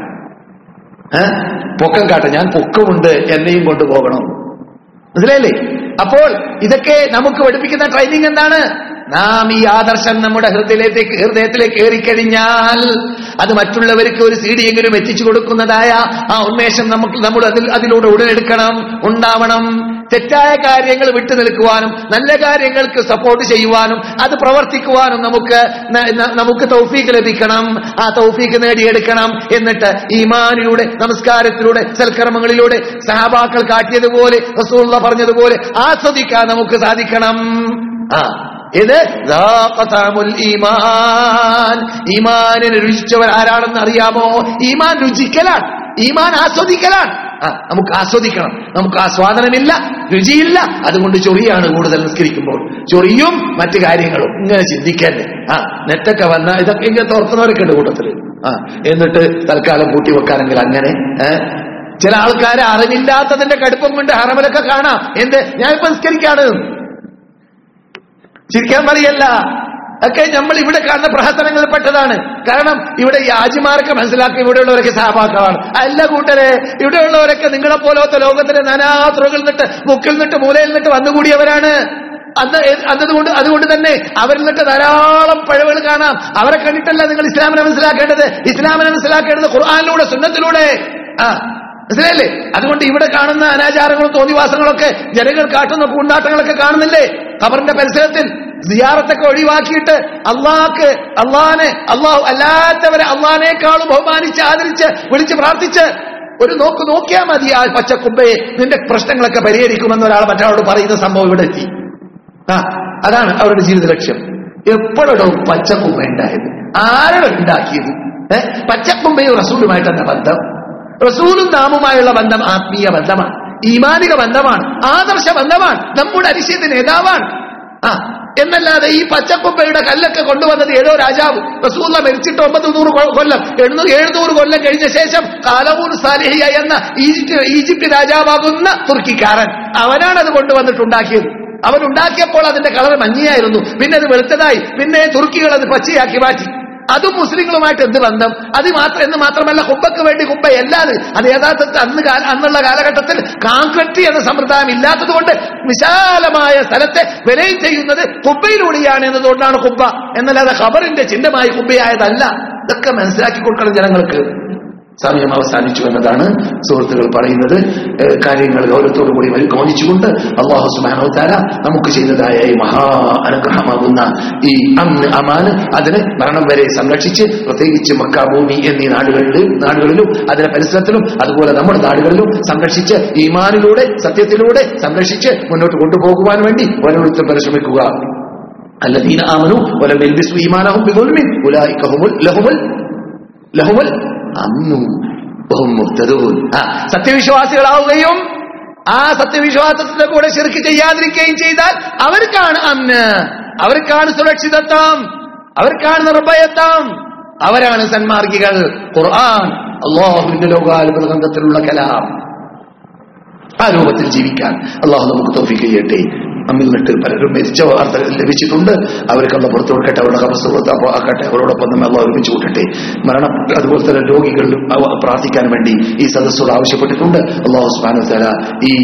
ഏ? പൊക്കം കാട്ടാൻ ഞാൻ പൊക്കമുണ്ട് എന്നെയും കൊണ്ടുപോകണം മനസ്സിലായില്ലേ അപ്പോൾ ഇതൊക്കെ നമുക്ക് പഠിപ്പിക്കുന്ന ട്രെയിനിങ് എന്താണ് നാം ഈ ആദർശം നമ്മുടെ ഹൃദയത്തിലേക്ക് ഹൃദയത്തിലേക്ക് കയറിക്കഴിഞ്ഞാൽ അത് മറ്റുള്ളവർക്ക് ഒരു സീഡിയെങ്കിലും എത്തിച്ചു കൊടുക്കുന്നതായ ആ ഉന്മേഷം നമുക്ക് നമ്മൾ അതിൽ അതിലൂടെ ഉടലെടുക്കണം ഉണ്ടാവണം തെറ്റായ കാര്യങ്ങൾ വിട്ടു നിൽക്കുവാനും നല്ല കാര്യങ്ങൾക്ക് സപ്പോർട്ട് ചെയ്യുവാനും അത് പ്രവർത്തിക്കുവാനും നമുക്ക് ന- ന- നമുക്ക് തൗഫീക്ക് ലഭിക്കണം ആ തൗഫീക്ക് നേടിയെടുക്കണം എന്നിട്ട് ഈമാനിലൂടെ നമസ്കാരത്തിലൂടെ സൽക്കർമ്മങ്ങളിലൂടെ സഹാബാക്കൾ കാട്ടിയതുപോലെ റസൂള്ള പറഞ്ഞതുപോലെ ആസ്വദിക്കാൻ നമുക്ക് സാധിക്കണം ആ ഇത് ദാഖതാമുൽ ഈമാൻ ഈമാനിനെ രുചിച്ചവർ ആരാണെന്ന് അറിയാമോ ഈമാൻ രുചിക്കലാണ് ഈമാൻ ആസ്വദിക്കലാണ് ആ നമുക്ക് ആസ്വദിക്കണം നമുക്ക് ആസ്വാദനമില്ല രുചിയില്ല അതുകൊണ്ട് ചൊറിയാണ് കൂടുതൽ നിസ്കരിക്കുമ്പോൾ ചൊറിയും മറ്റു കാര്യങ്ങളും ഇങ്ങനെ ചിന്തിക്കണ്ടേ ആ നെറ്റൊക്കെ വന്ന ഇതൊക്കെ ഇങ്ങനെ തുറക്കുന്നവരൊക്കെ ഉണ്ട് കൂട്ടത്തില് ആ എന്നിട്ട് തൽക്കാലം കൂട്ടി വെക്കാനെങ്കിൽ അങ്ങനെ ഏ ചില ആൾക്കാരെ അറിവില്ലാത്തതിന്റെ കടുപ്പം കൊണ്ട് ഹറമലൊക്കെ കാണാം എന്ത് ഞാൻ ഇപ്പൊ നിസ്കരിക്കാണ് ചിരിക്കാൻ പറയല്ല ഒക്കെ നമ്മൾ ഇവിടെ കാണുന്ന പ്രഹസനങ്ങളിൽ പെട്ടതാണ് കാരണം ഇവിടെ ഈ ആജിമാരൊക്കെ മനസ്സിലാക്കി ഇവിടെയുള്ളവരൊക്കെ സഹപാക്കളാണ് അല്ല കൂട്ടരെ ഇവിടെയുള്ളവരൊക്കെ നിങ്ങളെ പോലത്തെ ലോകത്തിന്റെ നാനാതുറകളിൽ നിന്നിട്ട് മുക്കിൽ നിന്നിട്ട് മൂലയിൽ നിന്നിട്ട് വന്നുകൂടിയവരാണ് അന്ന് എ- അതുകൊണ്ട് അതുകൊണ്ട് തന്നെ അവരിൽ നിന്നിട്ട് ധാരാളം പഴവുകൾ കാണാം അവരെ കണ്ടിട്ടല്ല നിങ്ങൾ ഇസ്ലാമിനെ മനസ്സിലാക്കേണ്ടത് ഇസ്ലാമിനെ മനസ്സിലാക്കേണ്ടത് ഖുർആാനിലൂടെ സുന്നത്തിലൂടെ ആ മനസ്സിലായില്ലേ അതുകൊണ്ട് ഇവിടെ കാണുന്ന അനാചാരങ്ങളും തോന്നിവാസങ്ങളൊക്കെ ജനങ്ങൾ കാട്ടുന്ന പൂണ്ടാട്ടങ്ങളൊക്കെ കാണുന്നില്ലേ ഖബറിന്റെ പരിസരത്തിൽ സിയാറത്തൊക്കെ ഒഴിവാക്കിയിട്ട് അള്ളാഹ്ക്ക് അള്ളാനെ അള്ളാഹു അല്ലാത്തവരെ അള്ളാഹിനേക്കാളും ബഹുമാനിച്ച് ആദരിച്ച് വിളിച്ച് പ്രാർത്ഥിച്ച് ഒരു നോക്ക് നോക്കിയാൽ മതി ആ പച്ചക്കുമ്പയെ നിന്റെ പ്രശ്നങ്ങളൊക്കെ പരിഹരിക്കുമെന്ന് ഒരാൾ മറ്റൊരാളോട് പറയുന്ന സംഭവം ഇവിടെ എത്തി ആ അതാണ് അവരുടെ ജീവിത ലക്ഷ്യം എപ്പോഴോ പച്ചക്കുമ്പ ഉണ്ടായത് ആരുടെ ഉണ്ടാക്കിയത് ഏഹ് പച്ചക്കുമ്പയും റസൂലുമായിട്ട് എന്താ ബന്ധം റസൂലും നാമുമായുള്ള ബന്ധം ആത്മീയ ബന്ധമാണ് ഈമാനിക ബന്ധമാണ് ആദർശ ബന്ധമാണ് നമ്മുടെ അരിശ്യത്തെ നേതാവാണ് ആ എന്നല്ലാതെ ഈ പച്ചക്കൊമ്പയുടെ കല്ലൊക്കെ കൊണ്ടുവന്നത് ഏതോ രാജാവ് റസൂല്ല മരിച്ചിട്ട് ഒമ്പത് നൂറ് കൊ- കൊല്ലം എഴുന്നൂറ് എഴുന്നൂറ് കൊല്ലം കഴിഞ്ഞ ശേഷം കാലവൂർ സാലിഹിയ എന്ന ഈജിപ്റ്റ് ഈജിപ്റ്റ് രാജാവാകുന്ന തുർക്കിക്കാരൻ അവനാണ് അത് കൊണ്ടുവന്നിട്ടുണ്ടാക്കിയത് അവൻ ഉണ്ടാക്കിയപ്പോൾ അതിന്റെ കളർ മഞ്ഞയായിരുന്നു പിന്നെ അത് വെളുത്തതായി പിന്നെ തുർക്കികൾ അത് പച്ചയാക്കി മാറ്റി അതും മുസ്ലിങ്ങളുമായിട്ട് എന്ത് ബന്ധം അത് മാത്രം എന്ന് മാത്രമല്ല കുബ്ബക്ക് വേണ്ടി കുബ്ബയല്ലാതെ അത് യഥാർത്ഥത്തിൽ അന്ന് കാല- അന്നുള്ള കാലഘട്ടത്തിൽ കാൺക്രീറ്റ് എന്ന സമ്പ്രദായം ഇല്ലാത്തത് കൊണ്ട് വിശാലമായ സ്ഥലത്തെ വിലയും ചെയ്യുന്നത് കുബ്ബയിലൂടെയാണ് എന്നതുകൊണ്ടാണ് കുബ്ബ എന്നല്ലാതെ ഖബറിന്റെ ചിഹ്നമായി കുബ്ബയായതല്ല ഇതൊക്കെ മനസ്സിലാക്കി കൊടുക്കണം ജനങ്ങൾക്ക് സമയം അവസാനിച്ചു എന്നതാണ് സുഹൃത്തുക്കൾ പറയുന്നത് ഏഹ് കാര്യങ്ങൾ ഗൗരവത്തോടു കൂടി വരി ഗൗനിച്ചുകൊണ്ട് അള്ളാഹു സുബാനോ താര നമുക്ക് ചെയ്തതായ ഈ മഹാ അനുഗ്രഹമാകുന്ന ഈ അന്ന് അമാന് അതിന് മരണം വരെ സംരക്ഷിച്ച് പ്രത്യേകിച്ച് മക്ക ഭൂമി എന്നീ നാടുകളിലും നാടുകളിലും അതിന്റെ പരിസരത്തിലും അതുപോലെ നമ്മുടെ നാടുകളിലും സംരക്ഷിച്ച് ഈമാനിലൂടെ സത്യത്തിലൂടെ സംരക്ഷിച്ച് മുന്നോട്ട് കൊണ്ടുപോകുവാൻ വേണ്ടി ഓരോരുത്തരും പരിശ്രമിക്കുക الذين آمنوا ولم يلبسوا إيمانهم بظلم أولئك هم لهم لهم الأمن وهم مهتدون ആ സത്യവിശ്വാസികളാവുകയും ആ സത്യവിശ്വാസത്തിന്റെ കൂടെ ശിർക്ക് ചെയ്യാതിരിക്കുകയും ചെയ്താൽ അവർക്കാണ് അന്ന് അവർക്കാണ് സുരക്ഷിതത്വം അവർക്കാണ് നിർഭയത്വം അവരാണ് സന്മാർഗികൾ ഖുർആൻ അള്ളാഹുവിന്റെ ലോകാത്ഭുത ഗ്രന്ഥത്തിലുള്ള കലാം ആ രൂപത്തിൽ ജീവിക്കാൻ അള്ളാഹു നമുക്ക് തോഫിക്ക് ചെയ്യട്ടെ നമ്മിൽ നിന്നിട്ട് പലരും മരിച്ച വാർത്ത ലഭിച്ചിട്ടുണ്ട് അവർക്കുള്ള പുറത്തു കൊടുക്കട്ടെ അവരുടെ കബസ് പുറത്ത് ആക്കട്ടെ അവരോടൊപ്പം നമ്മൾ അള്ളാഹ് ഒരുമിച്ച് കൂട്ടട്ടെ മരണം അതുപോലെ തന്നെ രോഗികളിലും അവ പ്രാർത്ഥിക്കാൻ വേണ്ടി ഈ സദസ്സോട് ആവശ്യപ്പെട്ടിട്ടുണ്ട് അള്ളാഹു സുബാനു തല ഈ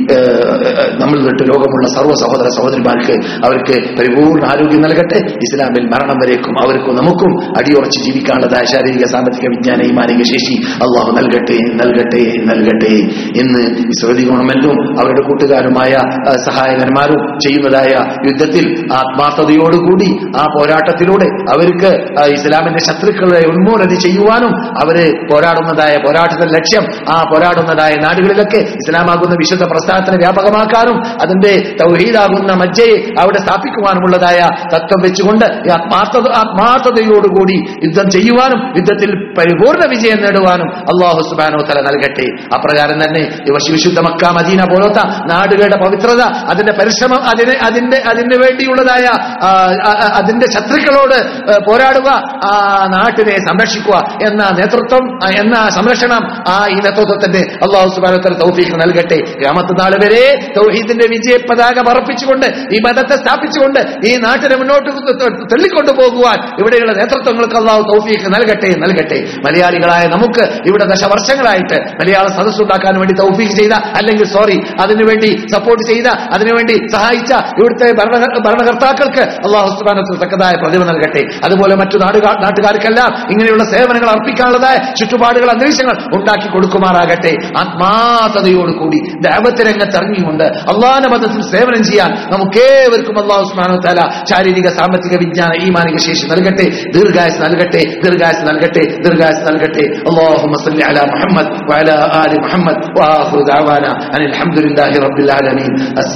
ഏഹ്, നമ്മിൽ നിന്നിട്ട് രോഗമുള്ള സർവ്വ സഹോദര സഹോദരിമാർക്ക് അവർക്ക് പരിപൂർണ്ണ ആരോഗ്യം നൽകട്ടെ ഇസ്ലാമിൽ മരണം വരേക്കും അവർക്കും നമുക്കും അടിയുറച്ച് ജീവിക്കാനുള്ളതായ ശാരീരിക സാമ്പത്തിക വിജ്ഞാന ഈമാനിക ശേഷി അള്ളാഹു നൽകട്ടെ നൽകട്ടെ നൽകട്ടെ ഇന്ന് ഈ സൗദി ഗവൺമെന്റും അവരുടെ കൂട്ടുകാരുമായ ആ, സഹായകന്മാരും ചെയ്യുന്നതായ യുദ്ധത്തിൽ ആത്മാർത്ഥതയോടുകൂടി ആ പോരാട്ടത്തിലൂടെ അവർക്ക് ആ, ഇസ്ലാമിന്റെ ശത്രുക്കളെ ഉന്മൂലനം ചെയ്യുവാനും അവര് പോരാടുന്നതായ പോരാട്ടത്തിന്റെ ലക്ഷ്യം ആ പോരാടുന്നതായ നാടുകളിലൊക്കെ ഇസ്ലാമാകുന്ന വിശുദ്ധ പ്രസ്ഥാനത്തിനെ വ്യാപകമാക്കാനും അതിന്റെ തൗഹീദാകുന്ന മജ്ജയെ അവിടെ സ്ഥാപിക്കുവാനുമുള്ളതായ തത്വം വെച്ചുകൊണ്ട് ഈ ആത്മാർത്ഥത ആത്മാർത്ഥതയോടുകൂടി യുദ്ധം ചെയ്യുവാനും യുദ്ധത്തിൽ പരിപൂർണ വിജയം നേടുവാനും അള്ളാഹു സുബാനോ തല നൽകട്ടെ അപ്രകാരം തന്നെ ഈ വശി- വിശുദ്ധ മക്ക മദീന പോലത്തെ നാടുകളുടെ പവിത്രത അതിന്റെ പരിശ്രമം അതിന് അതിന്റെ അതിന് വേണ്ടിയുള്ളതായ ആ, ആ, ആ, അതിന്റെ ശത്രുക്കളോട് ആ, പോരാടുക ആ നാട്ടിനെ സംരക്ഷിക്കുക എന്ന നേതൃത്വം ആ, എന്ന സംരക്ഷണം ആ ഈ നേതൃത്വത്തിന്റെ അള്ളാഹു സുബാനോത്തര തൗഫീഖ് നൽകട്ടെ ഗ്രാമത്ത് നാൾ വരെ തൗഹീദിന്റെ വിജയ പതാക പറപ്പിച്ചുകൊണ്ട് ഈ മതത്തെ സ്ഥാപിച്ചുകൊണ്ട് ഈ നാട്ടിനെ മുന്നോട്ട് തള്ളിക്കൊണ്ടു പോകുവാൻ ഇവിടെയുള്ള നേതൃത്വങ്ങൾക്ക് അള്ളാഹു തൗഫീഖ് നൽകട്ടെ നൽകട്ടെ മലയാളികളായ നമുക്ക് ഇവിടെ ദശവർഷങ്ങളായിട്ട് മലയാള സദസ്സുണ്ടാക്കാൻ വേണ്ടി തൗഫീഖ് ചെയ്ത അല്ലെങ്കിൽ സോറി അതിനുവേണ്ടി സപ്പോർട്ട് ചെയ്ത അതിനുവേണ്ടി സഹായിച്ച ഇവിടുത്തെ ഭരണ ഭരണകർത്താക്കൾക്ക് അള്ളാഹു സുബാനത്തിൽ തക്കതായ പ്രതിഭ നൽകട്ടെ അതുപോലെ മറ്റു നാടുകാർ നാട്ടുകാർക്കെല്ലാം ഇങ്ങനെയുള്ള സേവനങ്ങൾ അർപ്പിക്കാനുള്ളതായ ചുറ്റുപാടുകൾ അന്തരീക്ഷങ്ങൾ ഉണ്ടാക്കി കൊടുക്കുമാറാകട്ടെ ആത്മാർത്ഥതയോടുകൂടി ദൈവത്തെ രംഗത്ത് ഇറങ്ങിക്കൊണ്ട് അള്ളാഹന മതത്തിൽ സേവനം ചെയ്യാൻ നമുക്കേവർക്കും അള്ളാഹു സുബ്ഹാനഹു തആല ശാരീരിക സാമ്പത്തിക വിജ്ഞാന ഈമാനിക ശേഷി നൽകട്ടെ ദീർഘായുസ് നൽകട്ടെ ദീർഘായുസ് നൽകട്ടെ ദീർഘായുസ് നൽകട്ടെ അല്ലാഹുമ്മ സല്ലി അലാ മുഹമ്മദ് വഅലാ ആലി മുഹമ്മദ് വആഖിറു ദഅവാന അനിൽ ഹംദുലില്ലാഹി റബ്ബിൽ ആലമീൻ